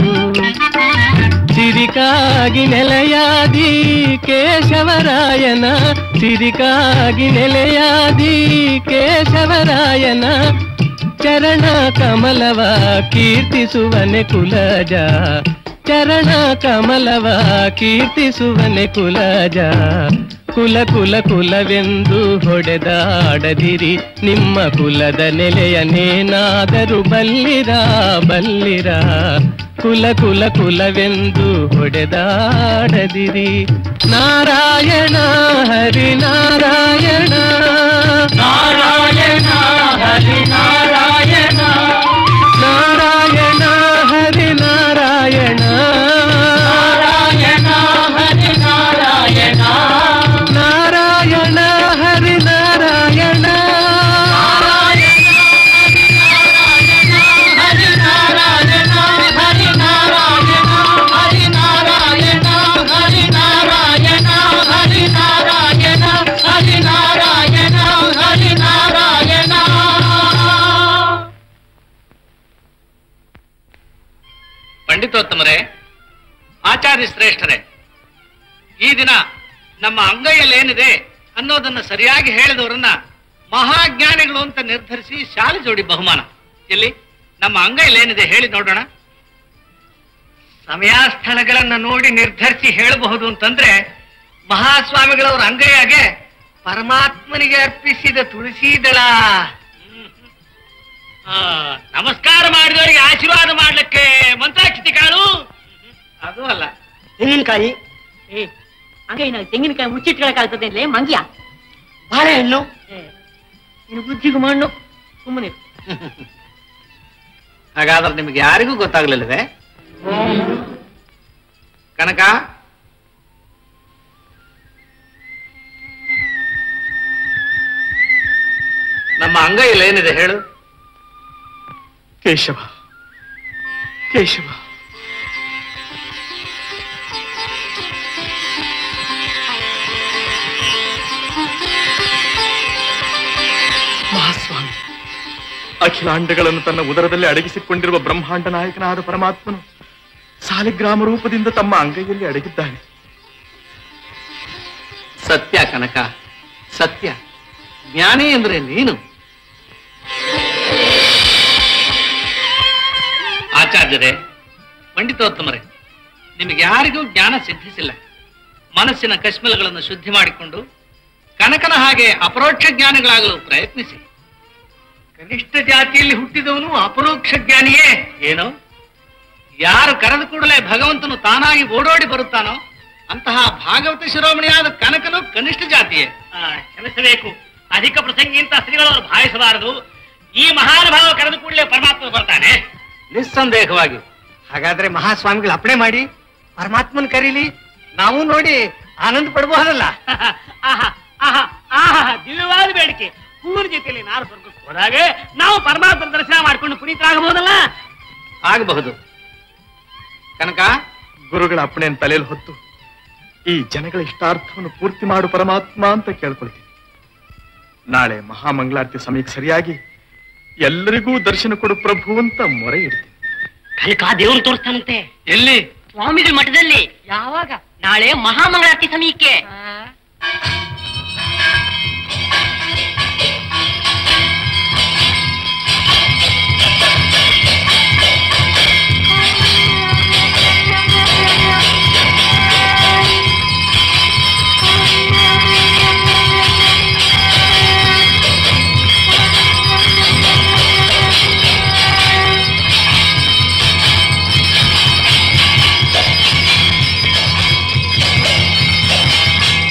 ಸಿರಿಕಾಗಿ ನೆಲೆಯಾದಿ ಕೇಶವರಾಯನ ಸಿರಿಕಾಗಿ ನೆಲೆಯಾದಿ ಕೇಶವರಾಯನ ಚರಣ ಕಮಲವ ಕೀರ್ತಿಸುವನೆ ಕುಲಜ ಚರಣ ಕಮಲವ ಕೀರ್ತಿಸುವನೆ ಕುಲಜ ಕುಲ ಕುಲ ಕುಲವೆಂದು ಹೊಡೆದಾಡದಿರಿ ನಿಮ್ಮ ಕುಲದ ನೆಲೆಯನೇನಾದರೂ ಬಲ್ಲಿರ ಬಲ್ಲಿರ ಕುಲ ಕುಲ ಕುಲವೆಂದು ಹೊಡೆದಾಡದಿರಿ ನಾರಾಯಣ ಹರಿ ನಾರಾಯಣ ನಾರಾಯಣ ಹರಿ ನಾರಾಯಣ ನಾರಾಯಣ ಹರಿ ನಾರಾಯಣ ನಾರಾಯಣ ಹರಿ ನಾರಾಯಣ ನಾರಾಯಣ ಹರಿ ನಾರಾಯಣ ಪಂಡಿತೋತ್ತಮರೇ ಆಚಾರ್ಯ ಶ್ರೇಷ್ಠರೇ ಈ ದಿನ ನಮ್ಮ ಅಂಗೈಯಲ್ಲಿ ಏನಿದೆ ಅನ್ನೋದನ್ನ ಸರಿಯಾಗಿ ಹೇಳಿದವರನ್ನ ಮಹಾಜ್ಞಾನಿಗಳು ಅಂತ ನಿರ್ಧರಿಸಿ ಶಾಲೆ ಜೋಡಿ ಬಹುಮಾನ ಎಲ್ಲಿ ನಮ್ಮ ಅಂಗೈಯಲ್ಲಿ ಏನಿದೆ ಹೇಳಿ ನೋಡೋಣ ಸಮಯ ಸ್ಥಳಗಳನ್ನ ನೋಡಿ ನಿರ್ಧರಿಸಿ ಹೇಳಬಹುದು ಅಂತಂದ್ರೆ ಮಹಾಸ್ವಾಮಿಗಳವರ ಅಂಗೈಯಾಗೆ ಪರಮಾತ್ಮನಿಗೆ ಅರ್ಪಿಸಿದ ತುಳಸಿ ದಳ ಆ, ನಮಸ್ಕಾರ ಮಾಡಿದವರಿಗೆ ಆಶೀರ್ವಾದ ಮಾಡ್ಲಿಕ್ಕೆ ಮಂತ್ರಾಕ್ಷತಿ ಕಾಳು ಅದು ಅಲ್ಲ ತೆಂಗಿನಕಾಯಿ ಏ ಹಂಗೆ ನಾವು ತೆಂಗಿನಕಾಯಿ ಮುಚ್ಚಿಟ್ಕೊಳಕಾಗ್ತದೆ ಅಂದ್ರೆ ಮಂಗ್ಯ ಬಾಳೆಹಣ್ಣು ಏ, ನೀನು ಬುದ್ಧಿಗೂ ಮಣ್ಣು ಸುಮ್ಮನೆ ಹಾಗಾದ್ರೆ ನಿಮ್ಗೆ ಯಾರಿಗೂ ಗೊತ್ತಾಗ್ಲಿಲ್ಲವೇ ಕನಕ ನಮ್ಮ ಅಂಗೈಯಲ್ಲಿ ಏನಿದೆ ಹೇಳು ಕೇಶವ ಕೇಶವ ಮಹಾಸ್ವಾಮಿ ಅಖಿಲಾಂಡಗಳನ್ನು ತನ್ನ ಉದರದಲ್ಲಿ ಅಡಗಿಸಿಕೊಂಡಿರುವ ಬ್ರಹ್ಮಾಂಡ ನಾಯಕನಾದ ಪರಮಾತ್ಮನು ಸಾಲಿಗ್ರಾಮ ರೂಪದಿಂದ ತಮ್ಮ ಅಂಗೈಯಲ್ಲಿ ಅಡಗಿದ್ದಾನೆ ಸತ್ಯ ಕನಕ ಸತ್ಯ ಜ್ಞಾನಿ ಅಂದ್ರೆ ನೀನು ಆಚಾರ್ಯರೇ ಪಂಡಿತೋತ್ತಮರೇ ನಿಮಗೆ ಯಾರಿಗೂ ಜ್ಞಾನ ಸಿದ್ಧಿಸಿಲ್ಲ ಮನಸ್ಸಿನ ಕಶ್ಮಲಗಳನ್ನು ಶುದ್ಧಿ ಮಾಡಿಕೊಂಡು ಕನಕನ ಹಾಗೆ ಅಪರೋಕ್ಷ ಜ್ಞಾನಿಗಳಾಗಲು ಪ್ರಯತ್ನಿಸಿ ಕನಿಷ್ಠ ಜಾತಿಯಲ್ಲಿ ಹುಟ್ಟಿದವನು ಅಪರೋಕ್ಷ ಜ್ಞಾನಿಯೇ ಏನು ಯಾರು ಕರೆದ ಕೂಡಲೇ ಭಗವಂತನು ತಾನಾಗಿ ಓಡೋಡಿ ಬರುತ್ತಾನೋ ಅಂತಹ ಭಾಗವತ ಶಿರೋಮಣಿಯಾದ ಕನಕನು ಕನಿಷ್ಠ ಜಾತಿಯೇ ಕ್ಷಮಿಸಬೇಕು ಅಧಿಕ ಪ್ರಸಂಗಿ ಅಂತ ಸ್ತ್ರೀಗಳವರು ಭಾವಿಸಬಾರದು ಈ ಮಹಾನುಭಾವ ಕರೆದು ಕೂಡಲೇ ಪರಮಾತ್ಮ ಬರ್ತಾನೆ ನಿಸ್ಸಂದೇಹವಾಗಿ ಹಾಗಾದ್ರೆ ಮಹಾಸ್ವಾಮಿಗಳು ಅಪ್ಪಣೆ ಮಾಡಿ ಪರಮಾತ್ಮನ್ ಕರೀಲಿ ನಾವು ನೋಡಿ ಆನಂದ ಪಡಬಹುದಲ್ಲ ಆಹಾ ಆಹಾ ಆಹಾ ದಿವ್ಯವಾದ ಬೇಡಿಕೆ ಹೂವಿನ ಜೊತೆಯಲ್ಲಿ ನಾರು ಸ್ವರ್ಗಕ್ಕೆ ಹೋದಾಗ ನಾವು ಪರಮಾತ್ಮನ ದರ್ಶನ ಮಾಡ್ಕೊಂಡು ಪುನೀತರಾಗಬಹುದಲ್ಲ ಆಗಬಹುದು ಕನಕ ಗುರುಗಳ ಅಪ್ಪಣೆಯನ್ನು ತಲೆಯಲ್ಲಿ ಹೊತ್ತು ಈ ಜನಗಳ ಇಷ್ಟಾರ್ಥವನ್ನು ಪೂರ್ತಿ ಮಾಡು ಪರಮಾತ್ಮ ಅಂತ ಕೇಳ್ಕೊಳ್ತೀನಿ ನಾಳೆ ಮಹಾಮಂಗಳಾರತಿ ಸಮಯಕ್ಕೆ ಸರಿಯಾಗಿ ಎಲ್ಲರಿಗೂ ದರ್ಶನ ಕೊಡು ಪ್ರಭು ಅಂತ ಮೊರೆ ಇಡ್ತೀನಿ ಕನಕ ದೇವ್ರು ತೋರಿಸ್ತಾನಂತೆ ಎಲ್ಲಿ ಸ್ವಾಮಿಗಳ ಮಠದಲ್ಲಿ ಯಾವಾಗ ನಾಳೆ ಮಹಾಮಂಗಳಾರತಿ ಸಮಯಕ್ಕೆ ಿ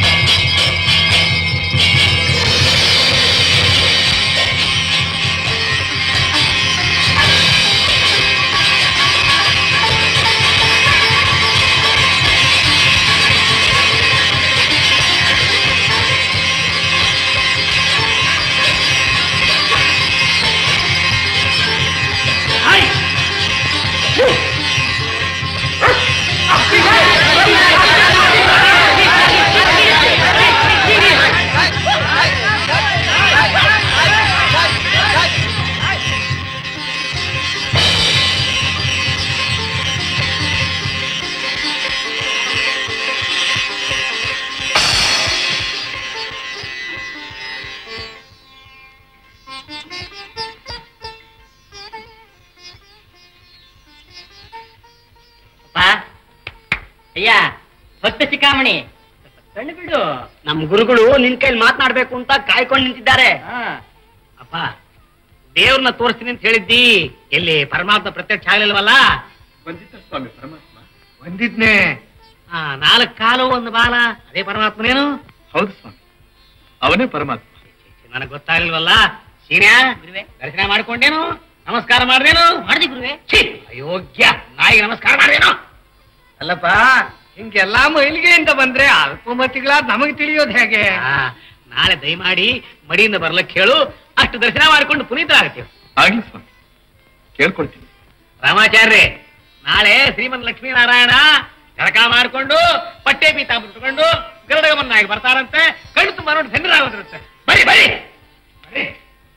ಅಯ್ಯ ಭಕ್ತ ಶಿಖಾಮಣಿ ಕಣ್ಣು ಬಿಡು ನಮ್ ಗುರುಗಳು ನಿನ್ ಕೈಲಿ ಮಾತನಾಡ್ಬೇಕು ಅಂತ ಕಾಯ್ಕೊಂಡು ನಿಂತಿದ್ದಾರೆ ಅಪ್ಪ ದೇವ್ರನ್ನ ತೋರಿಸ್ತೀನಿ ಅಂತ ಹೇಳಿದ್ದಿ ಎಲ್ಲಿ ಪರಮಾತ್ಮ ಪ್ರತ್ಯಕ್ಷ ಆಗ್ಲಿಲ್ವಲ್ಲ ಬಂದಿದ್ದ ಸ್ವಾಮಿ ಪರಮಾತ್ಮ ಬಂದಿದ್ನೆ ಆ ನಾಲ್ಕು ಕಾಲು ಒಂದು ಬಾಲ ಅದೇ ಪರಮಾತ್ಮನೇನು ಹೌದು ಸ್ವಾಮಿ ಅವನೇ ಪರಮಾತ್ಮ ನನಗ್ ಗೊತ್ತಾಗ್ಲಿಲ್ವಲ್ಲ ಸೀನ್ಯಾ ದರ್ಶನ ಮಾಡ್ಕೊಂಡೇನು ನಮಸ್ಕಾರ ಮಾಡ್ದೇನು ಮಾಡ್ದಿ ಗುರುವೆ ಛೀ, ಅಯೋಗ್ಯ ನಾಯಿಗೆ ನಮಸ್ಕಾರ ಮಾಡ್ದೇನು ಅಲ್ಲಪ್ಪ ಹಿಂಗೆಲ್ಲಾ ಮೈಲಿಗೆಯಿಂದ ಬಂದ್ರೆ ಅಲ್ಪಮತಿಗಳಾದ ನಮಗೆ ತಿಳಿಯೋದು ಹೇಗೆ ಆ, ನಾಳೆ ದಯಮಾಡಿ ಮಡಿಯಿಂದ ಬರ್ಲಕ್ ಹೇಳು ಅಷ್ಟು ದರ್ಶನ ಮಾಡ್ಕೊಂಡು ಪುನೀತರಾಗ್ತೀವಿ ಆಗ್ಲಿ ಸ್ವಾಮಿ ಕೇಳ್ಕೊಳ್ತೀನಿ ರಾಮಾಚಾರ್ಯ ನಾಳೆ ಶ್ರೀಮಂತ ಲಕ್ಷ್ಮೀನಾರಾಯಣ ಜಳಕ ಮಾಡ್ಕೊಂಡು ಪಟ್ಟೆ ಪೀತಾ ಬಿಟ್ಕೊಂಡು ಗರುಡಗಮನ್ನಾಗಿ ಬರ್ತಾರಂತೆ ಕಣ್ಣು ತುಂಬ ನೋಡಿ ಧನ್ಯರಾಗೋದಿರುತ್ತೆ ಬರಿ ಬರಿ ಬರಿ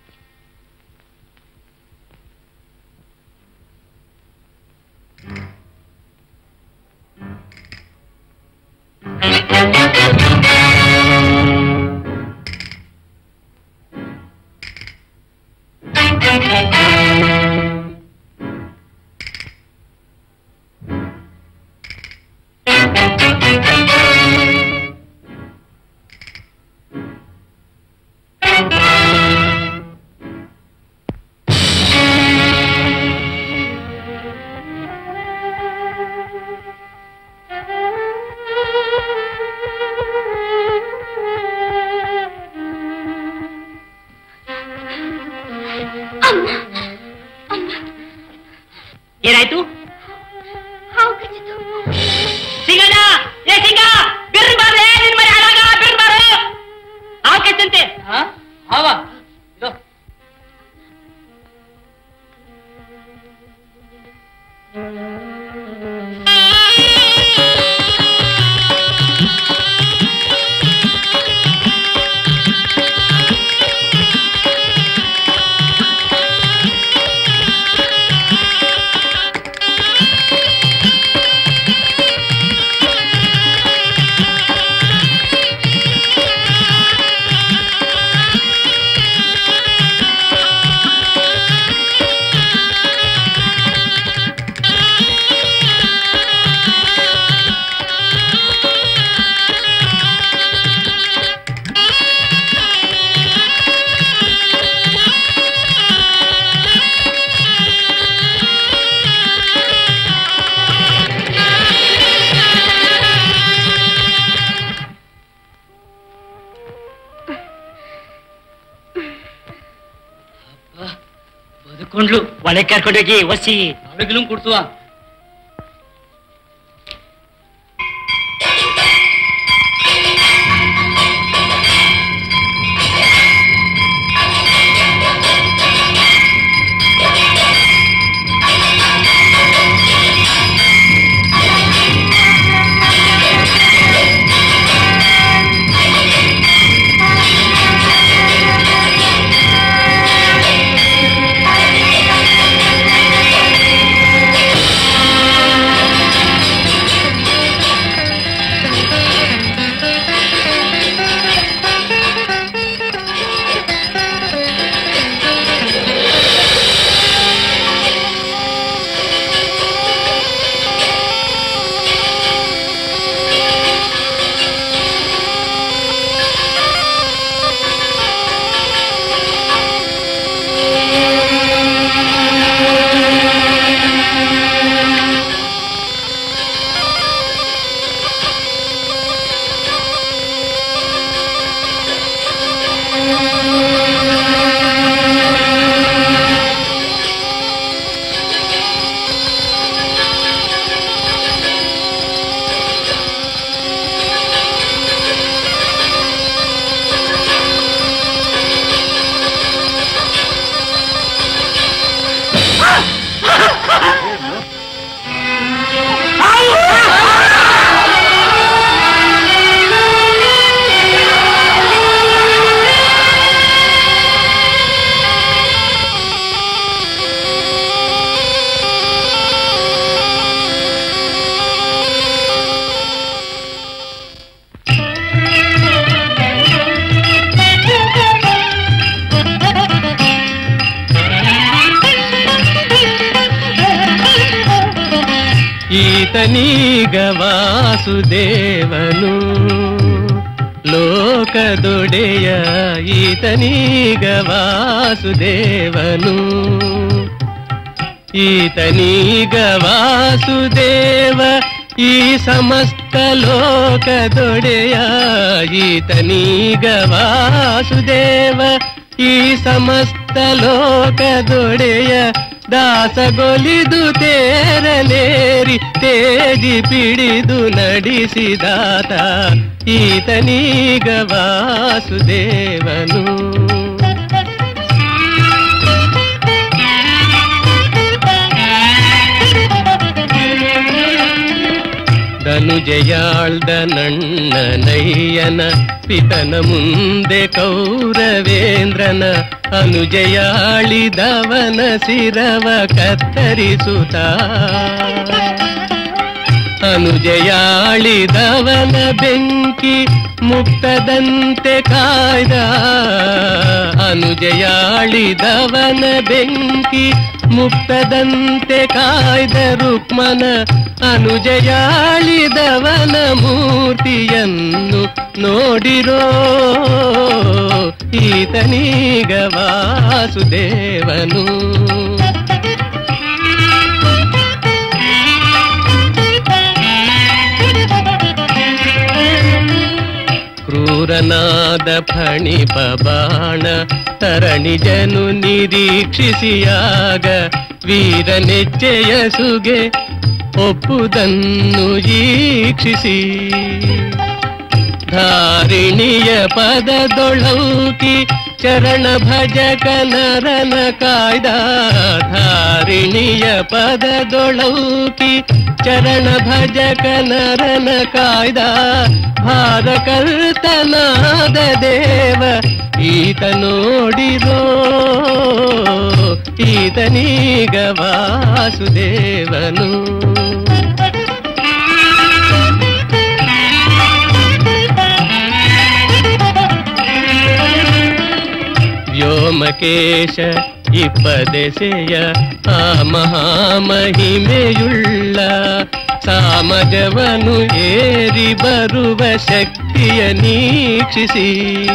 ಏನಾಯ್ತು ಹಾವು ಕಚ್ಚಿತು ಸಿಂಗಣ್ಣ ಏ ಸಿಂಗ ಬಿರ್ನ್ ಬಾರ್ಲೆ ನಿನ್ ಮನೆ ಹಾಳಾಗ ಬಿರ್ನ್ ಬಾರು ಹಾವು ಕೆಚ್ಚಂತೆ ಹಾವ ಇದು ಬದುಕೊಂಡ್ಲು ಒಳೆ ಕರ್ಕೊಂಡೋಗಿ ಒಸಿ ಅವಳಿಗೂ ಕುಡ್ಸುವ ಆ ಈತನೀಗ ವಾಸುದೇವನು ಲೋಕದೊಡೆಯ ಈತನೀಗ ವಾಸುದೇವನು ಈತನೀಗ ವಾಸುದೇವ ಈ ಸಮಸ್ತ ಲೋಕದೊಡೆಯ ಈತನೀಗ ವಾಸುದೇವ ಈ ಸಮಸ್ತ ಲೋಕದೊಡೆಯ ದಾಸಗೊಲಿದು ತೇರಲೇರಿ ತೇಜಿ ಪಿಡಿದು ನಡೆಸಿದಾತ ಈತನೀಗ ವಾಸುದೇವನು ಧನುಜಯಾಳ್ದ ನಣ್ಣನಯ್ಯನ ಪಿತನ ಮುಂದೆ ಕೌರವೇಂದ್ರನ ಅನುಜಯಾಳಿದವನ ಸಿರವ ಕತ್ತರಿಸುತ್ತ ಅನುಜಯಾಳಿದವನ ಬೆಂಕಿ ಮುಕ್ತದಂತೆ ಕಾಯ್ದ ಅನುಜಯಾಳಿದವನ ಬೆಂಕಿ ಮುಕ್ತದಂತೆ ಕಾಯ್ದ ರುಕ್ಮನ ಅನುಜಯಾಳಿದವನ ಮೂರ್ತಿಯನ್ನು ನೋಡಿರೋ ಈತನೀಗ ವಾಸುದೇವನು ಕ್ರೂರನಾದ ಫಣಿಪ ಬಾಣ ತರಣಿಜನು ನಿರೀಕ್ಷಿಸಿಯಾಗ ವೀರನೆಚ್ಚೆಯ ಸುಗೆ ಒಪ್ಪುದನ್ನು ಈಕ್ಷಿಸಿ ಧಾರಿಣಿಯ ಪದದೊಳೌಕಿ ಚರಣ ಭಜಕ ನರನ ಕಾಯ್ದ ಧಾರಿಣಿಯ ಪದದೊಳೌಕಿ ಚರಣ ಭಜಕ ನರನ ಕಾಯ್ದ ಭಾರಕರ್ತನಾದ ದೇವ ಈತ ನೋಡಿರೋ ಈತನೀಗ ವಾಸುದೇವನು ವ್ಯೋಮಕೇಶ ಇಪ್ಪದೆಸೆಯ ಆ ಮಹಾಮಹಿಮೆಯುಳ್ಳ ಸಾಮಜವನು ಏರಿ ಬರುವ ಶಕ್ತಿಯ ನೀಕ್ಷಿಸಿ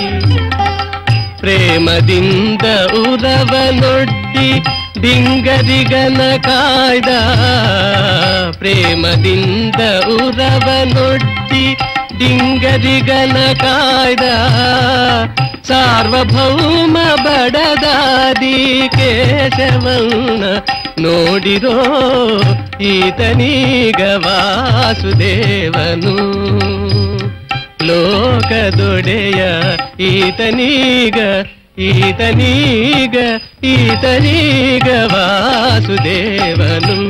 ಪ್ರೇಮದಿಂದ ಉರವನೊಡ್ಡಿ ಡಿಂಗರಿಗನ ಕಾಯ್ದ ಪ್ರೇಮದಿಂದ ಉರವನೊಡ್ಡಿ ಡಿಂಗರಿಗನ ಕಾಯ್ದ ಸಾರ್ವಭೌಮ ಬಡದಾದಿ ಕೇಶವನ್ನ ನೋಡಿರೋ ಈತನೀಗ ವಾಸುದೇವನು ಲೋಕದೊಡೆಯ ಈತನೀಗ ಈತನೀಗ ಈತನೀಗ ವಾಸುದೇವನು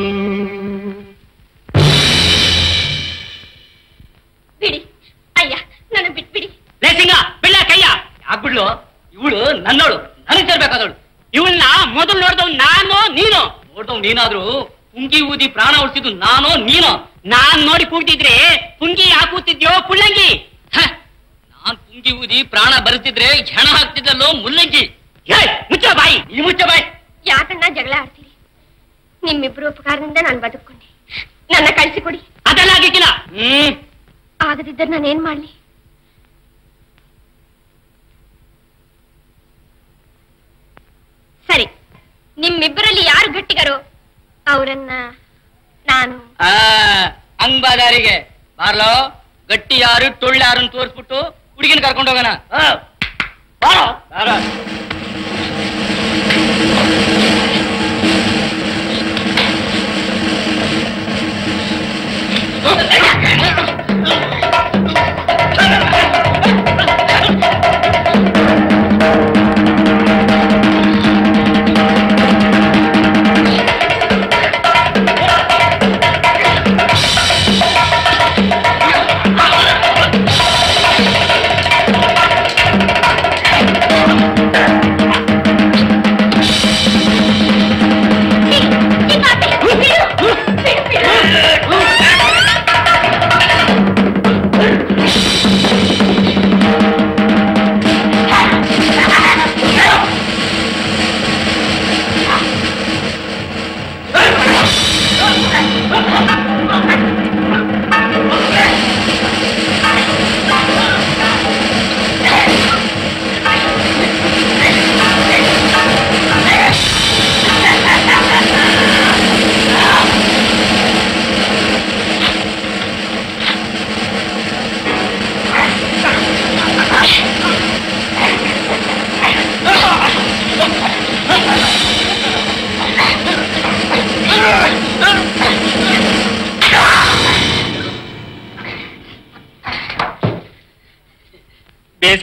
ಬಿಡಿ ಅಯ್ಯ ನನ್ನ ಬಿಟ್ಬಿಡಿ ಲೇಸಿಂಗ ಬಿಳ್ಳ ಕಯ್ಯ ಆಗ್ಬಿಡ್ಲು ಇವಳು ನನ್ನವಳು ನನಗ್ ಸೇರ್ಬೇಕಾದವಳು ಇವಳನ್ನ ಮೊದಲು ನೋಡ್ದವ್ ನಾನು ನೀನು ನೋಡ್ದವ್ ನೀನಾದ್ರೂ ಪುಂಗಿ ಊದಿ ಪ್ರಾಣ ಉಳಿಸಿದ್ದು ನಾನು ನೀನು ನಾನ್ ನೋಡಿ ಕೂಗ್ತಿದ್ರೆ ಪುಂಗಿ ಹಾಕುತ್ತಿದ್ಯೋ ಪುಳ್ಳಂಗಿ ಹ, ನಾನ್ ಪುಂಗಿ ಊದಿ ಪ್ರಾಣ ಬರುತ್ತಿದ್ರೆ ಹೆಣ ಹಾಕ್ತಿದ್ದಲ್ಲೋ ಮುಲ್ಲಂಗಿ ಏಯ್, ಮುಚ್ಚ ಬಾಯಿ ಈ ಮುಚ್ಚ ಬಾಯಿ ಯಾಕಣ್ಣ ಜಗಳ ಆಡ್ತೀರಿ ನಿಮ್ಮಿಬ್ರು ಉಪಕಾರದಿಂದ ನಾನು ಬದುಕೊಂಡೆ ನನ್ನ ಕಳಿಸಿಕೊಡಿ ಅದೆಲ್ಲ ಆಗಿಕ್ಕಿಲ್ಲ ಹ್ಮ್ ಆಗದಿದ್ದರೆ ನಾನೇನ್ ಮಾಡ್ಲಿ ಸರಿ ನಿಮ್ಮಿಬ್ಬರಲ್ಲಿ ಯಾರು ಗಟ್ಟಿಗರು ಅವರನ್ನ ನಾನು ಆ, ಅಂಗ್ಬಾದಾರಿಗೆ ಬಾರ್ಲೋ ಗಟ್ಟಿ ಯಾರು ಟೊಳ್ಳು ಯಾರು ಅಂತ ತೋರಿಸ್ಬಿಟ್ಟು ಹುಡುಗಿನ ಕರ್ಕೊಂಡು ಹೋಗೋಣ ಆ, ಬಾರೋ, ಬಾರೋ. ಆ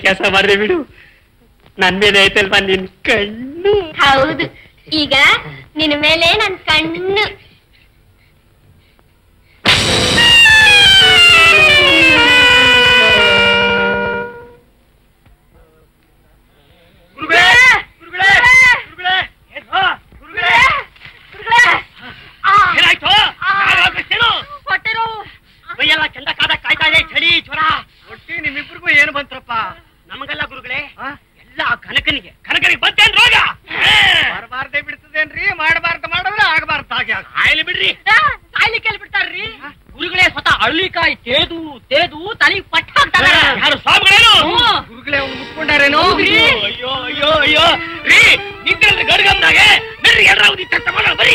ಕೆಲಸ ಮಾಡಿದೆ ಬಿಡು ನನ್ ಮೇಲೆ ಐತಲ್ವಾ ನಿನ್ ಕಣ್ಣು ಹೌದು ಈಗ ನಿನ್ನ ಮೇಲೆ ನನ್ ಕಣ್ಣು ಏನಾಯ್ತು ಹೊಟ್ಟೆ ನೋವು ಮೈಯೆಲ್ಲ ಚಂದ ಕಾದ ಕಾಯ್ತಾ ಇದೆ ಚಳಿ ಜ್ವರ ಒಟ್ಟಿ ನಿಮ್ಮಿಬ್ರಿಗೂ ಏನು ಬಂತ್ರಪ್ಪ ನಮಗೆಲ್ಲ ಗುರುಗಳೇ ಆ? ಎಲ್ಲ ಕನಕನಿಗೆ ಕನಕನಿಗೆ ಬಂತೇನ್ ರೋಗ ಬರಬಾರ್ದೇ ಬಿಡ್ತದೇನ್ರಿ ಮಾಡಬಾರ್ದು ಮಾಡಿದ್ರೆ ಆಗಬಾರ್ದು ಹಾಗೆ ಆಗ್- ಆಯ್ಲಿ ಬಿಡ್ರಿ ಸಾಯ್ಲಿಕ್ಕೆ ಬಿಡ್ತಾರ್ರಿ ಗುರುಗಳೇ ಸ್ವತಃ ಅಳ್ಳಿಕಾಯಿ ತೇದು ತೇದು ತಲೆಗೆ ಪಟ್ಟ ಹಾಕ್ತಾರೆ ಯಾರು ಸ್ವಾಮಿಗಳೇನು ಗುರುಗಳೇ ಅವ್ನು ಮುಟ್ಕೊಂಡಾರೇನೋ ಅಯ್ಯೋ ಅಯ್ಯೋ ಅಯ್ಯೋ ಅಯ್ಯೋ ರೀ ನಿಂತಲ್ರಿ ಗಡ್ಗಮ್ನಾಗೆ ನಡ್ರಿ ಎಲ್ಲರಾವುದಿ ತಗೊಂಡ ಬರೀ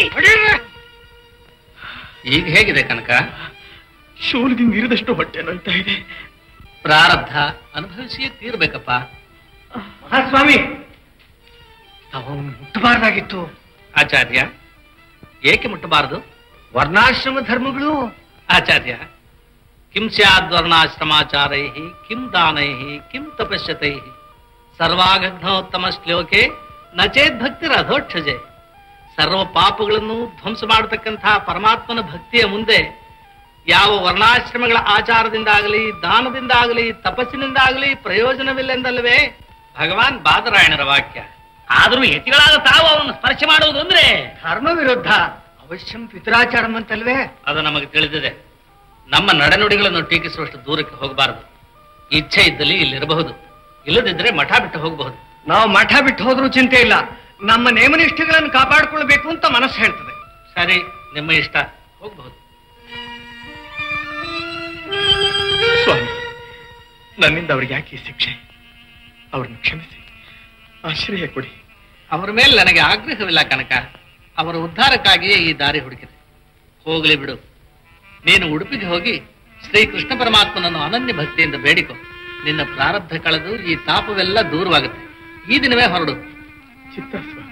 ಈಗ ಹೇಗಿದೆ ಕನಕ ಶೂಲದಿಂದ ಇರಿದಷ್ಟು ಹೊಟ್ಟೆ ನೋಯ್ತಾ ಇದೆ ಪ್ರಾರಬ್ಧ ಅನುಭವಿಸಿಯೇ ತೀರ್ಬೇಕಪ್ಪ ಮಹಾಸ್ವಾಮಿ ಅವನು ಮುಟ್ಟಬಾರ್ದಾಗಿತ್ತು ಆಚಾರ್ಯ ಏಕೆ ಮುಟ್ಟಬಾರದು ವರ್ಣಾಶ್ರಮ ಧರ್ಮಗಳು ಆಚಾರ್ಯ ಕಿಂ ಸ್ಯಾದ್ವರ್ಣಾಶ್ರಮಾಚಾರೈ ಕಿಂ ದಾನೈ ಕಿಂ ತಪಸ್ಯತೈ ಸರ್ವಾಗಘ್ನೋತ್ತಮ ಶ್ಲೋಕೆ ನಚೇತ್ ಭಕ್ತಿ ರಥೋಕ್ಷಜೆ ಸರ್ವ ಪಾಪಗಳನ್ನು ಧ್ವಂಸ ಮಾಡತಕ್ಕಂತಹ ಪರಮಾತ್ಮನ ಭಕ್ತಿಯ ಮುಂದೆ ಯಾವ ವರ್ಣಾಶ್ರಮಗಳ ಆಚಾರದಿಂದಾಗಲಿ ದಾನದಿಂದಾಗಲಿ ತಪಸ್ಸಿನಿಂದಾಗಲಿ ಪ್ರಯೋಜನವಿಲ್ಲೆಂದಲ್ವೇ ಭಗವಾನ್ ಬಾದರಾಯಣರ ವಾಕ್ಯ ಆದ್ರೂ ಯತಿಗಳಾದ ತಾವು ಅವನನ್ನು ಸ್ಪರ್ಶ ಮಾಡುವುದು ಅಂದ್ರೆ ಧರ್ಮ ವಿರುದ್ಧ ಅವಶ್ಯಂ ಪಿತರಾಚಾರಂ ಅಂತಲ್ವೇ ಅದು ನಮಗೆ ತಿಳಿದಿದೆ ನಮ್ಮ ನಡೆನುಡಿಗಳನ್ನು ಟೀಕಿಸುವಷ್ಟು ದೂರಕ್ಕೆ ಹೋಗಬಾರದು ಇಚ್ಛೆ ಇದ್ದಲ್ಲಿ ಇಲ್ಲಿರಬಹುದು ಇಲ್ಲದಿದ್ದರೆ ಮಠ ಬಿಟ್ಟು ಹೋಗಬಹುದು ನಾವು ಮಠ ಬಿಟ್ಟು ಹೋದ್ರೂ ಚಿಂತೆ ಇಲ್ಲ ನಮ್ಮ ನೇಮನಿಷ್ಠೆಗಳನ್ನು ಕಾಪಾಡಿಕೊಳ್ಬೇಕು ಅಂತ ಮನಸ್ಸು ಹೇಳ್ತದೆ ಸರಿ ನಿಮ್ಮ ಇಷ್ಟ ಹೋಗಬಹುದು ಸ್ವಾಮಿ ನನ್ನಿಂದ ಅವ್ರಿಗೆ ಯಾಕೆ ಈ ಶಿಕ್ಷೆ ಅವ್ರನ್ನ ಕ್ಷಮಿಸಿ ಆಶ್ರಯ ಕೊಡಿ ಅವರ ಮೇಲೆ ನನಗೆ ಆಗ್ರಹವಿಲ್ಲ ಕನಕ ಅವರ ಉದ್ಧಾರಕ್ಕಾಗಿಯೇ ಈ ದಾರಿ ಹುಡುಕಿದೆ ಹೋಗಲಿ ಬಿಡು ನೀನು ಉಡುಪಿಗೆ ಹೋಗಿ ಶ್ರೀ ಕೃಷ್ಣ ಪರಮಾತ್ಮನನ್ನು ಅನನ್ಯ ಭಕ್ತಿಯಿಂದ ಬೇಡಿಕೊ ನಿನ್ನ ಪ್ರಾರಬ್ಧ ಕಳೆದು ಈ ತಾಪವೆಲ್ಲ ದೂರವಾಗುತ್ತೆ ಈ ದಿನವೇ ಹೊರಡು ಚಿತ್ತ ಸ್ವಾಮಿ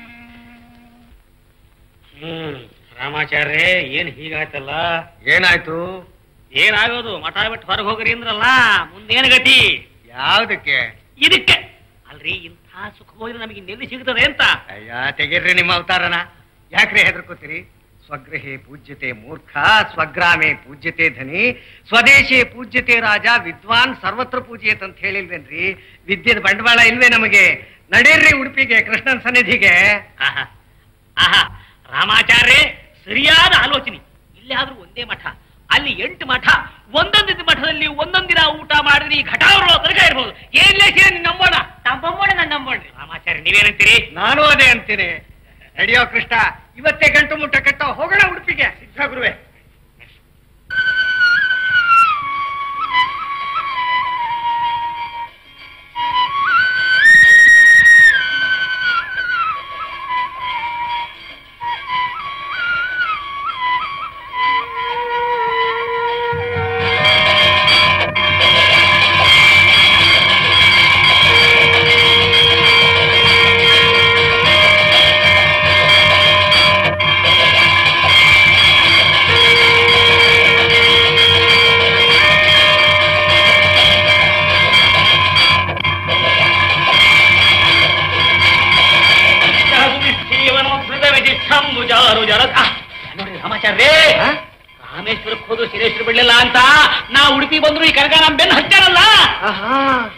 ಹ್ಮ್ ರಾಮಾಚಾರ್ಯ ಏನ್ ಹೀಗಾಯ್ತಲ್ಲ ಏನಾಯ್ತು ಏನಾಗೋದು ಮಠ ಬಿಟ್ಟು ಹೊರಗೆ ಹೋಗ್ರಿ ಅಂದ್ರಲ್ಲ ಮುಂದೇನು ಗತಿ ಯಾವ್ದಕ್ಕೆ ಇದಕ್ಕೆ ಅಲ್ರಿ ಇಂಥ ಸುಖಭೋಜನ ನಮಗೆ ಇನ್ನೆಲ್ಲಿ ಸಿಗ್ತದೆ ಅಂತ ಅಯ್ಯ ತೆಗೀರ್ರಿ ನಿಮ್ಮ ಅವತಾರನ ಯಾಕ್ರಿ ಹೆದರ್ಕೋತೀರಿ ಸ್ವಗೃಹೇ ಪೂಜ್ಯತೆ ಮೂರ್ಖ ಸ್ವಗ್ರಾಮೇ ಪೂಜ್ಯತೆ ಧನಿ ಸ್ವದೇಶೇ ಪೂಜ್ಯತೆ ರಾಜ ವಿದ್ವಾನ್ ಸರ್ವತ್ರ ಪೂಜ್ಯತೆ ಅಂತ ಹೇಳಿಲ್ವೇನ್ರಿ ವಿದ್ಯೆದ ಬಂಡವಾಳ ಇಲ್ವೇ ನಮಗೆ ನಡೀರ್ರಿ ಉಡುಪಿಗೆ ಕೃಷ್ಣನ ಸನ್ನಿಧಿಗೆ ಆಹಾ ಆಹಾ ರಾಮಾಚಾರ್ಯ ಸರಿಯಾದ ಆಲೋಚನೆ ಇಲ್ಲಿ ಆದ್ರೂ ಒಂದೇ ಮಠ ಅಲ್ಲಿ ಎಂಟು ಮಠ ಒಂದೊಂದು ಮಠದಲ್ಲಿ ಒಂದೊಂದಿನ ಊಟ ಮಾಡಿದ್ರೆ ಈ ಘಟಾವರೋ ತನಕ ಇರ್ಬೋದು ಏನ್ ಲೇಖಿ ನಂಬೋಣ ನಂಬೋಣ ನನ್ನ ನಂಬೋಣ ರಾಮಾಚಾರ್ಯ ನೀವೇನಂತೀರಿ ನಾನು ಅದೇ ಅಂತೀನಿ ನಡಿಯೋ ಕೃಷ್ಣ ಇವತ್ತೇ ಗಂಟು ಮುಟ್ಟ ಕಟ್ಟ ಹೋಗೋಣ ಉಡುಪಿಗೆ ಸಿದ್ಧ ಗುರುವೆ ನೋಡಿ ರಾಮಾಚಾರ್ಯ ರಾಮೇಶ್ವರಕ್ಕೆ ಹೋದ್ರು ಶಿರೇಶ್ವರ ಬಿಡ್ಲಿಲ್ಲ ಅಂತ ನಾ ಉಡುಪಿ ಬಂದ್ರು ಈ ಕನಕ ನಮ್ ಬೆನ್ನು ಹಚ್ಚಾರಲ್ಲ ಆಹಾ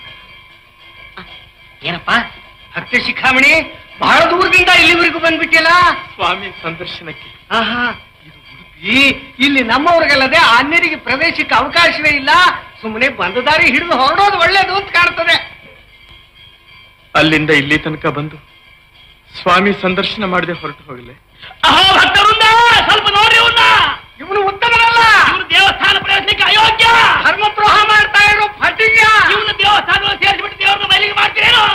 ಏನಪ್ಪ ಭಕ್ತ ಶಿಖಾಮಣಿ ಬಹಳ ದೂರದಿಂದ ಇಲ್ಲಿವರೆಗೂ ಬಂದ್ಬಿಟ್ಟಿಲ್ಲ ಸ್ವಾಮಿ ಸಂದರ್ಶನಕ್ಕೆ ಆಹಾ ಇದು ಉಡುಪಿ ಇಲ್ಲಿ ನಮ್ಮವ್ರಿಗಲ್ಲದೆ ಅನ್ಯರಿಗೆ ಪ್ರವೇಶಕ್ಕೆ ಅವಕಾಶವೇ ಇಲ್ಲ ಸುಮ್ಮನೆ ಬಂದ ದಾರಿ ಹಿಡಿದು ಹೊರಡೋದು ಒಳ್ಳೇದು ಅಂತ ಕಾಣ್ತದೆ ಅಲ್ಲಿಂದ ಇಲ್ಲಿ ತನಕ ಬಂದು ಸ್ವಾಮಿ ಸಂದರ್ಶನ ಮಾಡದೆ ಹೊರಟು ಹೋಗಲೆ ಅಹೋ ಭಕ್ತರುಂದ ಸ್ವಲ್ಪ ನೋಡ್ರಿ ಅವ್ನ ಇವನು ಉತ್ತಮನಲ್ಲ ಇವ್ರು ದೇವಸ್ಥಾನ ಪ್ರವೇಶಕ್ಕೆ ಅಯೋಗ್ಯ ಧರ್ಮದ್ರೋಹ ಮಾಡ್ತಾ ಇರೋ ಫಟಿಗ ಇವ್ನ ದೇವಸ್ಥಾನ ಸೇರಿಸ್ಬಿಟ್ಟು ದೇವ್ರನ್ನ ಬಯಲಿಗೆ ಮಾಡ್ತೀರೇನು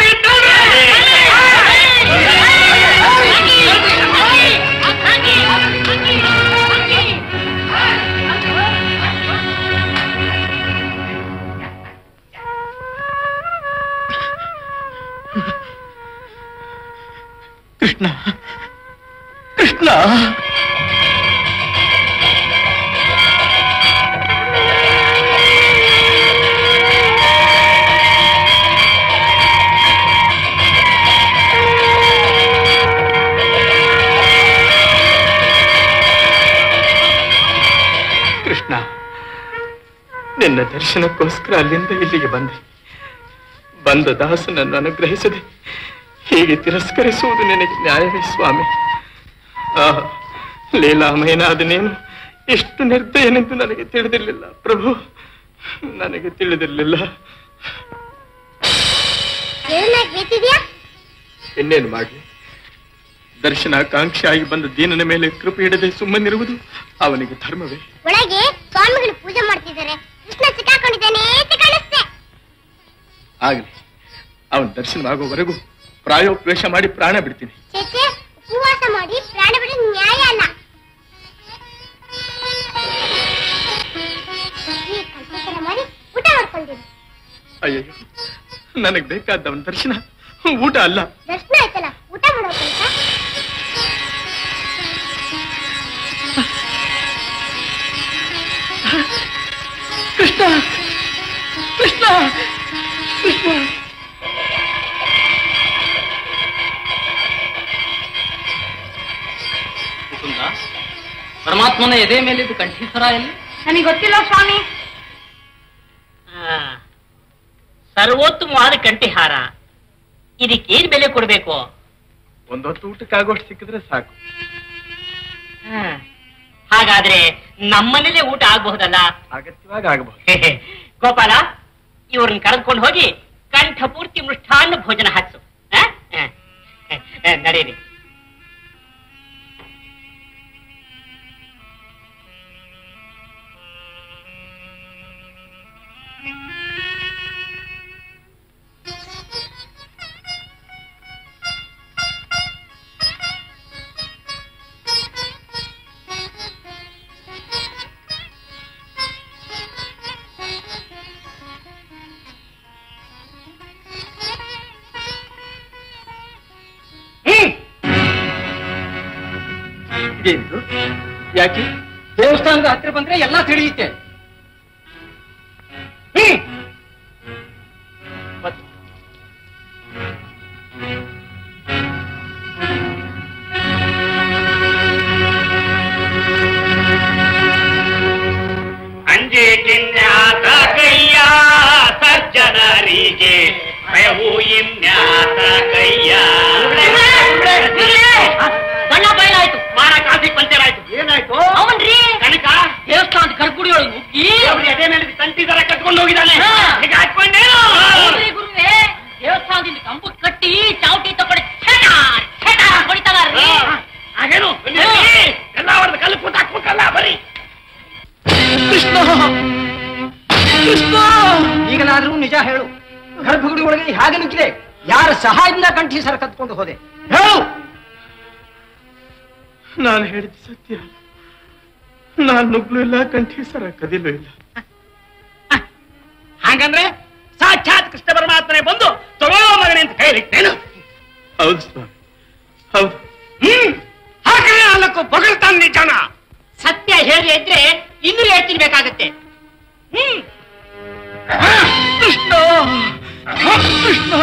ಕೃಷ್ಣ ಕೃಷ್ಣ ನಿನ್ನ ದರ್ಶನಕ್ಕೋಸ್ಕರ ಅಲ್ಲಿಂದ ಇಲ್ಲಿಗೆ ಬಂದೆ ಬಂದ ದಾಸನನ್ನು ಅನುಗ್ರಹಿಸದೆ ಹೀಗೆ ತಿರಸ್ಕರಿಸುವುದು ನಿನಗೆ ನ್ಯಾಯವೇ ಸ್ವಾಮಿ ಆ ಲೀಲಾಮಯನಾದ ನೀನು ಎಷ್ಟು ನಿರ್ದಯನೆಂದು ನನಗೆ ತಿಳಿದಿರಲಿಲ್ಲ ಪ್ರಭು ನನಗೆ ತಿಳಿದಿರಲಿಲ್ಲ ಹೇಳ್ತಿದ್ಯಾ ಇನ್ನೇನು ಮಾಡಲಿ ದರ್ಶನಾಕಾಂಕ್ಷಿಯಾಗಿ ಬಂದ ದೀನನ ಮೇಲೆ ಕೃಪೆ ಹಿಡದೆ ಸುಮ್ಮನಿರುವುದು ಅವನಿಗೆ ಧರ್ಮವೇ ಒಳಗೆ ಸ್ವಾಮಿಗಳು ಪೂಜೆ ಮಾಡ್ತಿದ್ದಾರೆ ಕೃಷ್ಣ ಸಿಕ್ಕಾಕೊಂಡಿದ್ದಾನೆ ಅಂತ ಕಾಣಿಸ್ತೆ ಆಗಲಿ ಅವನ ದರ್ಶನವಾಗುವವರೆಗೂ ಪ್ರಾಯೋಪವೇಶ ಮಾಡಿ ಪ್ರಾಣ ಬಿಡ್ತೀನಿ ಚೇಚೆ ಉಪವಾಸ ಮಾಡಿ ಪ್ರಾಣ ಬಿಡೋದು ನ್ಯಾಯ ಅಲ್ಲ ಈ ಕಲ್ಪಕರ ಮಾಡಿ ಊಟ ಮಾಡ್ಕೊಂಡಿರಿ ಅಯ್ಯಯ್ಯೋ ನನಗೆ ಬೇಕಾದ ಅವನ ದರ್ಶನ ಊಟ ಅಲ್ಲ ದರ್ಶನ ಆಯ್ತಲ್ಲ ಊಟ ಮಾಡೋಕಂತ ಕೃಷ್ಣ ಕೃಷ್ಣ ಕೃಷ್ಣ ಮುಕುಂದ ಪರಮಾತ್ಮನ ಎದೆ ಮೇಲಿದ್ದು ಕಂಠೀಶ್ವರ ಎಲ್ಲಿ ನನಗೆ ಗೊತ್ತಿಲ್ಲ ಸ್ವಾಮಿ ಸರ್ವೋತ್ತಮವಾದ ಕಂಠಿಹಾರ ಇದಕ್ಕೇನ್ ಬೆಲೆ ಕೊಡ್ಬೇಕು ಒಂದೊತ್ತು ಊಟಕ್ಕಾಗೋಷ್ಟು ಸಿಕ್ಕಿದ್ರೆ ಸಾಕು ಹಾಗಾದ್ರೆ ನಮ್ಮನೇಲೆ ಊಟ ಆಗಬಹುದಲ್ಲ ಅಗತ್ಯವಾಗಿ ಆಗಬಹುದು ಗೋಪಾಲ ಇವ್ರನ್ನ ಕರೆದುಕೊಂಡು ಹೋಗಿ ಕಂಠ ಪೂರ್ತಿ ಮೃಷ್ಟಾನ್ನ ಭೋಜನ ಹಾಕ್ಸು ಆ? ಆ, ಆ, ನಡೀರಿ ಇದೇನಿದು ಯಾಕೆ ದೇವಸ್ಥಾನದ ಹತ್ರ ಬಂದ್ರೆ ಎಲ್ಲಾ ತಿಳಿಯುತ್ತೆ ಹ್ಮ್ ಅಂಜೆ ಕಿನ್ಯಾತ ಕೈಯ ಸಜ್ಜನರಿಗೆ ಭಯವು ಇನ್ಯಾತ ಕೈಯ ಬಣ್ಣ ಬಯಲಾಯ್ತು ಮಾರ ಕಾಫಿ ಪಂಚರ್ ಆಯ್ತು ಏನಾಯ್ತು ಅವನ್ರಿ ಕನಕ ದೇವಸ್ಥಾನದ ಕರ್ಕುಡಿಯೊಳಗೆ ನುಗ್ಗಿ ಅವ್ರಿಗೆ ಅದೇ ಮೇಲೆ ತಂತಿ ತರ ಕಟ್ಕೊಂಡು ಹೋಗಿದ್ದಾನೆ ಹಾ. ಈಗ ಹಾಕೊಂಡೇನು ಹೌದ್ರಿ ಗುರುವೇ ದೇವಸ್ಥಾನದಿಂದ ಕಂಬ ಕಟ್ಟಿ ಚಾವಟಿ ತಗೊಂಡು ಛಟ ಛಟ ಹೊಡಿತಾವ್ರಿ ಹಾಗೇನು ಎಲ್ಲ ಅವ್ರದ್ದು ಕಲ್ಲು ಕೂತ ಹಾಕ್ಬೇಕಲ್ಲ ಬರೀ ಕೃಷ್ಣ ಕೃಷ್ಣ ಈಗಲಾದ್ರೂ ನಿಜ ಹೇಳು ಗರ್ಭಗುಡಿ ಒಳಗೆ ಹೇಗೆ ನುಗ್ಗಿದೆ ಯಾರ ಸಹಾಯದಿಂದ ಕಂಠಿ ಸರ ಕತ್ಕೊಂಡು ಹೋದೆ ಹೇಳು ನಾನು ಹೇಳಿದ ಸತ್ಯ ನಾನು ನುಗ್ಲು ಇಲ್ಲ ಕಂಠೀಸರ ಕದಿಲು ಇಲ್ಲ ಹಾಗಂದ್ರೆ ಸಾಕ್ಷಾತ್ ಕೃಷ್ಣ ಪರಮಾತ್ಮನೆ ಬಂದು ತೊಳೋ ಮಗನೆ ಅಂತ ಕೈಲಿಟ್ಟೇನು ಹೌದು ಸ್ವಾಮಿ ಹೌದು ಹ್ಮ್ ಹಾಗೆ ನಾಲ್ಕು ಬಗಳ್ತಾನೆ ನಿಜಾನ ಸತ್ಯ ಹೇಳಿ ಇದ್ರೆ ಇನ್ನೂ ಹೇಳ್ತೀನಿ ಬೇಕಾಗತ್ತೆ ಹ್ಮ್ ಕೃಷ್ಣ ಕೃಷ್ಣ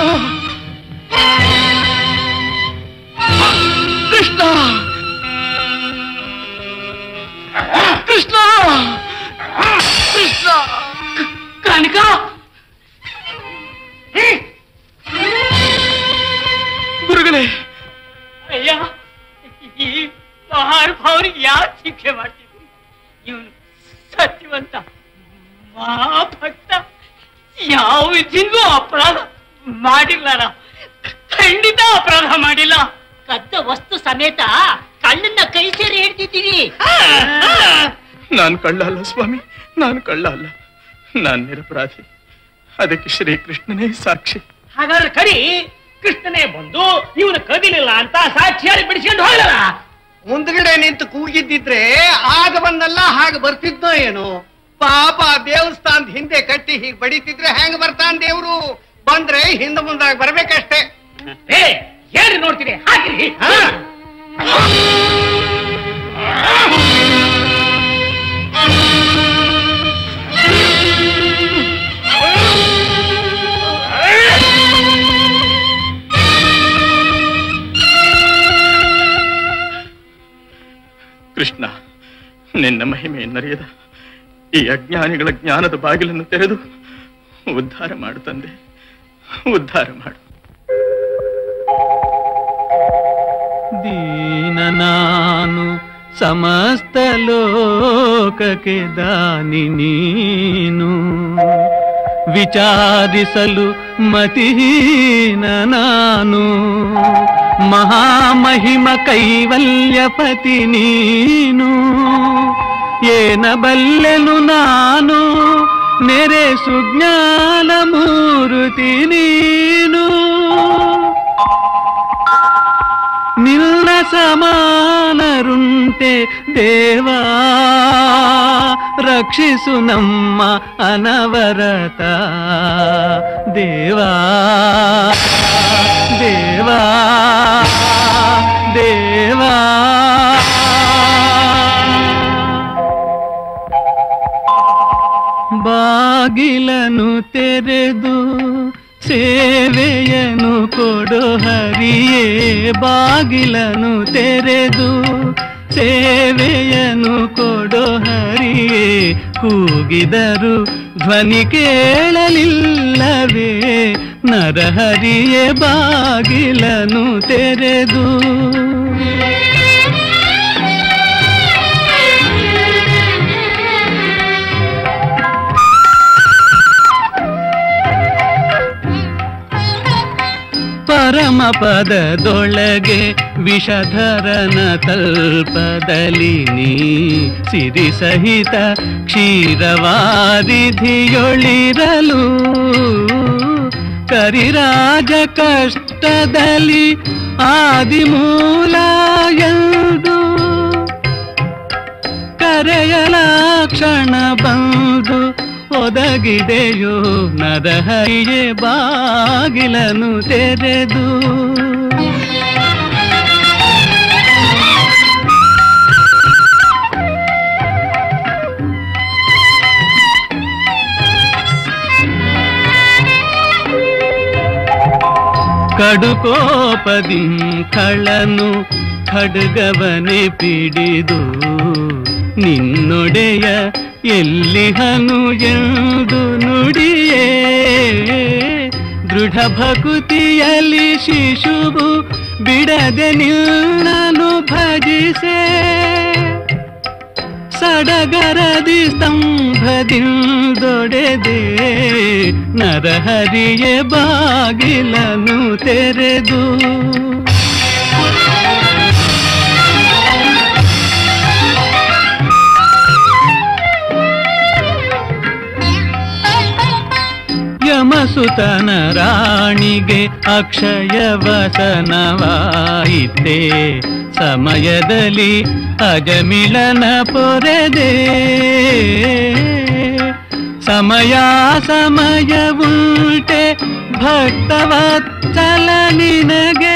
ಕೃಷ್ಣ ಕೃಷ್ಣ ಕೃಷ್ಣ ಕನಕ ಗುರುಗಳೇ ಅಯ್ಯ ಈ ಮಹಾನುಭಾವನಿಗೆ ಯಾಕೆ ಶಿಕ್ಷೆ ಮಾಡ್ತಿದ್ರಿ ಇವನು ಸತ್ಯವಂತ ಮಹಾಭಕ್ತ ಯಾವ ವಿಧಿಗೂ ಅಪರಾಧ ಮಾಡಿಲ್ಲ ಖಂಡಿತ ಅಪರಾಧ ಮಾಡಿಲ್ಲ ಕದ್ದ ವಸ್ತು ಸಮೇತ ಕಳ್ಳನ್ನ ಕೈ ಸೇರಿ ಹಿಡ್ತಿದ್ದೀವಿ ನಾನು ಕಳ್ಳ ಅಲ್ಲ ಸ್ವಾಮಿ ನಾನು ಕಳ್ಳ ಅಲ್ಲ ನಾನು ನಿರಪರಾಧಿ ಅದಕ್ಕೆ ಶ್ರೀಕೃಷ್ಣನೇ ಸಾಕ್ಷಿ ಹಾಗಾದ್ರೆ ಕರಿ ಕೃಷ್ಣನೇ ಬಂದು ಇವನು ಕದಿಲಿಲ್ಲ ಅಂತ ಸಾಕ್ಷಿಯಾಗಿ ಬಿಡಿಸ್ಕೊಂಡು ಹೋಗಲ್ಲ ಮುಂದ್ಗಡೆ ನಿಂತು ಕೂಗಿದ್ದಿದ್ರೆ ಆಗ ಬಂದಲ್ಲ ಹಾಗೆ ಬರ್ತಿದ್ನೋ ಏನು ಪಾಪ ದೇವಸ್ಥಾನದ ಹಿಂದೆ ಕಟ್ಟಿ ಹೀಗೆ ಬಡಿತಿದ್ರೆ ಹೆಂಗ್ ಬರ್ತಾನ ದೇವ್ರು ಬಂದ್ರೆ ಹಿಂದೆ ಮುಂದಾಗಿ ಬರ್ಬೇಕಷ್ಟೇ ಏ ಏನ್ ನೋಡ್ತೀರಿ ಹಾಕಿರಿ ಹಾ. ಕೃಷ್ಣ ನಿನ್ನ ಮಹಿಮೆಯನ್ನರಿಯದ ಈ ಅಜ್ಞಾನಿಗಳ ಜ್ಞಾನದ ಬಾಗಿಲನ್ನು ತೆರೆದು ಉದ್ಧಾರ ಮಾಡು ತಂದೆ ಉದ್ಧಾರ ಮಾಡು ದೀನ ನಾನು ಸಮಸ್ತ ಲೋಕಕ್ಕೆ ದಾನಿ ನೀನು ವಿಚಾರಿಸಲು ಮತಿಹೀನ ನಾನು ಮಹಾಮಹಿಮ ಕೈವಲ್ಯಪತಿ ನೀನು ಏನ ಬಲ್ಲೆನು ನಾನು ನೆರೆ ಸುಜ್ಞಾನ ಮೂರುತಿ ನೀನು ನಿನ್ನ ಸಮಾನರುಂಟೆ ದೇವಾ ರಕ್ಷಿಸು ನಮ್ಮ ಅನವರತ ದೇವಾ ದೇವಾ ದೇವಾ ಬಾಗಿಲನು ತೆರೆದು ಸೇವೆಯನು ಕೊಡು ಹರಿಯೇ ಬಾಗಿಲನು ತೆರೆದು ಸೇವೆಯನು ಕೊಡು ಹರಿಯೇ ಕೂಗಿದರು ಧ್ವನಿ ಕೇಳಲಿಲ್ಲವೇ ನರಹರಿಯೇ ಬಾಗಿಲನು ತೆರೆದು ಪರಮ ಪದದೊಳಗೆ ವಿಷಧರನ ತಲ್ಪದಲ್ಲಿ ನೀ ಸಿರಿ ಸಹಿತ ಕ್ಷೀರವಾರಿಧಿಯೊಳಿರಲು ಕರಿರಾಜ ಕಷ್ಟದಲ್ಲಿ ಆದಿಮೂಲ ಎಂದು ಕರೆಯಲ ಕ್ಷಣ ಬಂದು ಒದಗಿದೆಯೋ ನರಹರಿಯೇ ಬಾಗಿಲನು ತೆರೆದು ಕಡುಕೋಪದಿ ಖಳನು ಖಡ್ಗವನೆ ಪಿಡಿದು ನಿನ್ನೊಡೆಯ ಎಲ್ಲಿಹನು ಎಂದು ನುಡಿಯೇ ದೃಢ ಭಕುತಿಯಲ್ಲಿ ಶಿಶುವು ಬಿಡದೆ ನಿನ್ನನು ಭಜಿಸೆ ಸಡಗರದಿ ಸ್ತಂಭದಿಂದೊಡೆದೆ ನರಹರಿಯೇ ಬಾಗಿಲನು ತೆರೆದು ಯಮಸುತನ ರಾಣಿಗೆ ಅಕ್ಷಯ ವಸನವಾಯಿತೆ ಸಮಯದಲ್ಲಿ ಅಜಮಿಳನ ಪೊರೆದೆ ಸಮಯ ಸಮಯ ಉಂಟೆ ಭಕ್ತವತ್ಸಲ ನಿನಗೆ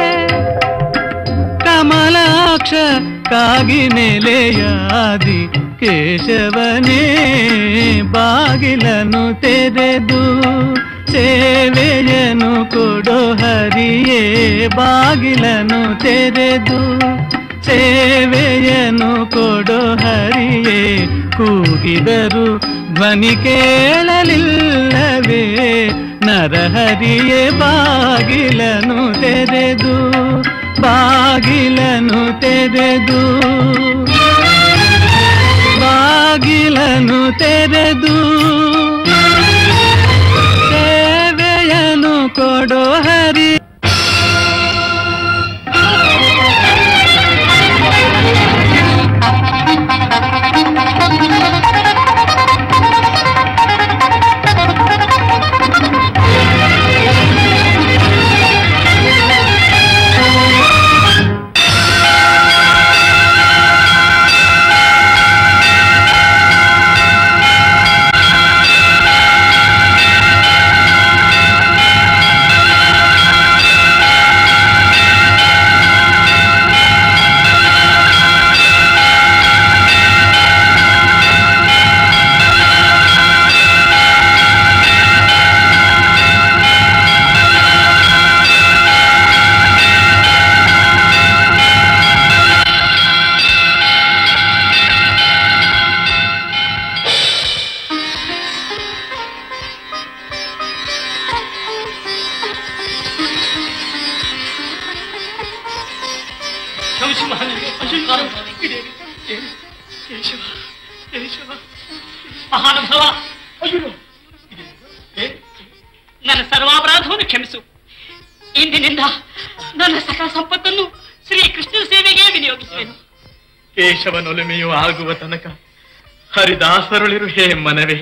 ಕಮಲಾಕ್ಷ ಕಾಗಿ ನೆಲೆಯಾದಿ ಕೇಶವನೇ ಬಾಗಿಲನು ತೆರೆದು ಸೇವೆಯನು ಕೊಡೋ ಹರಿಯೇ ಬಾಗಿಲನು ತೆರೆದು ಸೇವೆಯನು ಕೊಡೋ ಹರಿಯೇ ಕೂಗಿದರು ಧ್ವನಿ ಕೇಳಲಿಲ್ಲವೇ ನರಹರಿಯೇ ಬಾಗಿಲನು ತೆರೆದು ಬಾಗಿಲನು ತೆರೆದು ಬಾಗಿಲನು ತೆರೆದು ಸೇವೆಯನು ಕೊಡೋ ಹರಿ ಮಹಾನುಭವ ನನ್ನ ಸರ್ವಾಪರಾಧವನ್ನು ಕ್ಷಮಿಸು ಇಂದಿನಿಂದ ನನ್ನ ಸಕಲ ಸಂಪತ್ತನ್ನು ಶ್ರೀ ಕೃಷ್ಣ ಸೇವೆಗೆ ವಿನಿಯೋಗಿಸುವೆನು ಕೇಶವನೊಲುಮೆಯು ಆಗುವ ತನಕ ಹರಿದಾಸರುಳಿರು ಹೇ ಮನವೇ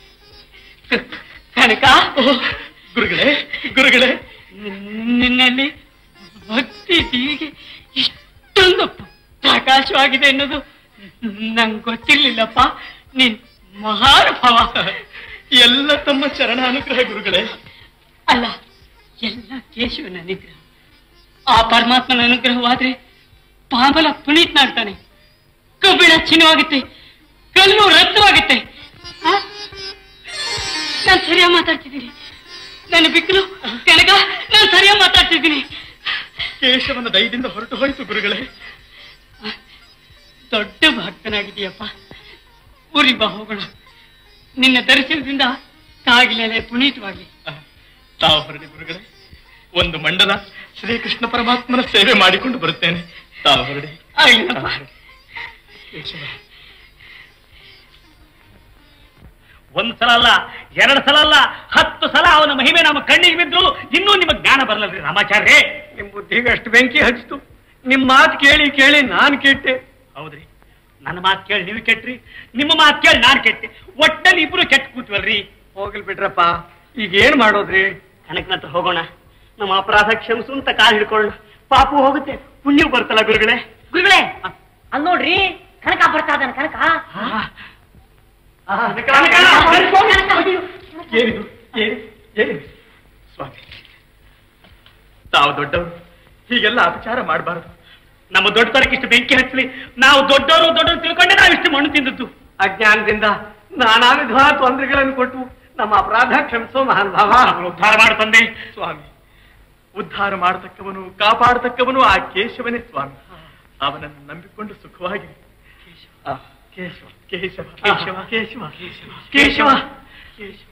ಕನಕ ಗುರುಗಳೇ ಗುರುಗಳೇ ನಿನ್ನಲ್ಲಿ ಭಕ್ತಿ ದೀವಿಗೆ ಇಷ್ಟೊಂದು ಪ್ರಕಾಶವಾಗಿದೆ ಅನ್ನೋದು ನಂಗೆ ಗೊತ್ತಿರ್ಲಿಲ್ಲಪ್ಪ ನೀನ್ ಮಹಾನುಭವ ಎಲ್ಲ ತಮ್ಮ ಚರಣಾನುಗ್ರಹ ಗುರುಗಳೇ ಅಲ್ಲ ಎಲ್ಲ ಕೇಶವನ ಅನುಗ್ರಹ ಆ ಪರಮಾತ್ಮನ ಅನುಗ್ರಹವಾದ್ರೆ ಪಾಮಲ ಪುನೀತ್ನಾಗ್ತಾನೆ ಕಬ್ಬಿಣ ಚಿನ್ನವಾಗುತ್ತೆ ಕಲ್ಲು ರಕ್ತವಾಗುತ್ತೆ ಆ? ನಾನ್ ಸರಿಯಾಗಿ ಮಾತಾಡ್ತಿದ್ದೀನಿ ನನ್ನ ಬಿಕ್ಕಲು ಕನಕ ನಾನು ಸರಿಯಾಗಿ ಮಾತಾಡ್ತಿದ್ದೀನಿ ಕೇಶವನ ದಯದಿಂದ ಹೊರಟು ಹೋಯಿತು ಗುರುಗಳೇ ದೊಡ್ಡ ಭಕ್ತನಾಗಿದೆಯಪ್ಪ ಊರಿಗೆ ಬಾ ಹೋಗೋಣ ನಿನ್ನ ದರ್ಶನದಿಂದ ಕಾಗಿಲೆಲೆ ಪುನೀತವಾಗಲಿ ತಾವು ಹೊರಡಿ ಗುರುಗಳೇ ಒಂದು ಮಂಡಲ ಶ್ರೀಕೃಷ್ಣ ಪರಮಾತ್ಮನ ಸೇವೆ ಮಾಡಿಕೊಂಡು ಬರುತ್ತೇನೆ ತಾವು ಹೊರಡಿ ಆಗ್ಲಿಲ್ಲಪ್ಪ. ಕೇಶವ ಒಂದ್ ಸಲ ಅಲ್ಲ ಎರಡ್ ಸಲ ಅಲ್ಲ ಹತ್ತು ಸಲ ಅವನ ಮಹಿಮೆ ನಮ್ಮ ಕಣ್ಣಿಗೆ ಬಿದ್ರು ಇನ್ನೂ ನಿಮಗೆ ಜ್ಞಾನ ಬರಲ್ಲರಿ ರಾಮಾಚಾರ್ಯ ನಿಮ್ ಬುದ್ಧಿಗೆ ಅಷ್ಟು ಬೆಂಕಿ ಹಚ್ಚಿತು ನಿಮ್ ಮಾತು ಕೇಳಿ ಕೇಳಿ ನಾನ್ ಕೆಟ್ಟೆ ಹೌದ್ರಿ ನನ್ನ ಮಾತು ಕೇಳಿ ನೀವು ಕೆಟ್ರಿ ನಿಮ್ಮ ಮಾತು ಕೇಳಿ ನಾನ್ ಕೆಟ್ಟೆ ಒಟ್ಟಲ್ಲಿ ಇಬ್ರು ಕೆಟ್ಟ ಕೂತ್ವಲ್ರಿ ಹೋಗ್ಲಿ ಬಿಡ್ರಪ್ಪ ಈಗ ಏನ್ ಮಾಡೋದ್ರಿ ಕನಕನ ಹತ್ರ ಹೋಗೋಣ ನಮ್ಮ ಅಪರಾಧ ಕ್ಷಮಿಸು ಅಂತ ಕಾಲ್ ಹಿಡ್ಕೊಳ್ಳೋಣ ಪಾಪು ಹೋಗುತ್ತೆ ಪುಣ್ಯ ಬರ್ತಲ್ಲ ಗುರುಗಳೇ ಗುರುಗಳೇ ಅಲ್ಲಿ ನೋಡ್ರಿ ಕನಕ ಬರ್ತಾ ಇದ್ದಾನೆ ಕನಕ ಏನಿದು ಏನು ಏನು ಸ್ವಾಮಿ ತಾವು ದೊಡ್ಡವರು ಹೀಗೆಲ್ಲ ಅಪಚಾರ ಮಾಡಬಾರದು ನಮ್ಮ ದೊಡ್ಡತನಕ್ಕೆ ಇಷ್ಟು ಬೆಂಕಿ ಹಚ್ಚಲಿ ನಾವು ದೊಡ್ಡವರು ದೊಡ್ಡವರು ತಿಳ್ಕೊಂಡೆ ನಾವು ಇಷ್ಟು ಮಣ್ಣು ತಿಂದದ್ದು ಅಜ್ಞಾನದಿಂದ ನಾನಾ ವಿಧವಾದ ತೊಂದರೆಗಳನ್ನು ಕೊಟ್ಟು ನಮ್ಮ ಅಪರಾಧ ಕ್ಷಮಿಸೋ ಮಹಾನ್ ಭಾವ ನಮ್ಮನ್ನು ಉದ್ಧಾರ ಮಾಡಿ ತಂದೆ ಸ್ವಾಮಿ ಉದ್ಧಾರ ಮಾಡತಕ್ಕವನು ಕಾಪಾಡತಕ್ಕವನು ಆ ಕೇಶವನೇ ಸ್ವಾಮಿ ಅವನನ್ನು ನಂಬಿಕೊಂಡು ಸುಖವಾಗಿ ಆ, ಕೇಶವ ಕೇಶವ ಕೇಶವ ಕೇಶವ ಕೇಶವ ಕೇಶವ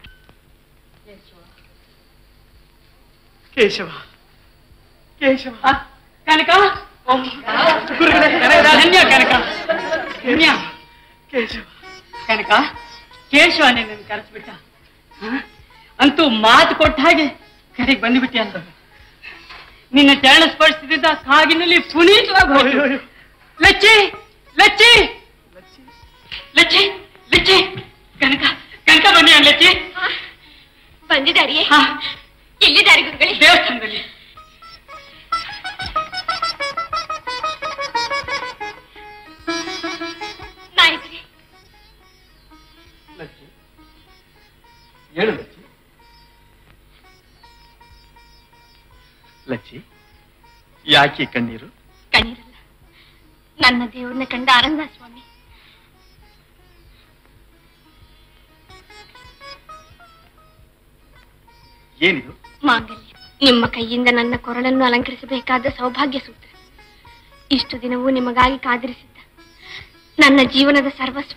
ಕೇಶವ ಕೇಶವ ಕನಕ ಗುರುಗಳೇ ಧನ್ಯ ಕನಕ ಧನ್ಯ ಕೇಶವ ಕನಕ ಕೇಶವ ನಿನ್ನ ಕರೆಸ್ಬಿಟ್ಟ ಹ? ಅಂತೂ ಮಾತು ಕೊಟ್ಟ ಹಾಗೆ ಕರೆಗೆ ಬಂದುಬಿಟ್ಟೆ ಅಂತ ನಿನ್ನ ಚರಣ ಸ್ಪರ್ಶದಿಂದ ಕಾಗಿನಲ್ಲಿ ಪುನೀತವಾಗಿ ಹೋಯ್ತು ಲಚ್ಚಿ ಲಚ್ಚಿ ಲಚ್ಚಿ ಲಚ್ಚಿ ಕನಕ ಕನಕ ಬನ್ನಿ ಲಚ್ಚಿ ಬಂದಿದ್ದಾರಿಯೇ ಹಾ ಎಲ್ಲಿದ್ದಾರೆ ಗುರುಗಳೇ ದೇವಸ್ಥಾನದಲ್ಲಿ ನಾಯಕರೇ ಲಚ್ಚಿ ಹೇಳು ಲಚ್ಚಿ ಲಚ್ಚಿ ಯಾಕೆ ಕಣ್ಣೀರು ಕಣ್ಣೀರಲ್ಲ ನನ್ನ ದೇವ್ರನ್ನ ಕಂಡ ಆನಂದ ಸ್ವಾಮಿ ಏನಿದು ಮಾಂಗಲ್ಯ ನಿಮ್ಮ ಕೈಯಿಂದ ನನ್ನ ಕೊರಳನ್ನು ಅಲಂಕರಿಸಬೇಕಾದ ಸೌಭಾಗ್ಯ ಸೂತ್ರ ಇಷ್ಟು ದಿನವೂ ನಿಮಗಾಗಿ ಕಾದಿರಿಸಿದ್ದ ನನ್ನ ಜೀವನದ ಸರ್ವಸ್ವ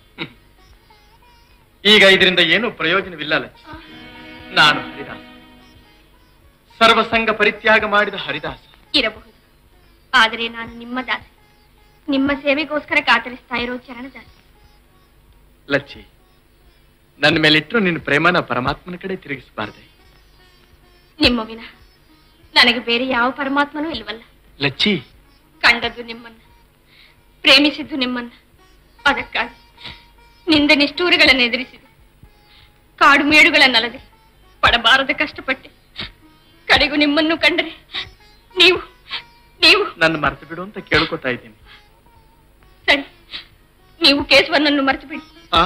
ಈಗ ಇದರಿಂದ ಏನೂ ಪ್ರಯೋಜನವಿಲ್ಲ ಲಚ್ಚಿ ನಾನು ಹರಿದಾಸ ಸರ್ವಸಂಗ ಪರಿತ್ಯಾಗ ಮಾಡಿದ ಹರಿದಾಸ ಇರಬಹುದು ಆದರೆ ನಾನು ನಿಮ್ಮ ದಾಸಿ ನಿಮ್ಮ ಸೇವೆಗೋಸ್ಕರ ಕಾತರಿಸ್ತಾ ಇರೋ ಚರಣದಾಸಿ ಲಚ್ಚಿ ನನ್ನ ಮೇಲಿಟ್ಟರು ನಿನ್ನ ಪ್ರೇಮನ ಪರಮಾತ್ಮನ ಕಡೆ ತಿರುಗಿಸಬಾರ್ದೆ ನಿಮ್ಮ ವಿನ ನನಗೆ ಬೇರೆ ಯಾವ ಪರಮಾತ್ಮನೂ ಇಲ್ವಲ್ಲ ಲಚ್ಚಿ ಕಂಡದ್ದು ನಿಮ್ಮನ್ನ ಪ್ರೇಮಿಸಿದ್ದು ನಿಮ್ಮನ್ನ ಅದಕ್ಕಾಗಿ ನಿಂದ ನಿಷ್ಠೂರಗಳನ್ನು ಎದುರಿಸಿದೆ ಕಾಡು ಮೇಡುಗಳನ್ನಲ್ಲದೆ ಪಡಬಾರದ ಕಷ್ಟಪಟ್ಟೆ ಕಡೆಗೂ ನಿಮ್ಮನ್ನು ಕಂಡರೆ ನೀವು ನೀವು ನನ್ನ ಮರೆತು ಬಿಡು ಅಂತ ಕೇಳ್ಕೊತಾ ಇದ್ದೀನಿ ಸರಿ ನೀವು ಕೇಶವನನ್ನು ಮರೆತು ಬಿಡಿ ಆ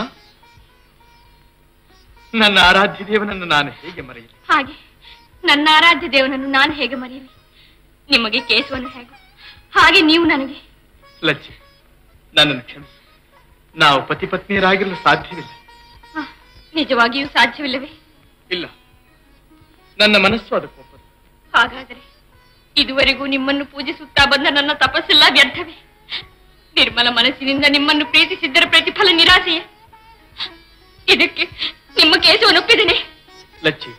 ನನ್ನ ಆರಾಧ್ಯ ದೇವನನ್ನು ನಾನು ಹೇಗೆ ಮರೆಯಲಿ ಹಾಗೆ ನನ್ನ ಆರಾಧ್ಯ ದೇವನನ್ನು ನಾನು ಹೇಗೆ ಮರೆಯಲಿ ನಿಮಗೆ ಕೇಶವನ್ನು ಹೇಗೋ ಹಾಗೆ ನೀವು ನನಗೆ ಲಚ್ಚಿ ನನ್ನನ್ನು ಕ್ಷಮಿಸಿ ನಾವು ಪತಿ ಪತ್ನಿಯರಾಗಿರಲು ಸಾಧ್ಯವಿಲ್ಲ ಆ, ನಿಜವಾಗಿಯೂ ಸಾಧ್ಯವಿಲ್ಲವೇ ಇಲ್ಲ ನನ್ನ ಮನಸ್ಸು ಅದಕ್ಕೆ ಒಪ್ಪದು ಹಾಗಾದರೆ ಇದುವರೆಗೂ ನಿಮ್ಮನ್ನು ಪೂಜಿಸುತ್ತಾ ಬಂದ ನನ್ನ ತಪಸ್ಸೆಲ್ಲ ವ್ಯರ್ಥವೇ ನಿರ್ಮಲ ಮನಸ್ಸಿನಿಂದ ನಿಮ್ಮನ್ನು ಪ್ರೀತಿಸಿದ್ದರ ಪ್ರತಿಫಲ ನಿರಾಸೆಯೇ ಇದಕ್ಕೆ ನಿಮ್ಮ ಕೇಸವನ್ನು ಒಪ್ಪಿದ್ದೇನೆ ಲಚ್ಚಿ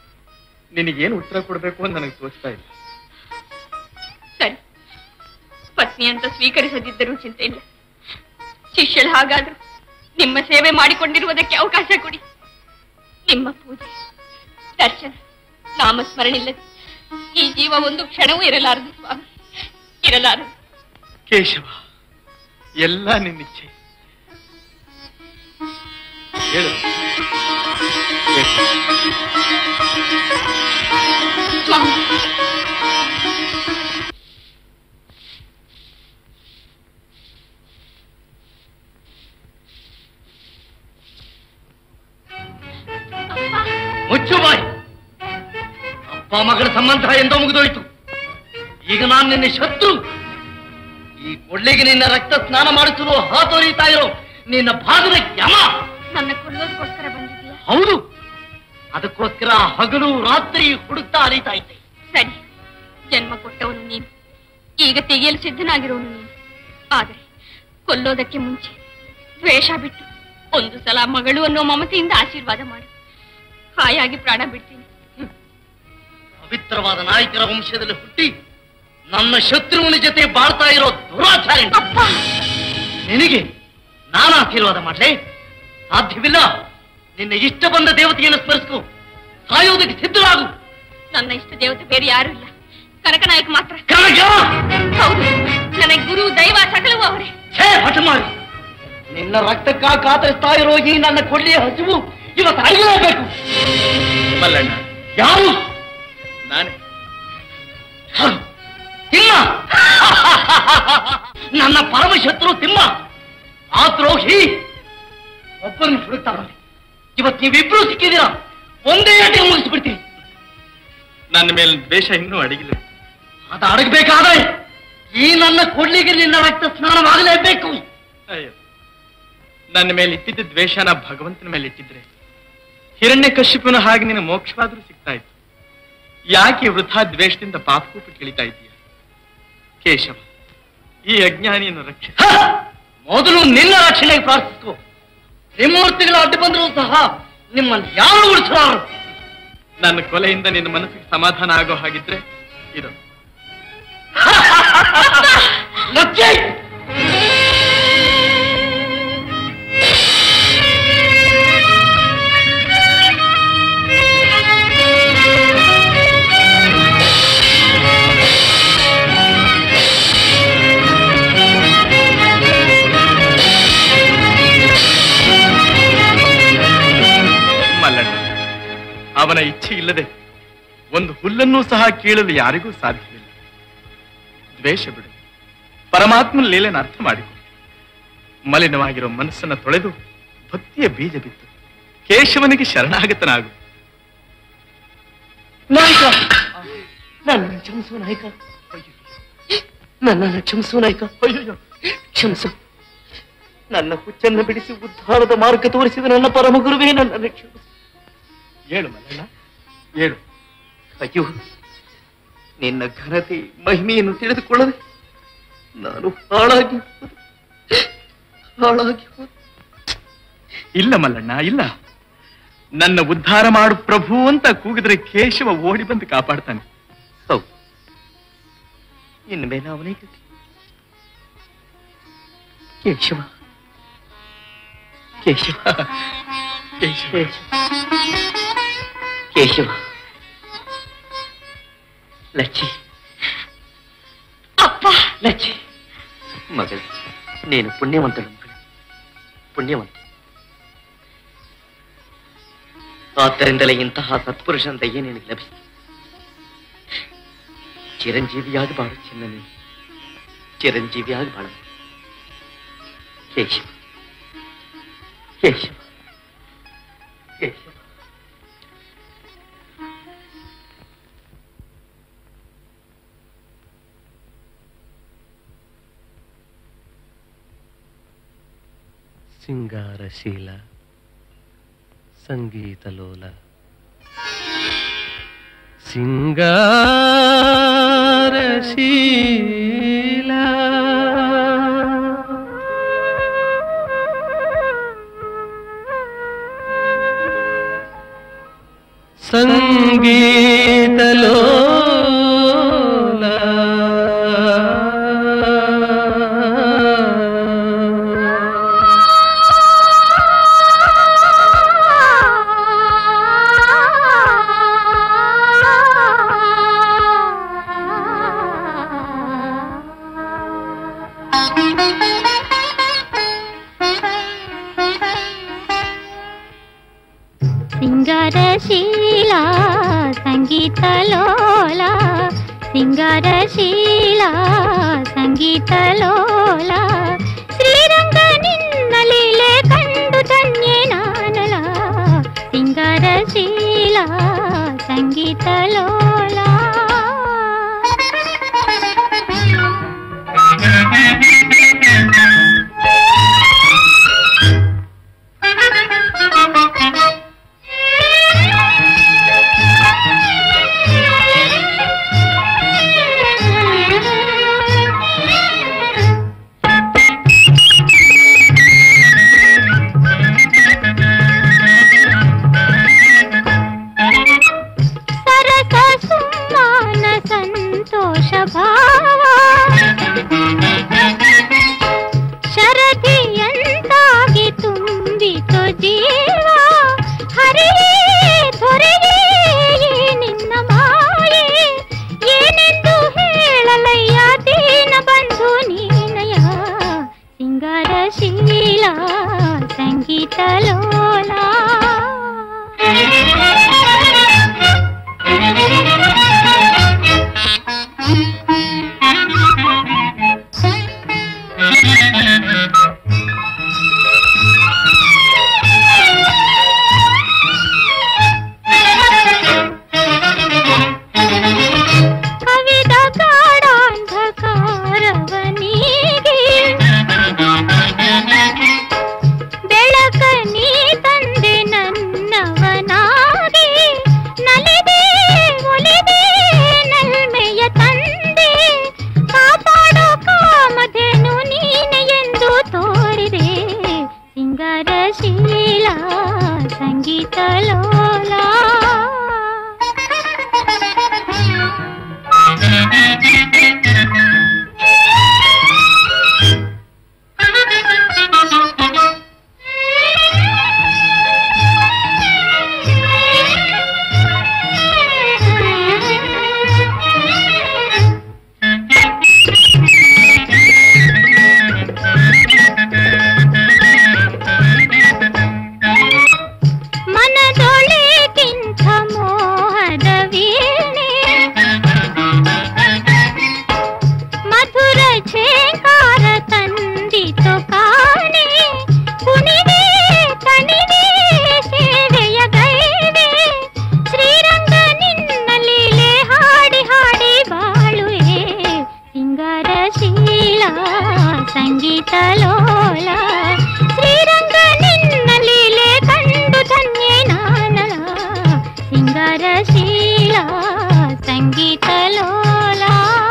ನಿನಗೇನು ಉತ್ತರ ಕೊಡಬೇಕು ಅಂತ ನನಗೆ ತೋಚ್ತಾ ಇಲ್ಲ ಸರಿ ಪತ್ನಿ ಅಂತ ಸ್ವೀಕರಿಸದಿದ್ದರೂ ಚಿಂತೆ ಇಲ್ಲ ಶಿಷ್ಯಳು ಹಾಗಾದ್ರೂ ನಿಮ್ಮ ಸೇವೆ ಮಾಡಿಕೊಂಡಿರುವುದಕ್ಕೆ ಅವಕಾಶ ಕೊಡಿ ನಿಮ್ಮ ಪೂಜೆ ದರ್ಶನ ನಾಮಸ್ಮರಣಿಲ್ಲದೆ ಈ ಜೀವ ಒಂದು ಕ್ಷಣವೂ ಇರಲಾರದು ಸ್ವಾಮಿ ಇರಲಾರದು ಕೇಶವ ಎಲ್ಲ ನಿನ್ನಿಚ್ಛೆ ಹೇಳು ಕೇಶವ. ಸ್ವಾಮಿ ಮುಚ್ಚು ಬಾಯಿ ಅಪ್ಪ ಮಗಳ ಸಂಬಂಧ ಎಂದೋ ಮುಗಿದೋಯ್ತು ಈಗ ನಾನು ನಿನ್ನ ಶತ್ರು ಈ ಕೊಡ್ಲಿಗೆ ನಿನ್ನ ರಕ್ತ ಸ್ನಾನ ಮಾಡುತ್ತಿರೋ ಹಾತೊರೀತಾ ಇರೋ ನಿನ್ನ ಬಾಗಿಲ ಯಮ ನನ್ನ ಕೊಲ್ಲೋದಕ್ಕೋಸ್ಕರ ಬಂದಿದ್ದೀಯಾ ಹೌದು ಅದಕ್ಕೋಸ್ಕರ ಹಗಲು ರಾತ್ರಿ ಹುಡುಕ್ತಾ ಅಲೀತಾ ಇದ್ದೆ ಸರಿ ಜನ್ಮ ಕೊಟ್ಟವನು ನೀನು ಈಗ ತೆಗೆಯಲು ಸಿದ್ಧನಾಗಿರೋನು ನೀನು ಆದರೆ ಕೊಲ್ಲೋದಕ್ಕೆ ಮುಂಚೆ ದ್ವೇಷ ಬಿಟ್ಟು ಒಂದು ಸಲ ಮಗಳು ಅನ್ನೋ ಮಮತೆಯಿಂದ ಆಶೀರ್ವಾದ ಮಾಡು ಹಾಯಾಗಿ ಪ್ರಾಣ ಬಿಡ್ತೀನಿ ಪವಿತ್ರವಾದ ನಾಯಕರ ವಂಶದಲ್ಲಿ ಹುಟ್ಟಿ ನನ್ನ ಶತ್ರುವಿನ ಜೊತೆ ಬಾಳ್ತಾ ಇರೋ ದುರಾಚಾರ ನಿನಗೆ ನಾನು ಆಶೀರ್ವಾದ ಮಾಡ್ಲೆ ಸಾಧ್ಯವಿಲ್ಲ ನಿನ್ನ ಇಷ್ಟ ಬಂದ ದೇವತೆಯನ್ನು ಸ್ಮರಿಸ್ಕೊ ಸಾಯೋದಕ್ಕೆ ಸಿದ್ಧರಾಗು ನನ್ನ ಇಷ್ಟ ದೇವತೆ ಬೇರೆ ಯಾರು ಇಲ್ಲ ಕನಕನಾಯಕ ಮಾತ್ರ ಕನಕ ಹೌದು ನನಗೆ ಗುರು ದೈವ ಸಕಲವೂ ಅವರೇ ಛೇ ಹಠ ಮಾಡಿ ನಿನ್ನ ರಕ್ತಕ್ಕ ಕಾತರಿಸ್ತಾ ಇರೋ ಈ ನನ್ನ ಕೊಳ್ಳಿಯ ಹಸಿವು ಇವತ್ತು ಅರಿಯಲೇಬೇಕು ಮಲ್ಲಣ್ಣ ಯಾರು ನಾನೇ ತಿಮ್ಮ ನನ್ನ ಪರಮ ಶತ್ರು ತಿಮ್ಮ ಆ ದ್ರೋಹಿ ಒಬ್ಬರನ್ನು ಹುಡುಕ್ತಾ ಬಂದೆ ಇವತ್ತು ನೀವಿಬ್ರು ಸಿಕ್ಕಿದ್ದೀರಾ ಒಂದೇ ಅಟಿಗೆ ಮುಗಿಸ್ಬಿಡ್ತೀನಿ ನನ್ನ ಮೇಲೆ ದ್ವೇಷ ಇನ್ನೂ ಅಡಗಿಲ್ಲ ಅದು ಅಡಗಬೇಕಾದ್ರೆ ಈ ನನ್ನ ಕೊಡ್ಲಿಗೆ ನಿನ್ನ ರಕ್ತ ಸ್ನಾನವಾಗಲೇಬೇಕು ಅಯ್ಯೋ ನನ್ನ ಮೇಲೆ ಇಟ್ಟಿದ್ದ ದ್ವೇಷನ ಭಗವಂತನ ಮೇಲೆ ಇಟ್ಟಿದ್ರೆ ಹಿರಣ್ಯ ಕಶ್ಯಪನ ಹಾಗೆ ನಿನ್ನ ಮೋಕ್ಷವಾದ್ರೂ ಸಿಗ್ತಾ ಇತ್ತು ಯಾಕೆ ವೃಥಾ ದ್ವೇಷದಿಂದ ಪಾಪಕೂಪ ಇಳಿತಾ ಇದೀಯ ಕೇಶವ ಈ ಅಜ್ಞಾನಿಯನ್ನು ರಕ್ಷಿಸ ಹ! ಮೊದಲು ನಿನ್ನ ರಕ್ಷಣೆಗೆ ಪ್ರಾರ್ಥಿಸ್ಕೋ ತ್ರಿಮೂರ್ತಿಗಳ ಅಡ್ಡ ಬಂದರೂ ಸಹ ನಿಮ್ಮನ್ನು ಯಾರು ಉಳಿಸಲಾರು ನನ್ನ ಕೊಲೆಯಿಂದ ನಿನ್ನ ಮನಸ್ಸಿಗೆ ಸಮಾಧಾನ ಆಗೋ ಹಾಗಿದ್ರೆ ಇದು ಲಚ್ಚಿ ಮಲ್ಲಣ್ಣ ಅವನ ಇಚ್ಛೆ ಇಲ್ಲದೆ ಒಂದು ಹುಲ್ಲನ್ನೂ ಸಹ ಕೀಳಲು ಯಾರಿಗೂ ಸಾಧ್ಯವಿಲ್ಲ ದ್ವೇಷ ಬಿಡು ಪರಮಾತ್ಮನ ಲೀಲೆನ ಅರ್ಥ ಮಾಡಿಕೊ ಮಲಿನವಾಗಿರೋ ಮನಸ್ಸನ್ನ ತೊಳೆದು ಭಕ್ತಿಯ ಬೀಜ ಬಿತ್ತು ಕೇಶವನಿಗೆ ಶರಣಾಗತನಾಗು ನಾಯಕ ನನ್ನ ಕ್ಷಮಿಸು ನಾಯಕ ನನ್ನನ್ನು ಕ್ಷಮಿಸು ನಾಯಕ ಕ್ಷಮಿಸು ನನ್ನ ಹುಚ್ಚನ್ನು ಬಿಡಿಸಿ ಉದ್ಧಾರದ ಮಾರ್ಗ ತೋರಿಸಿದ ನನ್ನ ಪರಮ ಗುರುವೇ ನನ್ನನ್ನು ಕ್ಷಮಿಸು ಹೇಳು ಮಲ್ಲಣ್ಣ ಹೇಳು ಅಯ್ಯೋ ನಿನ್ನ ಘನತೆ ಮಹಿಮೆಯನ್ನು ತಿಳಿದುಕೊಳ್ಳದೆ ನಾನು ಹಾಳಾಗಿ ಹೋದೆ. ಹಾಳಾಗಿ ಹೋದೆ. ಇಲ್ಲ ಮಲ್ಲಣ್ಣ ಇಲ್ಲ ನನ್ನ ಉದ್ಧಾರ ಮಾಡು ಪ್ರಭು ಅಂತ ಕೂಗಿದ್ರೆ ಕೇಶವ ಓಡಿ ಬಂದು ಕಾಪಾಡ್ತಾನೆ ಹೌದು ಇನ್ನು ಮೇಲೆ ಅವನೇ ಗತಿ ಕೇಶವ ಕೇಶವ ಕೇಶವ ಕೇಶವ ಲಚ್ಚಿ ಅಪ್ಪ ಲಚ್ಚಿ ಮಗಳು ನೀನು ಪುಣ್ಯವಂತಳು ಮಗಳು ಪುಣ್ಯವಂತ ಆದ್ದರಿಂದಲೇ ಇಂತಹ ಸತ್ಪುರುಷನ ದಯ್ಯ ನಿನಗೆ ಲಭಿಸಿತು ಚಿರಂಜೀವಿಯಾಗಿ ಬಾಳು ಚಿನ್ನ ನೀನು ಚಿರಂಜೀವಿಯಾಗಿ ಬಾಳು ಕೇಶವ ಕೇಶವ ಕೇಶವ ಸಿಂಗಾರಶೀಲ ಸಂಗೀತಲೋಲ ಸಿಂಗಾರಶೀಲ ಸಂಗೀತಲೋಲ ಸಿಂಗಾರಶೀಲ ಸಂಗೀತ ಲೋಲ ಶ್ರೀರಂಗ ನಿನ್ನ ಲೀಲೆ ಕಂಡು ಧನ್ಯೆ ನಾನಲ ಸಿಂಗಾರಶೀಲ ಸಂಗೀತ ಲೋಲ ಸರಸ ಸುಮ್ಮಾನ ಸಂತೋಷ ಭಾವ ಶರದಿಯಂತಾಗಿ ತುಂಬಿತು ಜೀವ ಹರಿಯೇ ದೊರೆಯೇ ಈ ನಿನ್ನ ಮಾಯೆ ಏನೆಂದು ಹೇಳಲಯ್ಯ ದೀನ ಬಂಧು ನೀನಯ ಸಿಂಗಾರಶೀಲ ಸಂಗೀತ ಲೋಲ ಕವಿದ ಗಾಢಾಂಧಕಾರವನಿಗೆ ಬೆಳಕ ನೀ ತಂದೆ ನನ್ನವನಾಗಿ ನಲಿದೆ ಒಲಿದೆ ನಲ್ಮೆಯ ತಂದೆ ಕಾಪಾಡೋ ಕಾಮಧೇನು ನೀನೆ ಎಂದು ತೋರಿದೆ ಸಿಂಗಾರಶೀಲ ಸಂಗೀತ ಲೋಲ ಮನದೊಳಗಿಂತ ಮೋಹದ ವೀಣೆ ಮಧುರ ಛೇಕಾರ ತಂದಿತು ಕಾಣೆ ಕುಣಿವೆ ತಣಿವೆ ಸೇವೆಯ ಗೈವೆ ಶ್ರೀರಂಗ ನಿನ್ನ ಲೀಲೆ ಹಾಡಿ ಹಾಡಿ ಬಾಳುವೆ ಸಿಂಗಾರಶೀಲ ಸಂಗೀತ ಲೋಲ ಶ್ರೀರಂಗ ನಿನ್ನ ಲೀಲೆ ಕಂಡು ಧನ್ಯೆ ನಾನಲ ಸಿಂಗಾರಶೀಲ ಸಂಗೀತ ಲೋಲ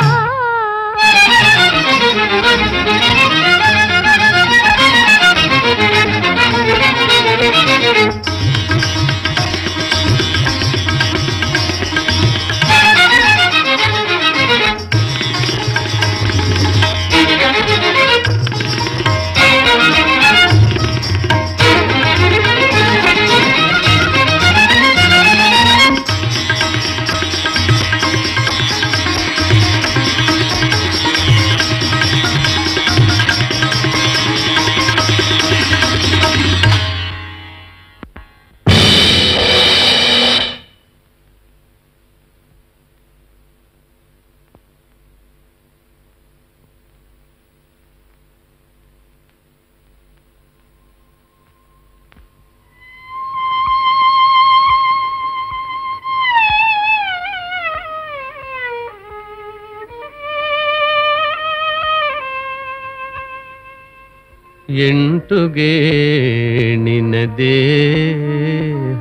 ಎಂಟುಗೆ ನಿನ ದೇಹ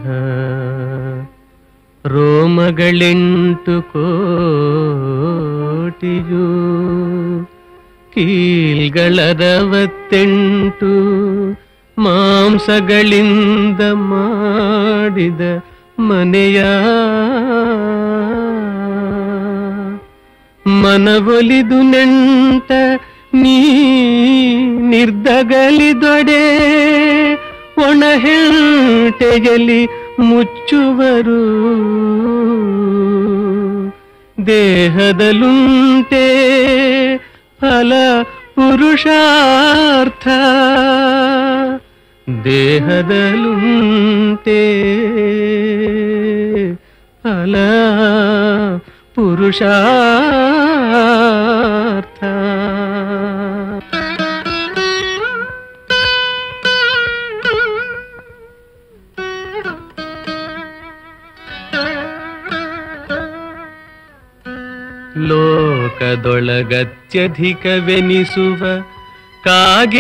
ರೋಮಗಳೆಂಟು ಕೋಟಿಯು ಕೀಲ್ಗಳರವತ್ತೆಂಟು ಮಾಂಸಗಳಿಂದ ಮಾಡಿದ ಮನೆಯ ಮನವೊಲಿದು ನೆಂಟ ನೀ ನಿರ್ದಗಲಿದೊಡೆ ಒಣಹೆಂಟೆಯಲಿ ಮುಚ್ಚುವರು ದೇಹದಲುಂಟೆ ಫಲ ಪುರುಷಾರ್ಥ ದೇಹದಲುಂಟೆ ಫಲ ಪುರುಷಾರ್ಥ ಲೋಕದೊಳಗತ್ಯಧಿಕವೆನಿಸುವ ಕಾಗಿ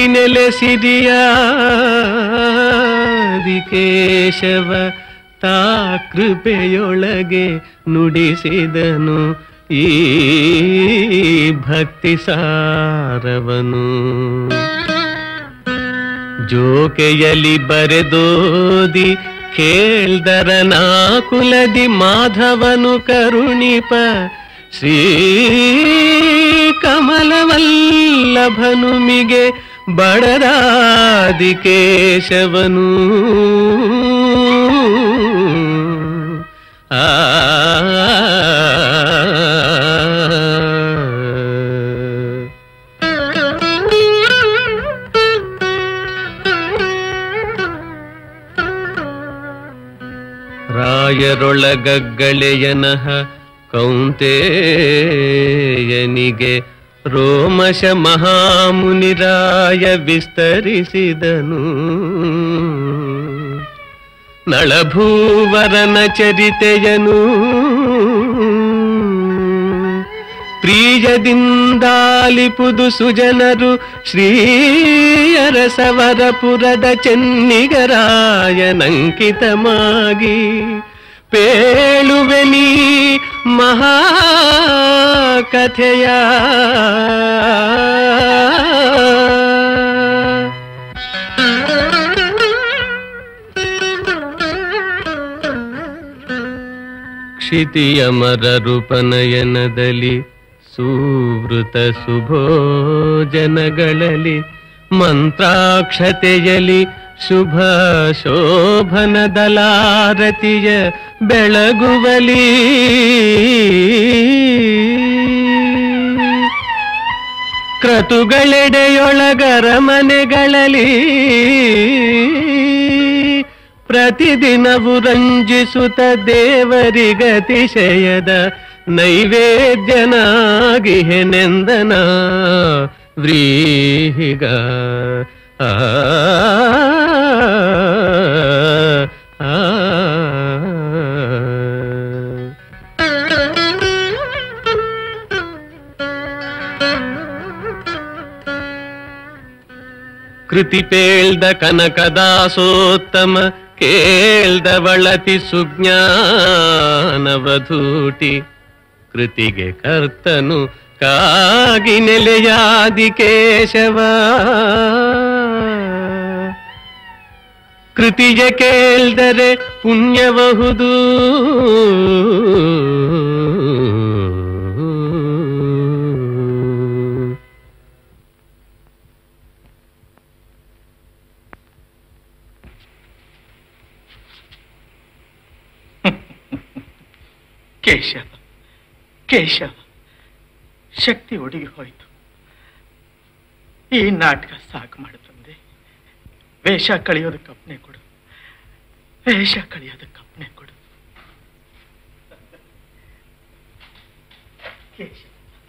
ನೆಲೆಸಿದಿಯಾದಿ ಕೇಶವ ತಾ ಕೃಪೆಯೊಳಗೆ ನುಡಿಸಿದನು ಈ ಭಕ್ತಿ ಸಾರವನು ಜೋಕೆಯಲಿ ಬರೆದೋದಿ ಕೇಳ್ದರ ನಾಕುಲದಿ ಮಾಧವನು ಕರುಣಿಪ ಶ್ರೀ ಕಮಲವಲ್ಲಭನುಮಿಗೆ ಬಡದಾದಿ ಕೇಶವನು ಆ ರಾಯರೊಳಗಗ್ಗಳೆಯನಹ ಕೌಂತೆಯನಿಗೆ ರೋಮಶ ಮಹಾಮುನಿರಾಯ ವಿಸ್ತರಿಸಿದನು ನಳಭೂವರನ ಚರಿತೆಯನು ಪ್ರಿಯದಿಂದಾಲಿಪುದು ಸುಜನರು ಶ್ರೀಯರಸವರಪುರದ ಚೆನ್ನಿಗರಾಯನಂಕಿತಮಾಗಿ ಪೇಳುವೆನಿ ಮಹಾಕಥೆಯ ಕ್ಷಿತಿಯಮರ ರೂಪನಯನದಲ್ಲಿ ಸುವೃತ ಸುಭೋಜನಗಳಲ್ಲಿ ಮಂತ್ರಾಕ್ಷತೆಯಲಿ ಶುಭ ಶೋಭನದಲಾರತಿಯ ಬೆಳಗುವಲಿ ಕ್ರತುಗಳೆಡೆಯೊಳಗರ ಮನೆಗಳಲ್ಲಿ ಪ್ರತಿದಿನವು ರಂಜಿಸುತ್ತ ದೇವರಿಗತಿಶಯದ ನೈವೇದ್ಯನಾಗಿಹೆನೆಂದನ ವ್ರೀಹಿಗ ಆ ಆ, ಕೃತಿ ಪೇಳ್ದ ಕನಕದಾಸೋತ್ತಮ ಕೇಳ್ದವಳತಿ ಸುಜ್ಞಾನವಧೂಟಿ ಕೃತಿಗೆ ಕರ್ತನು ಕಾಗಿ ನೆಲೆಯಾದಿ ಕೇಶವ ಕೃತಿಯ ಕೇಳ್ದರೆ ಪುಣ್ಯಬಹುದು ಕೇಶವ ಕೇಶವ ಶಕ್ತಿ ಒಡಗಿ ಹೋಯಿತು ಈ ನಾಟಕ ಸಾಕು ಮಾಡುತ್ತಂದೆ ವೇಷ ಕಳೆಯೋದಕ್ಕೆ ಅಪ್ಪನೆ ಕೊಡು ವೇಷ ಕಳೆಯೋದಕ್ಕೆ ಅಪ್ಪನೆ ಕೊಡು ಕೇಶವ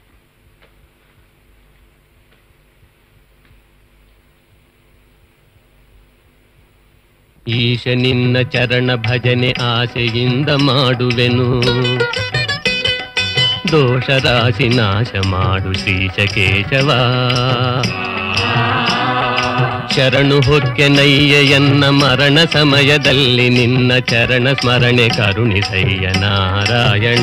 ಈಶ ನಿನ್ನ ಚರಣ ಭಜನೆ ಆಸೆಯಿಂದ ಮಾಡುವೆನು ದೋಷ ರಾಶಿ ನಾಶ ಮಾಡು ಶ್ರೀಶ ಕೇಶವ ಶರಣು ಹೊಕ್ಕೆ ನಯ್ಯೆಯನ್ನ ಮರಣ ಸಮಯದಲ್ಲಿ ನಿನ್ನ ಚರಣ ಸ್ಮರಣೆ ಕರುಣಿಸಯ್ಯ ನಾರಾಯಣ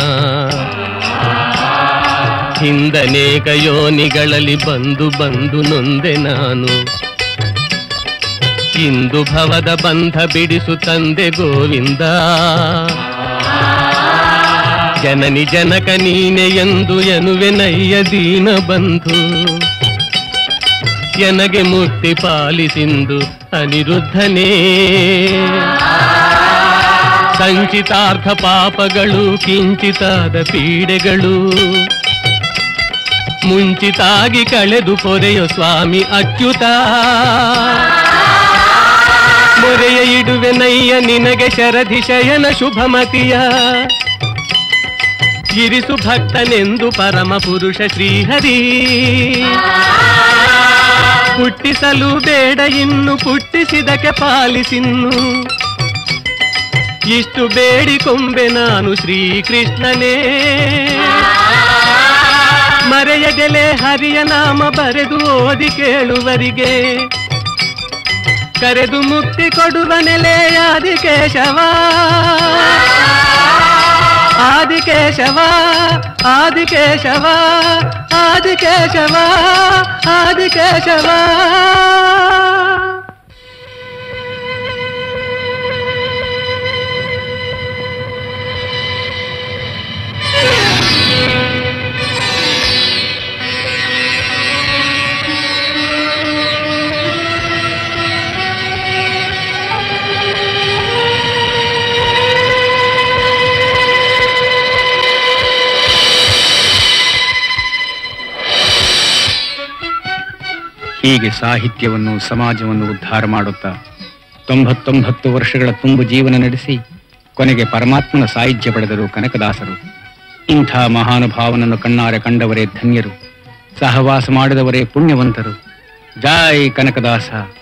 ಹಿಂದನೇಕ ಯೋನಿಗಳಲ್ಲಿ ಬಂದು ಬಂದು ನೊಂದೆ ನಾನು ಇಂದು ಭವದ ಬಂಧ ಬಿಡಿಸು ತಂದೆ ಗೋವಿಂದ ಜನನಿ ಜನಕ ನೀನೆ ಎಂದು ಎನುವೆನಯ್ಯ ದೀನ ಬಂಧು ಎನಗೆ ಮುಕ್ತಿ ಪಾಲಿಸಿಂದು ಅನಿರುದ್ಧನೇ ಸಂಚಿತಾರ್ಥ ಪಾಪಗಳು ಕಿಂಚಿತಾದ ಪೀಡೆಗಳು ಮುಂಚಿತಾಗಿ ಕಳೆದು ಪೊರೆಯೋ ಸ್ವಾಮಿ ಅಚ್ಯುತ ಮೊರೆಯ ಇಡುವೆ ನಯ್ಯ ನಿನಗೆ ಶರಧಿ ಶಯನ ಶುಭಮತಿಯ ಇರಿಸು ಭಕ್ತನೆಂದು ಪರಮ ಪುರುಷ ಶ್ರೀಹರಿ ಹುಟ್ಟಿಸಲು ಬೇಡ ಇನ್ನು ಪುಟ್ಟಿಸಿದಕ್ಕೆ ಪಾಲಿಸಿನ್ನು ಇಷ್ಟು ಬೇಡಿಕೊಂಬೆ ನಾನು ಶ್ರೀಕೃಷ್ಣನೇ ಮರೆಯದೆಲೆ ಹರಿಯ ನಾಮ ಬರೆದು ಓದಿ ಕೇಳುವರಿಗೆ ಕರೆದು ಮುಕ್ತಿ ಕೊಡುವ ನೆಲೆಯ ಆದಿಕೇಶವ ಆದಿಕೇಶವ ಆದಿಕೇಶವ ಆದಿಕೇಶವ ಆದಿಕೇಶವ ಹೀಗೆ ಸಾಹಿತ್ಯವನ್ನು ಸಮಾಜವನ್ನು ಉದ್ಧಾರ ಮಾಡುತ್ತಾ ತೊಂಬತ್ತೊಂಬತ್ತು ವರ್ಷಗಳ ತುಂಬು ಜೀವನ ನಡೆಸಿ ಕೊನೆಗೆ ಪರಮಾತ್ಮನ ಸಾಹಿತ್ಯ ಪಡೆದರು ಕನಕದಾಸರು ಇಂಥ ಮಹಾನುಭಾವನನ್ನು ಕಣ್ಣಾರೆ ಕಂಡವರೇ ಧನ್ಯರು ಸಹವಾಸ ಮಾಡಿದವರೇ ಪುಣ್ಯವಂತರು ಜೈ ಕನಕದಾಸ